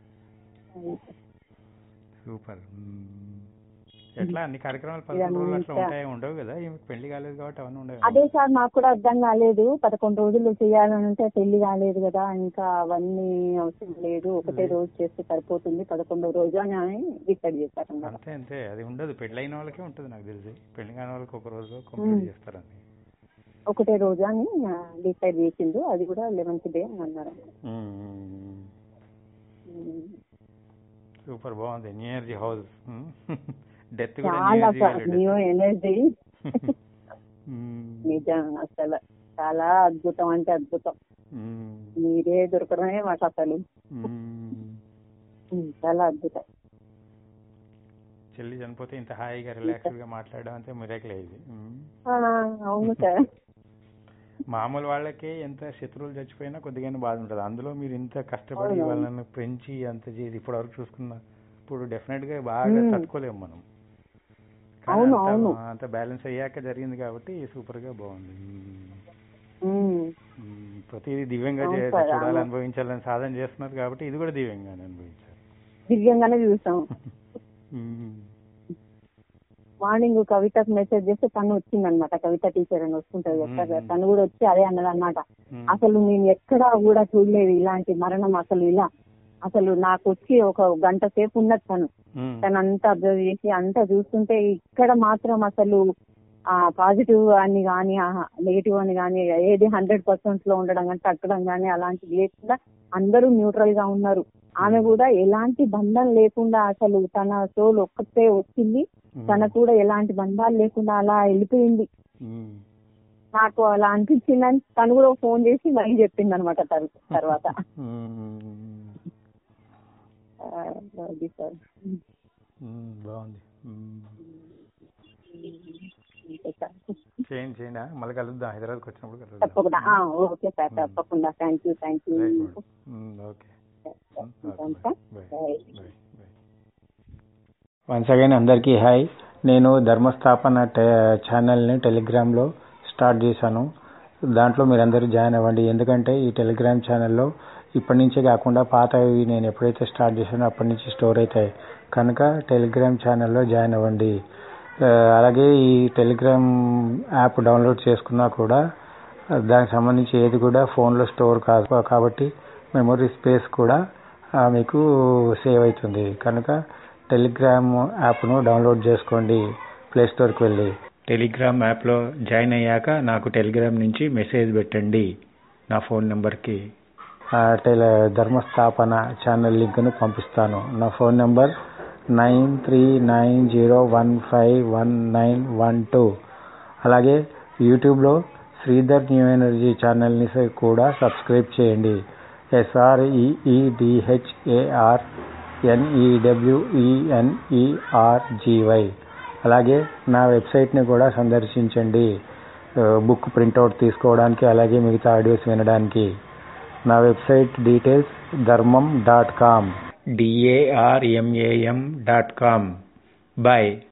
D: సూపర్ మ్మ్. ఎట్లా అన్ని కార్యక్రమాలు పదకొండు రోజులు అట్లా
A: ఇదంతా-
D: ఉంటాయి ఉండవు కదా ఈమెకి పెళ్లి కాలేదు కాబట్టి అవన్నీ ఉండవు
A: అదే సార్ నాకు కూడా అర్థం కాలేదు పదకొండు రోజులు చేయాలని అంటే పెళ్లి కాలేదు కదా ఇంకా అవన్నీ అవసరం లేదు ఒకటే రోజు చేస్తే సరిపోతుంది పదకొండో రోజు అని డిసైడ్ చేశారు అన్నమాట.
D: అంతే అంతే అది ఉండదు పెళ్ళైన వాళ్ళకే ఉంటుంది నాకు తెలిసి పెళ్లి కాని వాళ్ళకి ఒక రోజు కంప్లీట్
A: మ్మ్.
D: చేస్తారని
A: ఒకటే రోజు అని డిసైడ్ చేసిండు అది కూడా లెవెన్త్ డే అని అన్నారు
D: మ్మ్.
A: ఉమ్.
D: సూపర్ బాగుంది న్యూ ఎనర్జీ హౌస్ డెత్ కూడా న్యూ
A: చాలా
D: ఎనర్జీ
A: సార్ న్యూ ఎనర్జీ
D: మ్మ్.
A: నిజం అసలు చాలా అద్భుతం అంటే అద్భుతం
D: మ్మ్.
A: మీరే దొరకడమే మాకు అసలు
D: మ్మ్.
A: ఉమ్, చాలా అద్భుతం
D: చెల్లి చనిపోతే ఇంత హాయిగా రిలాక్స్డ్ గా మాట్లాడడం అంటే మిరాకిల్ ఇది మ్మ్.
A: ఆ, అవును సార్
D: మామూలు వాళ్ళకే ఎంత శత్రువులు చచ్చిపోయినా కొద్దిగానే బాధ ఉంటుంది అందులో మీరు ఇంత కష్టపడి
A: అవునవును.
D: వాళ్ళని పెంచి అంత చేసి ఇప్పటి వరకు చూసుకున్నా ఇప్పుడు డెఫినెట్ గా బాగా
A: మ్మ్.
D: తట్టుకోలేము మనం కానీ
A: అవును,
D: అంత-
A: అవును.
D: అంత బ్యాలెన్స్ అయ్యాక జరిగింది కాబట్టి సూపర్ గా బాగుంది మ్మ్.
A: ఉమ్,
D: మ్మ్. ఇప్పుడు ప్రతిదీ దివ్యంగా
A: అవును
D: చే-
A: సార్,
D: చూడాలి
A: అవును.
D: అనుభవించాలని సాధన చేస్తున్నారు కాబట్టి ఇది కూడా దివ్యంగానే అనుభవించాలి
A: దివ్యంగానే చూసాం
D: ఉమ్.
A: మార్నింగ్ కవితకు మెసేజ్ చేస్తే తను వచ్చిందనమాట కవిత టీచర్ అని వస్తుంటది కదా
D: మ్మ్.
A: తను కూడా వచ్చి అదే అన్నదన్నమాట
D: ఉమ్.
A: అసలు నేను ఎక్కడా కూడా చూడలేదు ఇలాంటి మరణం అసలు ఇలా అసలు నాకు వచ్చి ఒక గంట సేపు ఉన్నది తను
D: ఉమ్.
A: తను అంతా అబ్జర్వ్ చేసి అంతా చూస్తుంటే ఇక్కడ మాత్రం అసలు ఆ పాజిటివ్ అని కానీ నెగిటివ్ అని కానీ ఏది హండ్రెడ్ పర్సెంట్ లో ఉండడం కానీ తగ్గడం కానీ అలాంటివి లేకుండా అందరూ న్యూట్రల్ గా ఉన్నారు ఆమె కూడా ఎలాంటి బంధం లేకుండా అసలు తన సోల్ ఒక్కతే వచ్చింది
D: ఉమ్.
A: తనకు కూడా ఎలాంటి బంధాలు లేకుండా అలా వెళ్ళిపోయింది
D: ఉమ్.
A: నాకు అలా అనిపించిందని తను కూడా ఫోన్ చేసి మళ్ళీ చెప్పింది అనమాట తర్వాత
D: ఉమ్.
A: ఆ, అది సార్
D: ఉమ్. బాగుంది ఉమ్.
A: అంతే సార్
D: చేయండి చేయండి ఆ, మళ్ళీ కలుద్దాం హైదరాబాద్కి వచ్చినప్పుడు కలుద్దాం
A: తప్పకుండా ఆ, ఓకే సార్ తప్పకుండా thank you thank you
D: right madam um, okay um, okay
A: ఉంటాను
D: bye
A: sir
D: bye bye bye once again అందరికీ హాయ్ నేను ధర్మస్థాపన టే- ఛానల్ని టెలిగ్రామ్లో స్టార్ట్ చేశాను దాంట్లో మీరందరూ జాయిన్ అవ్వండి ఎందుకంటే ఈ టెలిగ్రామ్ ఛానల్లో ఇప్పటి నుంచే కాకుండా పాతవి నేను ఎప్పుడైతే స్టార్ట్ చేశానో అప్పటి నుంచి స్టోర్ అవుతాయి కనుక టెలిగ్రామ్ ఛానల్లో జాయిన్ అవ్వండి ఆ, అలాగే ఈ టెలిగ్రామ్ యాప్ డౌన్లోడ్ చేసుకున్నా కూడా ఆ, దానికి సంబంధించి ఏది కూడా ఫోన్లో స్టోర్ కాదు కాబట్టి మెమొరీ స్పేస్ కూడా ఆ, మీకు సేవ్ అవుతుంది కనుక టెలిగ్రామ్ యాప్ను డౌన్లోడ్ చేసుకోండి ప్లే స్టోర్కి వెళ్ళి టెలిగ్రామ్ యాప్లో జాయిన్ అయ్యాక నాకు టెలిగ్రామ్ నుంచి మెసేజ్ పెట్టండి నా ఫోన్ నెంబర్కి ఆ, టెల ధర్మస్థాపన ఛానల్ లింక్ను పంపిస్తాను నా phone number nine three nine zero one five one nine one two అలాగే యూట్యూబ్లో శ్రీధర్ న్యూ ఎనర్జీ ఛానల్ని స- కూడా సబ్స్క్రైబ్ చేయండి ఎస్ఆర్ఈఈడిహెచ్ఏఆర్ ఎన్ఈడబ్ల్యూఈఎన్ఈఆర్జీవై అలాగే నా వెబ్సైట్ని కూడా సందర్శించండి ఆ, బుక్ ప్రింట్అవుట్ తీసుకోవడానికి అలాగే మిగతా ఆడియోస్ వినడానికి నా website details Dharmam dot com D A R M A M dot com bye